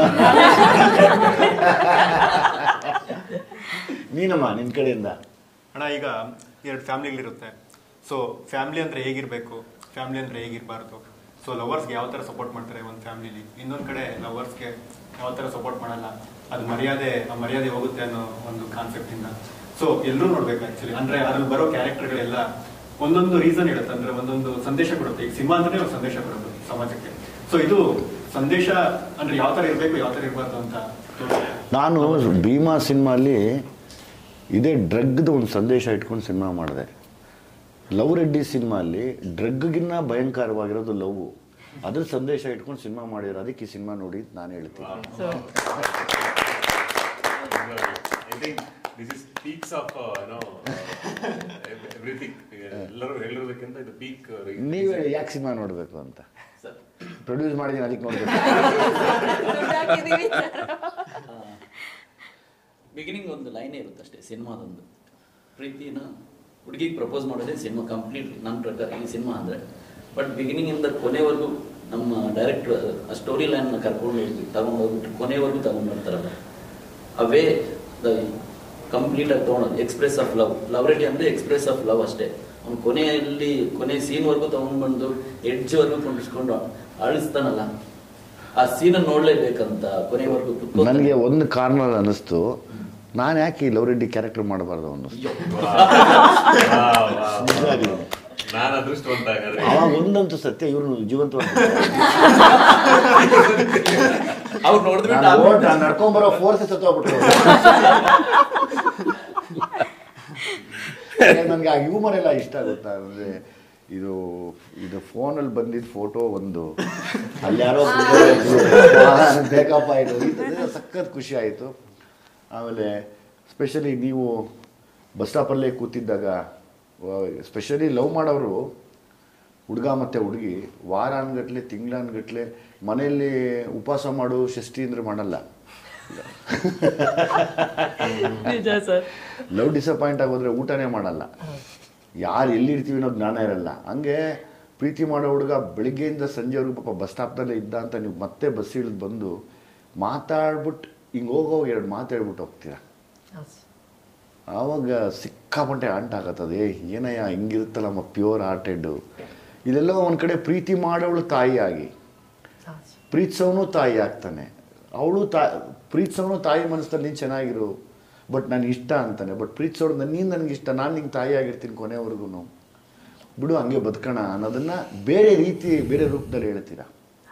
ನೀನಮ್ಮ ನಿನ್ ಕಡೆಯಿಂದ ಅಣ್ಣ ಈಗ ಎರಡು ಫ್ಯಾಮಿಲಿಗಳಿರುತ್ತೆ ಸೊ ಫ್ಯಾಮಿಲಿ ಅಂದರೆ ಹೇಗಿರಬೇಕು ಫ್ಯಾಮಿಲಿ ಅಂದರೆ ಹೇಗಿರಬಾರ್ದು ಸೊ ಲವರ್ಸ್ಗೆ ಯಾವ ಥರ ಸಪೋರ್ಟ್ ಮಾಡ್ತಾರೆ ಒಂದು ಫ್ಯಾಮಿಲಿಲಿ ಇನ್ನೊಂದು ಕಡೆ ಲವರ್ಸ್ಗೆ ಯಾವ ಥರ ಸಪೋರ್ಟ್ ಮಾಡಲ್ಲ ಅದು ಮರ್ಯಾದೆ ಆ ಮರ್ಯಾದೆ ಹೋಗುತ್ತೆ ಅನ್ನೋ ಒಂದು ಕಾನ್ಸೆಪ್ಟಿಂದ ಸೊ ಎಲ್ಲರೂ ನೋಡ್ಬೇಕು ಆ್ಯಕ್ಚುಲಿ ಅಂದರೆ ಅದ್ರಲ್ಲಿ ಬರೋ ಕ್ಯಾರೆಕ್ಟರ್ಗಳೆಲ್ಲ ಒಂದೊಂದು ರೀಸನ್ ಹೇಳುತ್ತೆ ಅಂದರೆ ಒಂದೊಂದು ಸಂದೇಶ ಕೊಡುತ್ತೆ ಈಗ ಸಿನಿಮಾ ಅಂದ್ರೆ ಒಂದು ಸಂದೇಶ ಕೊಡುತ್ತೆ ಸಮಾಜಕ್ಕೆ ಸೊ ಇದು ಸಂದೇಶ ಅಂದ್ರೆ ಯಾವ ಥರ ಇರಬೇಕು ಯಾವ ಥರ ಇರಬಾರ್ದು ಅಂತ ತೋರಿಸುತ್ತೆ. ನಾನು ಭೀಮಾ ಸಿನಿಮಾಲಿ ಇದೇ ಡ್ರಗ್ದು ಒಂದು ಸಂದೇಶ ಇಟ್ಕೊಂಡು ಸಿನಿಮಾ ಮಾಡಿದೆ ಲವ್ ರೆಡ್ಡಿ ಸಿನಿಮಾಲಿ ಡ್ರಗ್ಗಿನ್ನ ಭಯಂಕರವಾಗಿರೋದು ಲವ್ ಅದ್ರ ಸಂದೇಶ ಇಟ್ಕೊಂಡು ಸಿನಿಮಾ ಮಾಡಿರೋ ಅದಕ್ಕೆ ಈ ಸಿನಿಮಾ ನೋಡಿ ಅಂತ ನಾನು ಹೇಳ್ತೀನಿ I think this is peaks of no everything ಎಲ್ಲರೂ ಹೇಳಿರೋದಕ್ಕಿಂತ ಇದು ಪೀಕ್ ನೀವೇ ಯಾಕೆ ಸಿನಿಮಾ ನೋಡಬೇಕು ಅಂತ ಪ್ರೊಡ್ಯೂಸ್ ಮಾಡಿದ್ದೀನಿ ಅದಕ್ಕೆ ನೋಡ್ಬೇಕು ದುಡ್ಡು ಹಾಕಿದೀವಿ ಸರ್. ಬಿಗಿನಿಂಗ್ ಒಂದು ಲೈನೇ ಇರುತ್ತೆ ಅಷ್ಟೇ ಸಿನಿಮಾದೊಂದು ಪ್ರೀತಿನ ಹುಡುಗಿಗೆ ಪ್ರಪೋಸ್ ಮಾಡೋದೇ ಸಿನಿಮಾ ಕಂಪ್ಲೀಟ್ ನನ್ನ ಪ್ರಕಾರ ಈ ಸಿನಿಮಾ ಅಂದರೆ ಬಟ್ ಬಿಗಿನಿಂಗಿಂದ ಕೊನೆವರೆಗೂ ನಮ್ಮ ಡೈರೆಕ್ಟ್ರ್ ಆ ಸ್ಟೋರಿ ಲೈನ್ನ ಕರ್ಕೊಂಡು ಹೋಗಿ ತಗೊಂಡು ಹೋಗ್ಬಿಟ್ಟು ಕೊನೆವರೆಗೂ ತಗೊಂಡು ಬರ್ತಾರಲ್ಲ ಅವೇ ಕಂಪ್ಲೀಟಾಗಿ ತೊಗೊಳೋದು express of love love Reddy ಅಂದರೆ ಎಕ್ಸ್ಪ್ರೆಸ್ ಆಫ್ ಲವ್ ಅಷ್ಟೇ ಅವ್ನು ಕೊನೆಯಲ್ಲಿ ಕೊನೆ ಸೀನ್ವರೆಗೂ ತಗೊಂಡು ಬಂದು ಎಡ್ಜ್ವರೆಗೂ ಕೊಂಡಿಸ್ಕೊಂಡು ಅಳಿಸ್ತಾನಲ್ಲ ಆ ಸೀನ ನೋಡ್ಲೇಬೇಕಂತ ಕೊನೆವರೆಗೂ ಕುತ್ಕೊಂಡು ನನಗೆ ಒಂದು ಕಾರಣ ಅನ್ನಿಸ್ತು ನಾನು ಯಾಕೆ ಈ ಲವ್ ರೆಡ್ಡಿ ಕ್ಯಾರೆಕ್ಟರ್ ಮಾಡಬಾರ್ದು ಅನ್ನಿಸ್ತು ನಿಜವಾಗ್ಲೂ. ನಾನು ಅದೃಷ್ಟವಂತ ಹಾಗಾದ್ರೆ ಅವಾಗ ಒಂದಂತೂ ಸತ್ಯ ಇವ್ರು ಜೀವಂತವಾಗಿ ಅವ್ರು ನೋಡಿದ್ರೆ ನಾನು ಓಡ್- ನಾನು ನಡ್ಕೊಂಬರೋ ಫೋರ್ಸ್ ಸತ್ತೋಗ್ಬಿಟ್ರು ನನಗೆ ಆ ಹ್ಯೂಮರ್ ಎಲ್ಲ ಇಷ್ಟ ಆಗುತ್ತಾ ಅಂದರೆ ಇದು ಇದು ಫೋನಲ್ಲಿ ಬಂದಿದ್ದ ಫೋಟೋ ಒಂದು ಅಲ್ಲಿ ಯಾರೋ ಬೇಕಪ್ಪ ಇದು ಇದು ಸಖತ್ ಖುಷಿ ಆಯಿತು ಆಮೇಲೆ ಸ್ಪೆಷಲಿ ನೀವು ಬಸ್ ಸ್ಟಾಪಲ್ಲೇ ಕೂತಿದ್ದಾಗ ಸ್ಪೆಷಲಿ ಲವ್ ಮಾಡೋರು ಹುಡುಗ ಮತ್ತು ಹುಡುಗಿ ವಾರಾನ್ಗಟ್ಲೆ ತಿಂಗಳಾನ್ಗಟ್ಲೆ ಮನೆಯಲ್ಲಿ ಉಪವಾಸ ಮಾಡು ಷಷ್ಠಿ ಅಂದ್ರೆ ಮಾಡಲ್ಲ ನಿಜ ಸರ್ ಲವ್ ಡಿಸಪಾಯಿಂಟ್ ಆಗೋದ್ರೆ ಊಟನೇ ಮಾಡಲ್ಲ ಯಾರು ಎಲ್ಲಿರ್ತೀವಿ ಅನ್ನೋ ಜ್ಞಾನ ಇರಲ್ಲ ಹಂಗೆ ಪ್ರೀತಿ ಮಾಡೋ ಹುಡುಗ ಬೆಳಿಗ್ಗೆಯಿಂದ ಸಂಜೆವರೆಗೂ ಪಾಪ ಬಸ್ ಸ್ಟಾಪ್ದಲ್ಲೇ ಇದ್ದ ಅಂತ ನೀವು ಮತ್ತೆ ಬಸ್ ಇಳಿದು ಬಂದು ಮಾತಾಡ್ಬಿಟ್ಟು ಹಿಂಗೆ ಹೋಗೋ ಎರಡು ಮಾತಾಡ್ಬಿಟ್ಟು ಹೋಗ್ತೀರಾ ಆವಾಗ ಸಿಕ್ಕಾಪಟ್ಟೆ ಅಂಟಾಗತ್ತದ ಏ ಏನಯ್ಯ ಹಿಂಗಿರುತ್ತಲ್ಲ ನಮ್ಮ ಪ್ಯೂರ್ ಹಾರ್ಟೆಡ್ಡು ಇದೆಲ್ಲ ಒಂದು ಕಡೆ ಪ್ರೀತಿ ಮಾಡೋಳು ತಾಯಿಯಾಗಿ ಪ್ರೀತಿಸೋನು ತಾಯಿ ಆಗ್ತಾನೆ ಅವಳು ತಾ ಪ್ರೀತಿಸೋನು ತಾಯಿ ಮನಸ್ಸಲ್ಲಿ ನೀನು ಚೆನ್ನಾಗಿರು ಬಟ್ ನನಗೆ ಇಷ್ಟ ಅಂತಾನೆ ಬಟ್ ಪ್ರೀತಿಸೋಳು ನೀನು ನನಗೆ ಇಷ್ಟ ನಾನು ನಿಂಗೆ ತಾಯಿ ಆಗಿರ್ತೀನಿ ಕೊನೆವರೆಗೂ ಬಿಡು ಹಂಗೆ ಬದುಕೋಣ ಅನ್ನೋದನ್ನು ಬೇರೆ ರೀತಿ ಬೇರೆ ರೂಪದಲ್ಲಿ ಹೇಳ್ತೀರಾ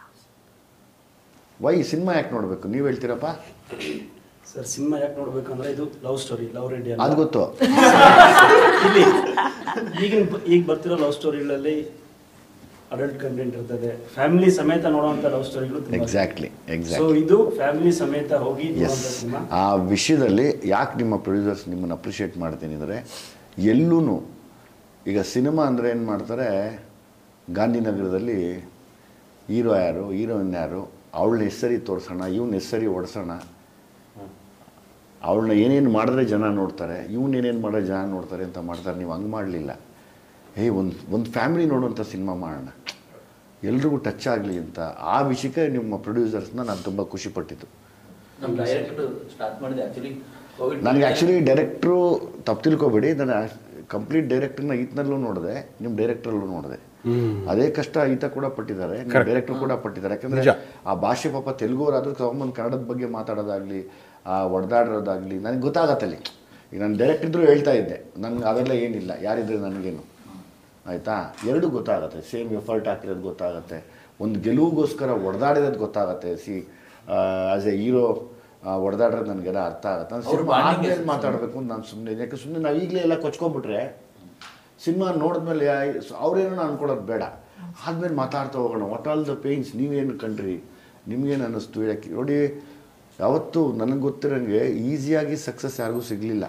ವೈ ಸಿನಿಮಾ ಯಾಕೆ ನೋಡಬೇಕು ನೀವು ಹೇಳ್ತೀರಪ್ಪ ಸರ್ ಸಿನಿಮಾ ಯಾಕೆ ನೋಡ್ಬೇಕಂದ್ರೆ ಇದು ಲವ್ ಸ್ಟೋರಿ ಲವ್ ರೆಡಿ ಅದು ಗೊತ್ತು ಇಲ್ಲಿ ಈಗಿನ ಈಗ ಬರ್ತಿರೋ ಲವ್ ಸ್ಟೋರಿಗಳಲ್ಲಿ ಅಡಲ್ಟ್ ಕಂಟೆಂಟ್ ಇರ್ತದೆ ಫ್ಯಾಮಿಲಿ ಸಮೇತ ನೋಡುವಂತ ಲವ್ ಸ್ಟೋರಿಗಳು ಎಕ್ಸಾಕ್ಟ್ಲಿ ಸೊ ಎಕ್ಸಾಕ್ಟ್ಲಿ ಇದು ಫ್ಯಾಮಿಲಿ ಸಮೇತ ಹೋಗಿ ಎಸ್ ನೋಡುವಂತ ಸಿನಿಮಾ ಆ ವಿಷಯದಲ್ಲಿ ಯಾಕೆ ನಿಮ್ಮ ಪ್ರೊಡ್ಯೂಸರ್ಸ್ ನಿಮ್ಮನ್ನು ಅಪ್ರಿಷಿಯೇಟ್ ಮಾಡ್ತೀನಿ ಅಂದರೆ ಎಲ್ಲೂ ಈಗ ಸಿನಿಮಾ ಅಂದರೆ ಏನು ಮಾಡ್ತಾರೆ ಗಾಂಧಿನಗರದಲ್ಲಿ ಹೀರೋ ಯಾರು ಹೀರೋಯಿನ್ ಯಾರು ಅವಳನ್ನ ಹೆಸರಿ ತೋರಿಸೋಣ ಇವ್ನ ಹೆಸರಿ ಓಡಿಸೋಣ ಅವಳನ್ನ ಏನೇನು ಮಾಡಿದ್ರೆ ಜನ ನೋಡ್ತಾರೆ ಇವ್ನ ಏನೇನು ಮಾಡಿದ್ರೆ ಜನ ನೋಡ್ತಾರೆ ಅಂತ ಮಾಡ್ತಾರೆ ನೀವು ಹಂಗೆ ಮಾಡಲಿಲ್ಲ ಹೇ ಒಂದು ಒಂದು ಫ್ಯಾಮಿಲಿ ನೋಡುವಂಥ ಸಿನಿಮಾ ಮಾಡೋಣ ಎಲ್ರಿಗೂ ಟಚ್ ಆಗಲಿ ಅಂತ ಆ ವಿಷಯಕ್ಕೆ ನಿಮ್ಮ ಪ್ರೊಡ್ಯೂಸರ್ಸ್ನ ನಾನು ತುಂಬ ಖುಷಿಪಟ್ಟಿದ್ದು ನಮ್ಮ ಡೈರೆಕ್ಟ್ ಸ್ಟಾರ್ಟ್ ಮಾಡಿದೆ ಆ್ಯಕ್ಚುಲಿ ಕೋವಿಡ್ ನನಗೆ ಆ್ಯಕ್ಚುಲಿ ಡೈರೆಕ್ಟ್ರು ತಪ್ಪು ತಿಳ್ಕೊಬೇಡಿ ನಾನು ಕಂಪ್ಲೀಟ್ ಡೈರೆಕ್ಟ್ರನ್ನ ಈತನಲ್ಲೂ ನೋಡಿದೆ ನಿಮ್ಮ ಡೈರೆಕ್ಟ್ರಲ್ಲೂ ನೋಡಿದೆ ಅದೇ ಕಷ್ಟ ಈತ ಕೂಡ ಪಟ್ಟಿದ್ದಾರೆ ಡೈರೆಕ್ಟರ್ ಕೂಡ ಪಟ್ಟಿದ್ದಾರೆ ಯಾಕಂದ್ರೆ ನಿಜ. ಆ ಭಾಷೆ ಪಾಪ ತೆಲುಗುವರಾದ್ರೂ ತೊಗೊಂಬಂದು ಕನ್ನಡದ ಬಗ್ಗೆ ಮಾತಾಡೋದಾಗ್ಲಿ ಆ ಹೊಡೆದಾಡಿರೋದಾಗ್ಲಿ ನನಗೆ ಗೊತ್ತಾಗತ್ತಲ್ಲಿ ಈಗ ನಾನು ಡೈರೆಕ್ಟ್ ಇದ್ರೂ ಹೇಳ್ತಾ ಇದ್ದೆ ನನಗೆ ಅವೆಲ್ಲ ಏನಿಲ್ಲ ಯಾರಿದ್ರೆ ನನಗೇನು ಆಯಿತಾ ಎರಡೂ ಗೊತ್ತಾಗುತ್ತೆ ಸೇಮ್ ಎಫರ್ಟ್ ಹಾಕಿರೋದು ಗೊತ್ತಾಗುತ್ತೆ ಒಂದು ಗೆಲುವಿಗೋಸ್ಕರ ಹೊಡೆದಾಡಿರೋದು ಗೊತ್ತಾಗುತ್ತೆ ಸಿ ಆಸ್ ಎ ಹೀರೋ ಹೊಡೆದಾಡ್ರೆ ನನಗೆಲ್ಲ ಅರ್ಥ ಆಗುತ್ತೆ ನಾನು ಅವ್ರ ಸಿನಿಮಾ bonding ಆದ್ಮೇಲೆ ಎಷ್ಟು? ಮಾತಾಡಬೇಕು ಅಂತ ನಾನು ಸುಮ್ಮನೆ ಯಾಕೆ ಸುಮ್ಮನೆ ನಾವು ಈಗಲೇ ಎಲ್ಲ ಕೊಚ್ಕೊಂಡ್ಬಿಟ್ರೆ ಸಿನಿಮಾ ನೋಡಿದ್ಮೇಲೆ ಅವ್ರೇನೋ ಅನ್ಕೊಳ್ಳೋದು ಬೇಡ ಆದ್ಮೇಲೆ ಮಾತಾಡ್ತಾ ಹೋಗೋಣ ವಾಟ್ ಆಲ್ ದ ಪೇನ್ಸ್ ನೀವೇನು ಕಂಡ್ರಿ ನಿಮ್ಗೇನು ಅನ್ನಿಸ್ತು ಯಾಕೆ ನೋಡಿ ಯಾವತ್ತೂ ನನಗೆ ಗೊತ್ತಿರೋಂಗೆ ಈಸಿಯಾಗಿ ಸಕ್ಸಸ್ ಯಾರಿಗೂ ಸಿಗಲಿಲ್ಲ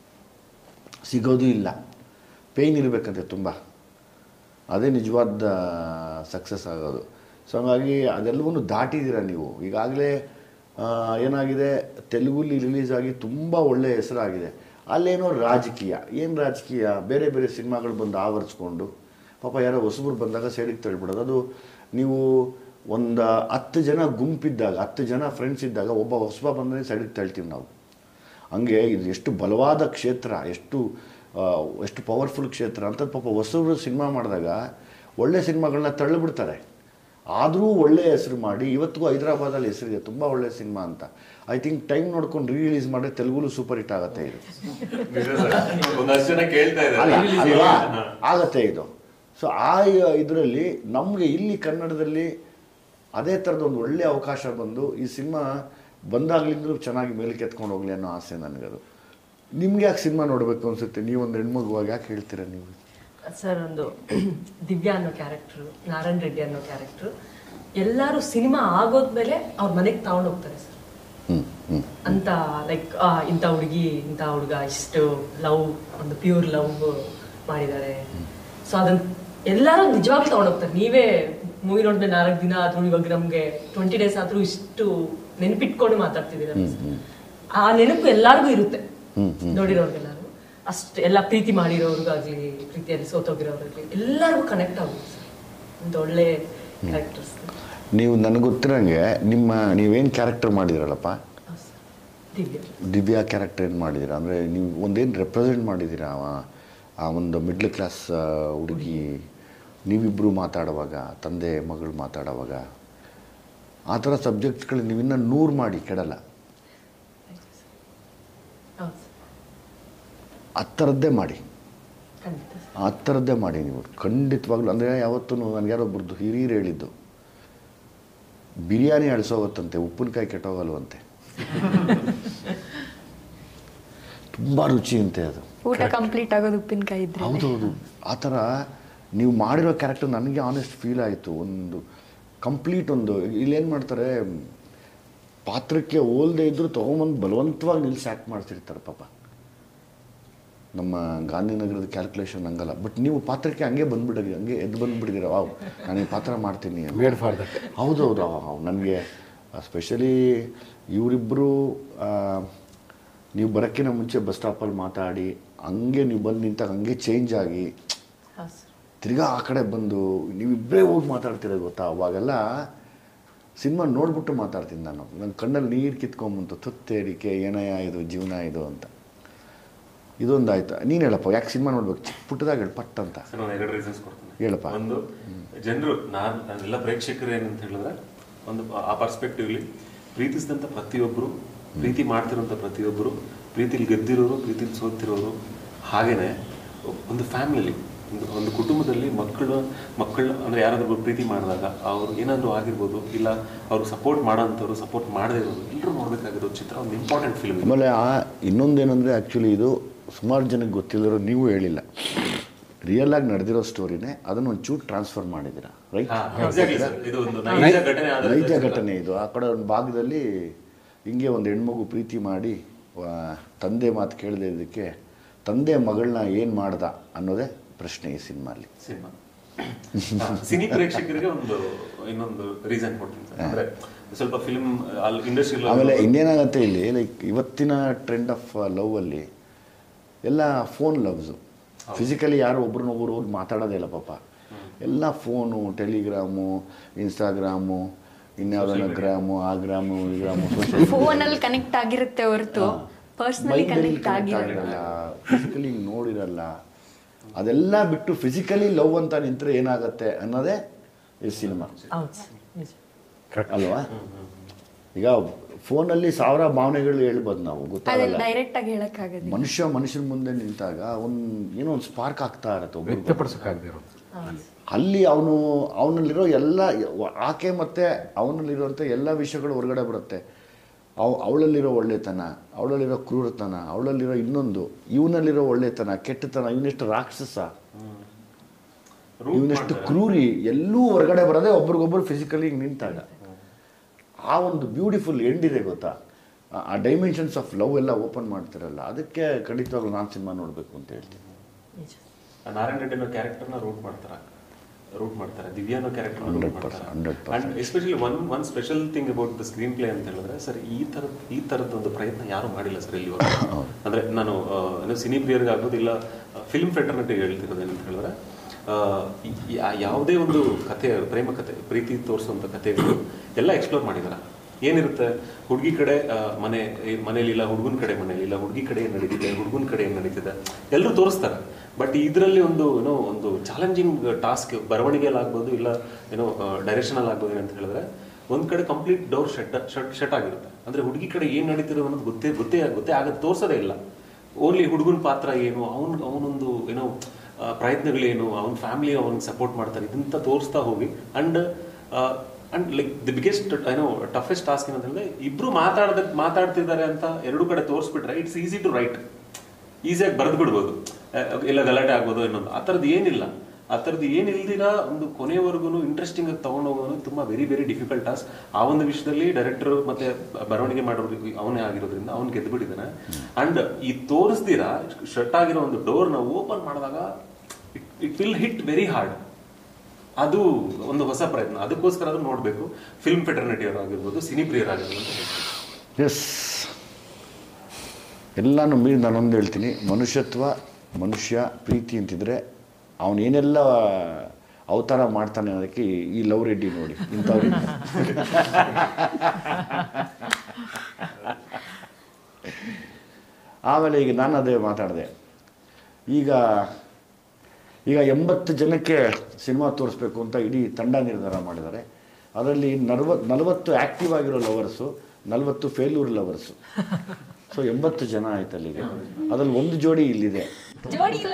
ಸಿಗೋದು ಇಲ್ಲ ಪೇಯ್ನ್ ಇರಬೇಕಂತೆ ತುಂಬ ಅದೇ ನಿಜವಾದ ಸಕ್ಸಸ್ ಆಗೋದು ಸೊ ಹಂಗಾಗಿ ಅದೆಲ್ಲವನ್ನೂ ದಾಟಿದ್ದೀರ ನೀವು ಈಗಾಗಲೇ ಏನಾಗಿದೆ ತೆಲುಗುಲಿ ರಿಲೀಸ್ ಆಗಿ ತುಂಬ ಒಳ್ಳೆಯ ಹೆಸರಾಗಿದೆ ಅಲ್ಲೇನೋ ರಾಜಕೀಯ ಏನು ರಾಜಕೀಯ ಬೇರೆ ಬೇರೆ ಸಿನಿಮಾಗಳು ಬಂದು ಆವರಿಸ್ಕೊಂಡು ಪಾಪ ಯಾರೋ ಹೊಸಬ್ರು ಬಂದಾಗ ಸೈಡಿಗೆ ತಳ್ಬಿಡೋದು ಅದು ನೀವು ಒಂದು ಹತ್ತು ಜನ ಗುಂಪಿದ್ದಾಗ ಹತ್ತು ಜನ ಫ್ರೆಂಡ್ಸ್ ಇದ್ದಾಗ ಒಬ್ಬ ಹೊಸಬ ಬಂದರೆ ಸೈಡಿಗೆ ತಳ್ತೀವಿ ನಾವು ಹಂಗೆ ಇದು ಎಷ್ಟು ಬಲವಾದ ಕ್ಷೇತ್ರ ಎಷ್ಟು ಆ, ಎಷ್ಟು ಪವರ್ಫುಲ್ ಕ್ಷೇತ್ರ ಅಂತ ಪಾಪ ಹೊಸಬ್ರು ಸಿನಿಮಾ ಮಾಡಿದಾಗ ಒಳ್ಳೆ ಸಿನಿಮಾಗಳನ್ನ ತಳ್ಳಿಬಿಡ್ತಾರೆ ಆದರೂ ಒಳ್ಳೆ ಹೆಸರು ಮಾಡಿ ಇವತ್ತಿಗೂ ಹೈದರಾಬಾದಲ್ಲಿ ಹೆಸರಿದೆ ತುಂಬ ಒಳ್ಳೆ ಸಿನಿಮಾ ಅಂತ ಐ ಥಿಂಕ್ ಟೈಮ್ ನೋಡ್ಕೊಂಡು ರೀ ರಿಲೀಸ್ ಮಾಡಿದ್ರೆ ತೆಲುಗುಲು ಸೂಪರ್ ಹಿಟ್ ಆಗುತ್ತೆ ಇದು ಒಂದಷ್ಟು ಜನ ಕೇಳ್ತಾ ಅಲ್ಲ, ಇದ್ದಾರೆ ಅಲ್ವಾ ಆಗತ್ತೆ ಇದು ಸೊ ಆ ಇದರಲ್ಲಿ ನಮಗೆ ಇಲ್ಲಿ ಕನ್ನಡದಲ್ಲಿ ಅದೇ ಥರದ ಒಂದು ಒಳ್ಳೆಯ ಅವಕಾಶ ಬಂದು ಈ ಸಿನಿಮಾ ಬಂದಾಗ್ಲಿಂದಲೂ ಚೆನ್ನಾಗಿ ಮೇಲಕ್ಕೆ ಎತ್ಕೊಂಡು ಹೋಗ್ಲಿ ಅನ್ನೋ ಆಸೆ ನನಗದು ನಿಮ್ಗೆ ಯಾಕೆ ಸಿನಿಮಾ ನೋಡಬೇಕು ಅನ್ಸುತ್ತೆ ನೀವು ಒಂದು ಹೆಣ್ಮಗುವಾಗ ಯಾಕೆ ಹೇಳ್ತೀರಾ ನೀವು ಸರ್ ಒಂದು ದಿವ್ಯಾ ಅನ್ನೋ ಕ್ಯಾರೆಕ್ಟ್ರು ನಾರಾಯಣ್ ರೆಡ್ಡಿ ಅನ್ನೋ ಕ್ಯಾರೆಕ್ಟ್ರು ಎಲ್ಲರೂ ಸಿನಿಮಾ ಆಗೋದ್ಮೇಲೆ ಅವ್ರ ಮನೆಗೆ ತಗೊಂಡು ಹೋಗ್ತಾರೆ ಸರ್ ಹ್ಞೂ ಹ್ಞೂ ಅಂತ ಲೈಕ್ ಇಂಥ ಹುಡುಗಿ ಇಂಥ ಹುಡುಗ ಇಷ್ಟು ಲವ್ ಒಂದು ಪ್ಯೂರ್ ಲವ್ ಮಾಡಿದ್ದಾರೆ ಸೊ ಅದನ್ನ ಎಲ್ಲರೂ ನಿಜವಾಗ್ಲೂ ತಗೊಂಡೋಗ್ತಾರೆ ನೀವೇ ಮೂವಿ ನೋಡಿದ್ಮೇಲೆ ನಾಲ್ಕು ದಿನ ಆದ್ರೂ ಇವಾಗ ನಮ್ಗೆ ಟ್ವೆಂಟಿ ಡೇಸ್ ಆದ್ರೂ ಇಷ್ಟು ನೆನಪಿಟ್ಕೊಂಡು ಮಾತಾಡ್ತಿದ್ದೀರ ಆ ನೆನಪು ಎಲ್ಲಾರ್ಗೂ ಇರುತ್ತೆ ನೋಡಿರೋರ್ಗೆಲ್ಲರೂ ಅಷ್ಟು ಎಲ್ಲ ಪ್ರೀತಿ ಮಾಡಿರೋರ್ಗಾಗ್ಲಿ ಪ್ರೀತಿಯಲ್ಲಿ ಸೋತೋಗಿರೋರ್ಗಾಗ್ಲಿ ಎಲ್ಲರಿಗೂ ಕನೆಕ್ಟ್ ಆಗುತ್ತೆ ಸರ್ ಒಂದು ಒಳ್ಳೆ ಕ್ಯಾರೆಕ್ಟರ್ಸ್ ನೀವು ನನಗೆ ಗೊತ್ತಿರೋಂಗೆ ನಿಮ್ಮ ನೀವೇನು ಕ್ಯಾರೆಕ್ಟರ್ ಮಾಡಿದಿರಲ್ಲಪ್ಪ ದಿವ್ಯ ದಿವ್ಯಾ ಕ್ಯಾರೆಕ್ಟರ್ ಏನು ಮಾಡಿದ್ದೀರಾ ಅಂದರೆ ನೀವು ಒಂದೇನು ರೆಪ್ರೆಸೆಂಟ್ ಮಾಡಿದ್ದೀರಾ ಅವ ಆ ಒಂದು ಮಿಡ್ಲ್ ಕ್ಲಾಸ್ ಹುಡುಗಿ ನೀವಿಬ್ಬರು ಮಾತಾಡುವಾಗ ತಂದೆ ಮಗಳು ಮಾತಾಡುವಾಗ ಆ ಥರ ಸಬ್ಜೆಕ್ಟ್ಸ್ಗಳು ನೀವಿನ್ನ ನೂರು ಮಾಡಿ ಕೆಡಲ್ಲ ಹೌದು ಸರ್ ಆ ಥರದ್ದೇ ಮಾಡಿ ಖಂಡಿತ ಸರ್ ಆ ಥರದ್ದೇ ಮಾಡಿ ನೀವು ಖಂಡಿತವಾಗ್ಲೂ ಅಂದರೆ ಯಾವತ್ತೂ ನನಗೆ ಯಾರೋ ಒಬ್ರದ್ದು ಹಿರಿಯರು ಹೇಳಿದ್ದು ಬಿರಿಯಾನಿ ಅಳಿಸೋಗತ್ತಂತೆ ಉಪ್ಪಿನಕಾಯಿ ಕೆಟ್ಟೋಗಲ್ವಂತೆ ತುಂಬ ರುಚಿ ಅಂತೆ ಅದು ಊಟ ಕಂಪ್ಲೀಟ್ ಆಗೋದು ಉಪ್ಪಿನಕಾಯಿ ಇದ್ರೆ ಹೌದೌದು ಆ ಥರ ನೀವು ಮಾಡಿರೋ ಕ್ಯಾರೆಕ್ಟರ್ ನನಗೆ ಆನೆಸ್ಟ್ ಫೀಲ್ ಆಯಿತು ಒಂದು ಕಂಪ್ಲೀಟ್ ಒಂದು ಇಲ್ಲೇನು ಮಾಡ್ತಾರೆ ಪಾತ್ರಕ್ಕೆ ಹೋಲ್ದೇ ಇದ್ದರೂ ತೊಗೊಂಬಂದು ಬಲವಂತವಾಗಿ ನಿಲ್ಲಿಸಿ ಆ್ಯಕ್ಟ್ ಮಾಡ್ತಿರ್ತಾರೆ ಪಾಪ ನಮ್ಮ ಗಾಂಧಿನಗರದ ಕ್ಯಾಲ್ಕುಲೇಷನ್ ಹಂಗಲ್ಲ ಬಟ್ ನೀವು ಪಾತ್ರಕ್ಕೆ ಹಂಗೆ ಬಂದ್ಬಿಡಿ ಹಂಗೆ ಎದ್ದು ಬಂದ್ಬಿಟ್ಟಿದ್ದೀರ ವಾವ್ ನಾನು ಈ ಪಾತ್ರ ಮಾಡ್ತೀನಿ ಅಂತ. ಮೇಡ್ ಫಾರ್ ದಟ್ ಹೌದೌದು ನನಗೆ ಸ್ಪೆಷಲಿ ಇವರಿಬ್ಬರು ನೀವು ಬರೋಕ್ಕಿಂತ ಮುಂಚೆ ಬಸ್ ಸ್ಟಾಪಲ್ಲಿ ಮಾತಾಡಿ ಹಂಗೆ ನೀವು ಬಂದು ನಿಂತಾಗ ಹಂಗೆ ಚೇಂಜ್ ಆಗಿ ಹೌದು ಸರ್ ತಿರ್ಗಾ ಆ ಕಡೆ ಬಂದು ನೀವಿಬ್ಬರೇ ಹೋಗಿ ಮಾತಾಡ್ತೀರ ಗೊತ್ತಾ ಅವಾಗೆಲ್ಲ ಸಿನಿಮಾ ನೋಡ್ಬಿಟ್ಟು ಮಾತಾಡ್ತೀನಿ ನಾನು ನನ್ನ ಕಣ್ಣಲ್ಲಿ ನೀರು ಕಿತ್ಕೊಂಬಂತು ತುತ್ತೇರಿಕೆ ಏನಯ್ಯ ಇದು ಜೀವನ ಇದು ಅಂತ ಇದೊಂದು ಆಯ್ತು ನೀನು ಹೇಳಪ್ಪ ಯಾಕೆ ಸಿನಿಮಾ ನೋಡ್ಬೇಕು ಚಿಕ್ಕ ಪುಟ್ಟದಾಗ ಹೇಳಿ ಪಟ್ ಅಂತ ಸರ್ ನಾನು ಎರಡು ರೀಸನ್ಸ್ ಕೊಡ್ತೀನಿ ಹೇಳಪ್ಪ. ಒಂದು ಜನರು ನಾನು ನಾನೆಲ್ಲ ಪ್ರೇಕ್ಷಕರು ಏನಂತ ಹೇಳಿದ್ರೆ ಒಂದು ಆ ಪರ್ಸ್ಪೆಕ್ಟಿವ್ಲಿ ಪ್ರೀತಿಸಿದಂಥ ಪ್ರತಿಯೊಬ್ಬರು ಪ್ರೀತಿ ಮಾಡ್ತಿರೋಂಥ ಪ್ರತಿಯೊಬ್ಬರು ಪ್ರೀತಿಲಿ ಗೆದ್ದಿರೋರು ಪ್ರೀತಿಲಿ ಸೋತಿರೋರು ಹಾಗೇನೆ ಒಂದು ಫ್ಯಾಮಿಲಿ ಒಂದು ಒಂದು ಕುಟುಂಬದಲ್ಲಿ ಮಕ್ಕಳು ಮಕ್ಕಳು ಅಂದರೆ ಯಾರಾದ್ರೂ ಪ್ರೀತಿ ಮಾಡಿದಾಗ ಅವ್ರು ಏನಾದರೂ ಆಗಿರ್ಬೋದು ಇಲ್ಲ ಅವ್ರಿಗೆ ಸಪೋರ್ಟ್ ಮಾಡೋಂಥವ್ರು ಸಪೋರ್ಟ್ ಮಾಡದೇ ಇರೋರು ಎಲ್ಲರೂ ನೋಡಬೇಕಾಗಿರೋ ಚಿತ್ರ ಒಂದು ಇಂಪಾರ್ಟೆಂಟ್ ಫಿಲ್ಮ್ ಆಮೇಲೆ ಆ ಇನ್ನೊಂದೇನೆಂದರೆ ಆ್ಯಕ್ಚುಲಿ ಇದು ಸುಮಾರು ಜನಕ್ಕೆ ಗೊತ್ತಿಲ್ಲದಿರೋ ನೀವು ಹೇಳಿಲ್ಲ ರಿಯಲ್ ಆಗಿ ನಡೆದಿರೋ ಸ್ಟೋರಿನೇ ಅದನ್ನು ಒಂಚೂರು ಟ್ರಾನ್ಸ್ಫರ್ ಮಾಡಿದ್ದೀರಾ ರೈಟ್ ಇದು ಒಂದು ನೈಜ ಘಟನೆ ಆಧಾರಿತ ನೈಜ ಚಿತ್ರ. ಘಟನೆ ಇದು ಆ ಕಡೆ ಒಂದು ಭಾಗದಲ್ಲಿ ಹಿಂಗೆ ಒಂದು ಹೆಣ್ಮಗು ಪ್ರೀತಿ ಮಾಡಿ ಆ, ತಂದೆ ಮಾತು ಕೇಳದೆ ಇದಕ್ಕೆ ತಂದೆ ಮಗಳನ್ನ ಏನು ಮಾಡ್ದ ಅನ್ನೋದೇ ಪ್ರಶ್ನೆ ಈ ಸಿನಿಮಾಲಿ ಸಿನಿಮಾ ಸಿನಿ ಪ್ರೇಕ್ಷಕರಿಗೆ ಒಂದು ಇನ್ನೊಂದು ರೀಸನ್ ಕೊಡ್ತೀನಿ ಸರ್ ಅಂದ್ರೆ ಸ್ವಲ್ಪ ಫಿಲ್ಮ್ ಅಲ್ಲಿ ಇಂಡಸ್ಟ್ರಿ ಆಮೇಲೆ ಇನ್ನೇನಾಗತ್ತೆ ಇಲ್ಲಿ ಲೈಕ್ ಇವತ್ತಿನ ಟ್ರೆಂಡ್ ಆಫ್ ಲವ್ ಅಲ್ಲಿ ಎಲ್ಲ ಫೋನ್ ಲವ್ಸು ಫಿಸಿಕಲಿ ಯಾರು ಒಬ್ರನ್ನೊಬ್ರು ಹೋಗಿ ಮಾತಾಡೋದೇ ಇಲ್ಲ ಪಾಪ ಎಲ್ಲ ಫೋನು ಟೆಲಿಗ್ರಾಮು ಇನ್ಸ್ಟಾಗ್ರಾಮು ಇನ್ಯಾವುದನ್ನ ಗ್ರಾಮು ಆ ಗ್ರಾಮು ಈ ಗ್ರಾಮು ಸೋಷಿಯಲ್ ಫೋನಲ್ಲಿ ಕನೆಕ್ಟ್ ಆಗಿರುತ್ತೆ ಹೊರತು ಪರ್ಸ್ನಲಿ ಕನೆಕ್ಟ್ ಆಗಿರಲ್ಲ ಫಿಸಿಕಲಿ ನೋಡಿರಲ್ಲ ಅದೆಲ್ಲ ಬಿಟ್ಟು ಫಿಸಿಕಲಿ ಲವ್ ಅಂತ ನಿಂತರೆ ಏನಾಗತ್ತೆ ಅನ್ನೋದೇ ಈ ಸಿನಿಮಾ ಹೌದು ಸರ್ ನಿಜ ಅಲ್ವಾ ಈಗ ಫೋನಲ್ಲಿ ಸಾವಿರ ಭಾವನೆಗಳು ಹೇಳ್ಬೋದು ನಾವು ಅದನ್ನ ಗೊತ್ತಾಗಲ್ಲ ಡೈರೆಕ್ಟ್ ಆಗಿ ಹೇಳಕ್ಕಾಗಲ್ಲ ಮನುಷ್ಯ ಮನುಷ್ಯನ ಮುಂದೆ ನಿಂತಾಗ ಒಂದು ಏನೋ ಒಂದು ಸ್ಪಾರ್ಕ್ ಆಗ್ತಾ ಇರತ್ತೆ ಒಬ್ಬರು ವ್ಯಕ್ತಪಡಿಸೋಕ್ಕಾಗದೇ ಇರೋದು ಅಲ್ಲಿ ಅವನು ಅವನಲ್ಲಿರೋ ಎಲ್ಲ ಆಕೆ ಮತ್ತೆ ಅವನಲ್ಲಿರುವಂಥ ಎಲ್ಲ ವಿಷಯಗಳು ಹೊರಗಡೆ ಬರುತ್ತೆ ಅವ್ ಅವಳಲ್ಲಿರೋ ಒಳ್ಳೆತನ ಅವಳಲ್ಲಿರೋ ಕ್ರೂರತನ ಅವಳಲ್ಲಿರೋ ಇನ್ನೊಂದು ಇವನಲ್ಲಿರೋ ಒಳ್ಳೆತನ ಕೆಟ್ಟತನ ಇವನೆಷ್ಟು ರಾಕ್ಷಸ ಇವನೆಷ್ಟು ಕ್ರೂರಿ ಎಲ್ಲೂ ಹೊರಗಡೆ ಬರೋದೇ ಒಬ್ರಿಗೊಬ್ರು ಫಿಸಿಕಲಿ ನಿಂತಾಗ ಆ ಒಂದು ಬ್ಯೂಟಿಫುಲ್ ಎಂಡ್ ಇದೆ ಗೊತ್ತಾ ಆ- ಆ ಡೈಮೆನ್ಷನ್ಸ್ ಆಫ್ ಲವ್ ಎಲ್ಲ ಓಪನ್ ಮಾಡ್ತಿರಲ್ಲ ಅದಕ್ಕೆ ಖಂಡಿತವಾಗ್ಲೂ ನಾನು ಸಿನಿಮಾ ನೋಡಬೇಕು ಅಂತ ಹೇಳ್ತೀನಿ ನಿಜ ನಾರಾಯಣ ರೆಡ್ಡಿ ಅನ್ನೋ ಕ್ಯಾರೆಕ್ಟರ್ನ ರೂಟ್ ಮಾಡ್ತಾರೆ ರೂಟ್ ಮಾಡ್ತಾರೆ ದಿವ್ಯಾ ಅನ್ನೋ ಕ್ಯಾರೆಕ್ಟರ್ ರೂಟ್ 100%, ಮಾಡ್ತಾರೆ 100%. And especially one one special thing about the screenplay ಅಂತ ಹೇಳಿದ್ರೆ ಸರ್ ಈ ಥರದ ಈ ಥರದ ಒಂದು ಪ್ರಯತ್ನ ಯಾರು ಮಾಡಿಲ್ಲ ಸರ್ ಇಲ್ಲಿವರೆಗೂ ಅಂದ್ರೆ ನಾನು ಆ, ಏನು ಸಿನಿ ಪ್ರಿಯರ್ಗೆ ಆಗೋದು ಇಲ್ಲ ಫಿಲ್ಮ್ ಫ್ರೆಟರ್ನಿಟಿ ಹೇಳ್ತಿರೋದು ಏನಂತ ಹೇಳಿದ್ರೆ ಆ, ಈ- ಈ- ಆ ಯಾವುದೇ ಒಂದು ಕಥೆ ಪ್ರೇಮ ಕಥೆ ಪ್ರೀತಿ ತೋರಿಸುವಂಥ ಕಥೆಗಳು ಎಲ್ಲ ಎಕ್ಸ್ಪ್ಲೋರ್ ಮಾಡಿದ್ದಾರೆ ಏನಿರುತ್ತೆ ಹುಡುಗಿ ಕಡೆ ಆ, ಮನೆ ಈ ಮನೇಲಿ ಇಲ್ಲ ಹುಡುಗನ ಕಡೆ ಮನೇಲಿ ಇಲ್ಲ ಹುಡುಗಿ ಕಡೆ ಏನ್ ನಡೀತಿದೆ ಹುಡುಗನ ಕಡೆ ಏನ್ ನಡೀತಿದೆ ಎಲ್ಲರೂ ತೋರಿಸ್ತಾರೆ ಬಟ್ ಇದರಲ್ಲಿ ಒಂದು ಏನೋ ಒಂದು ಚಾಲೆಂಜಿಂಗ್ ಟಾಸ್ಕ್ ಬರವಣಿಗೆಯಲ್ಲಾಗ್ಬೋದು ಇಲ್ಲ ಏನೋ ಡೈರೆಕ್ಷನ್ ಅಲ್ಲಿ ಆಗ್ಬೋದು ಏನಂತ ಹೇಳಿದ್ರೆ ಒಂದ್ ಕಡೆ complete door shut shut shut ಆಗಿರುತ್ತೆ ಅಂದ್ರೆ ಹುಡುಗಿ ಕಡೆ ಏನ್ ನಡೀತಿರೋದು ಅನ್ನೋದು ಗೊತ್ತೇ ಗೊತ್ತೇ ಗೊತ್ತೇ ಆಗದ್ ತೋರ್ಸೋದೇ ಇಲ್ಲ ಓನ್ಲಿ ಹುಡುಗನ ಪಾತ್ರ ಏನು ಅವನ್ ಅವನೊಂದು ಏನೋ ಆ, ಪ್ರಯತ್ನಗಳೇನು ಅವನ ಫ್ಯಾಮಿಲಿ ಅವನಿಗೆ ಸಪೋರ್ಟ್ ಮಾಡ್ತಾರೆ ಇದಂತ ತೋರಿಸ್ತಾ ಹೋಗಿ and and like the biggest ಏನೋ ಟಫೆಸ್ಟ್ ಟಾಸ್ಕ್ ಏನಂತಂದ್ರೆ ಇಬ್ರು ಮಾತಾಡ್ದ ಮಾತಾಡ್ತಿದ್ದಾರೆ ಅಂತ ಎರಡು ಕಡೆ ತೋರಿಸ್ಬಿಟ್ರೆ ಇಟ್ಸ್ ಈಸಿ ಟು ರೈಟ್ ಈಸಿಯಾಗಿ ಬರೆದು ಬಿಡ್ಬೋದು ಅಹ್ ಇಲ್ಲ ಗಲಾಟೆ ಆಗ್ಬೋದು ಇನ್ನೊಂದು ಆ ಥರದ್ದು ಏನಿಲ್ಲ ಆ ಥರದ್ದು ಏನಿಲ್ದಿರ ಒಂದು ಕೊನೆವರೆಗೂ ಇಂಟ್ರೆಸ್ಟಿಂಗ್ ಆಗಿ ತಗೊಂಡೋಗೋದು ತುಂಬಾ ವೆರಿ ವೆರಿ ಡಿಫಿಕಲ್ಟ್ ಟಾಸ್ಕ್ ಆ ಒಂದು ವಿಷಯದಲ್ಲಿ ಡೈರೆಕ್ಟರ್ ಮತ್ತೆ ಬರವಣಿಗೆ ಮಾಡೋರು ಅವನೇ ಆಗಿರೋದ್ರಿಂದ ಅವ್ನು ಗೆದ್ದುಬಿಟ್ಟಿದ್ದಾನೆ ಅಂಡ್ ಈ ತೋರಿಸ್ದಿರ ಶಟ್ ಆಗಿರೋ ಒಂದು ಡೋರ್ನ ಓಪನ್ ಮಾಡಿದಾಗ it will hit very hard ಅದು ಒಂದು ಹೊಸ ಪ್ರಯತ್ನ ಅದಕ್ಕೋಸ್ಕರ ಅದು ನೋಡಬೇಕು ಫಿಲ್ಮ್ ಫೆಟರ್ನಿಟಿ ಆಗಿರ್ಬೋದು ಸಿನಿ ಪ್ರಿಯರಾಗಿರ್ಬೋದು ಅಂತ ಹೇಳ್ತೀನಿ ಎಸ್ ಎಲ್ಲನೂ ಮೀರಿ ನಾನೊಂದು ಹೇಳ್ತೀನಿ ಮನುಷ್ಯತ್ವ ಮನುಷ್ಯ ಪ್ರೀತಿ ಅಂತಿದ್ರೆ ಅವನು ಏನೆಲ್ಲ ಅವತಾರ ಮಾಡ್ತಾನೆ ಅನ್ನೋದಕ್ಕೆ ಈ- ಈ ಲವ್ ರೆಡ್ಡಿ ನೋಡಿ ಇಂಥವ್ರು ಆಮೇಲೆ ಈಗ ನಾನು ಅದೇ ಮಾತಾಡಿದೆ ಈಗ ಈಗ ಎಂಬತ್ತು ಜನಕ್ಕೆ ಸಿನಿಮಾ ತೋರಿಸ್ಬೇಕು ಅಂತ ಇಡೀ ತಂಡ ನಿರ್ಧಾರ ಮಾಡಿದ್ದಾರೆ ಅದರಲ್ಲಿ ನಲ್ವತ್ತು ನಲವತ್ತು ಆ್ಯಕ್ಟಿವ್ ಆಗಿರೋ ಲವರ್ಸು ನಲವತ್ತು ಫೇಲ್ಯೂರ್ ಲವರ್ಸು ಸೊ ಎಂಬತ್ತು ಜನ ಆಯ್ತು ಅಲ್ಲಿಗೆ ಅದ್ರಲ್ಲಿ ಒಂದು ಜೋಡಿ ಇಲ್ಲಿದೆ ಜೋಡಿ ಇಲ್ಲ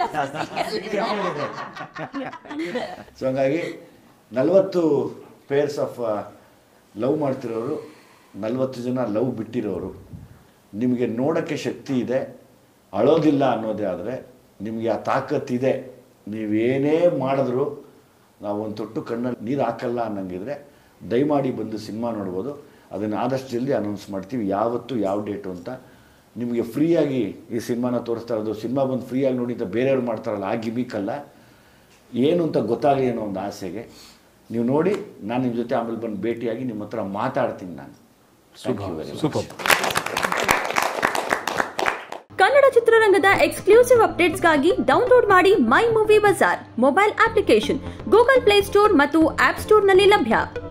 ಸೊ ಹಂಗಾಗಿ ನಲವತ್ತು ಪೇರ್ಸ್ ಆಫ್ ಲವ್ ಮಾಡ್ತಿರೋರು ನಲವತ್ತು ಜನ ಲವ್ ಬಿಟ್ಟಿರೋರು ನಿಮಗೆ ನೋಡೋಕ್ಕೆ ಶಕ್ತಿ ಇದೆ ಅಳೋದಿಲ್ಲ ಅನ್ನೋದೇ ಆದರೆ ನಿಮಗೆ ಆ ತಾಕತ್ತಿದೆ ನೀವೇನೇ ಮಾಡಿದ್ರು ನಾವು ಒಂದು ತೊಟ್ಟು ಕಣ್ಣಲ್ಲಿ ನೀರು ಹಾಕಲ್ಲ ಅನ್ನಂಗಿದ್ರೆ ದಯಮಾಡಿ ಬಂದು ಸಿನಿಮಾ ನೋಡ್ಬೋದು ಅದನ್ನು ಆದಷ್ಟು ಜಲ್ದಿ ಅನೌನ್ಸ್ ಮಾಡ್ತೀವಿ ಯಾವತ್ತು ಯಾವ ಡೇಟು ಅಂತ ನಿಮಗೆ ಫ್ರೀಯಾಗಿ ಈ ಸಿನಿಮಾನ ತೋರಿಸ್ತಾ ಇರೋದು ಸಿನಿಮಾ ಬಂದು ಫ್ರೀಯಾಗಿ ನೋಡಿ ಅಂತ ಬೇರೆಯವ್ರು ಮಾಡ್ತಾರಲ್ಲ ಆ ಗಿಮಿಕಲ್ಲ ಏನು ಅಂತ ಗೊತ್ತಾಗಲಿ ಅನ್ನೋ ಒಂದು ಆಸೆಗೆ ನೀವು ನೋಡಿ ನಾನು ನಿಮ್ಮ ಜೊತೆ ಆಮೇಲೆ ಬಂದು ಭೇಟಿಯಾಗಿ ನಿಮ್ಮ ಹತ್ರ ಮಾತಾಡ್ತೀನಿ ನಾನು Thank you very much. Super Kannada ಚಿತ್ರರಂಗದ ಎಕ್ಸ್ಕ್ಲೂಸಿವ್ ಅಪ್ಡೇಟ್ಸ್ಗಾಗಿ ಡೌನ್ಲೋಡ್ ಮಾಡಿ My Movie Bazaar mobile application Google play store ಮತ್ತು ಆಪ್ ಸ್ಟೋರ್ನಲ್ಲಿ ಲಭ್ಯ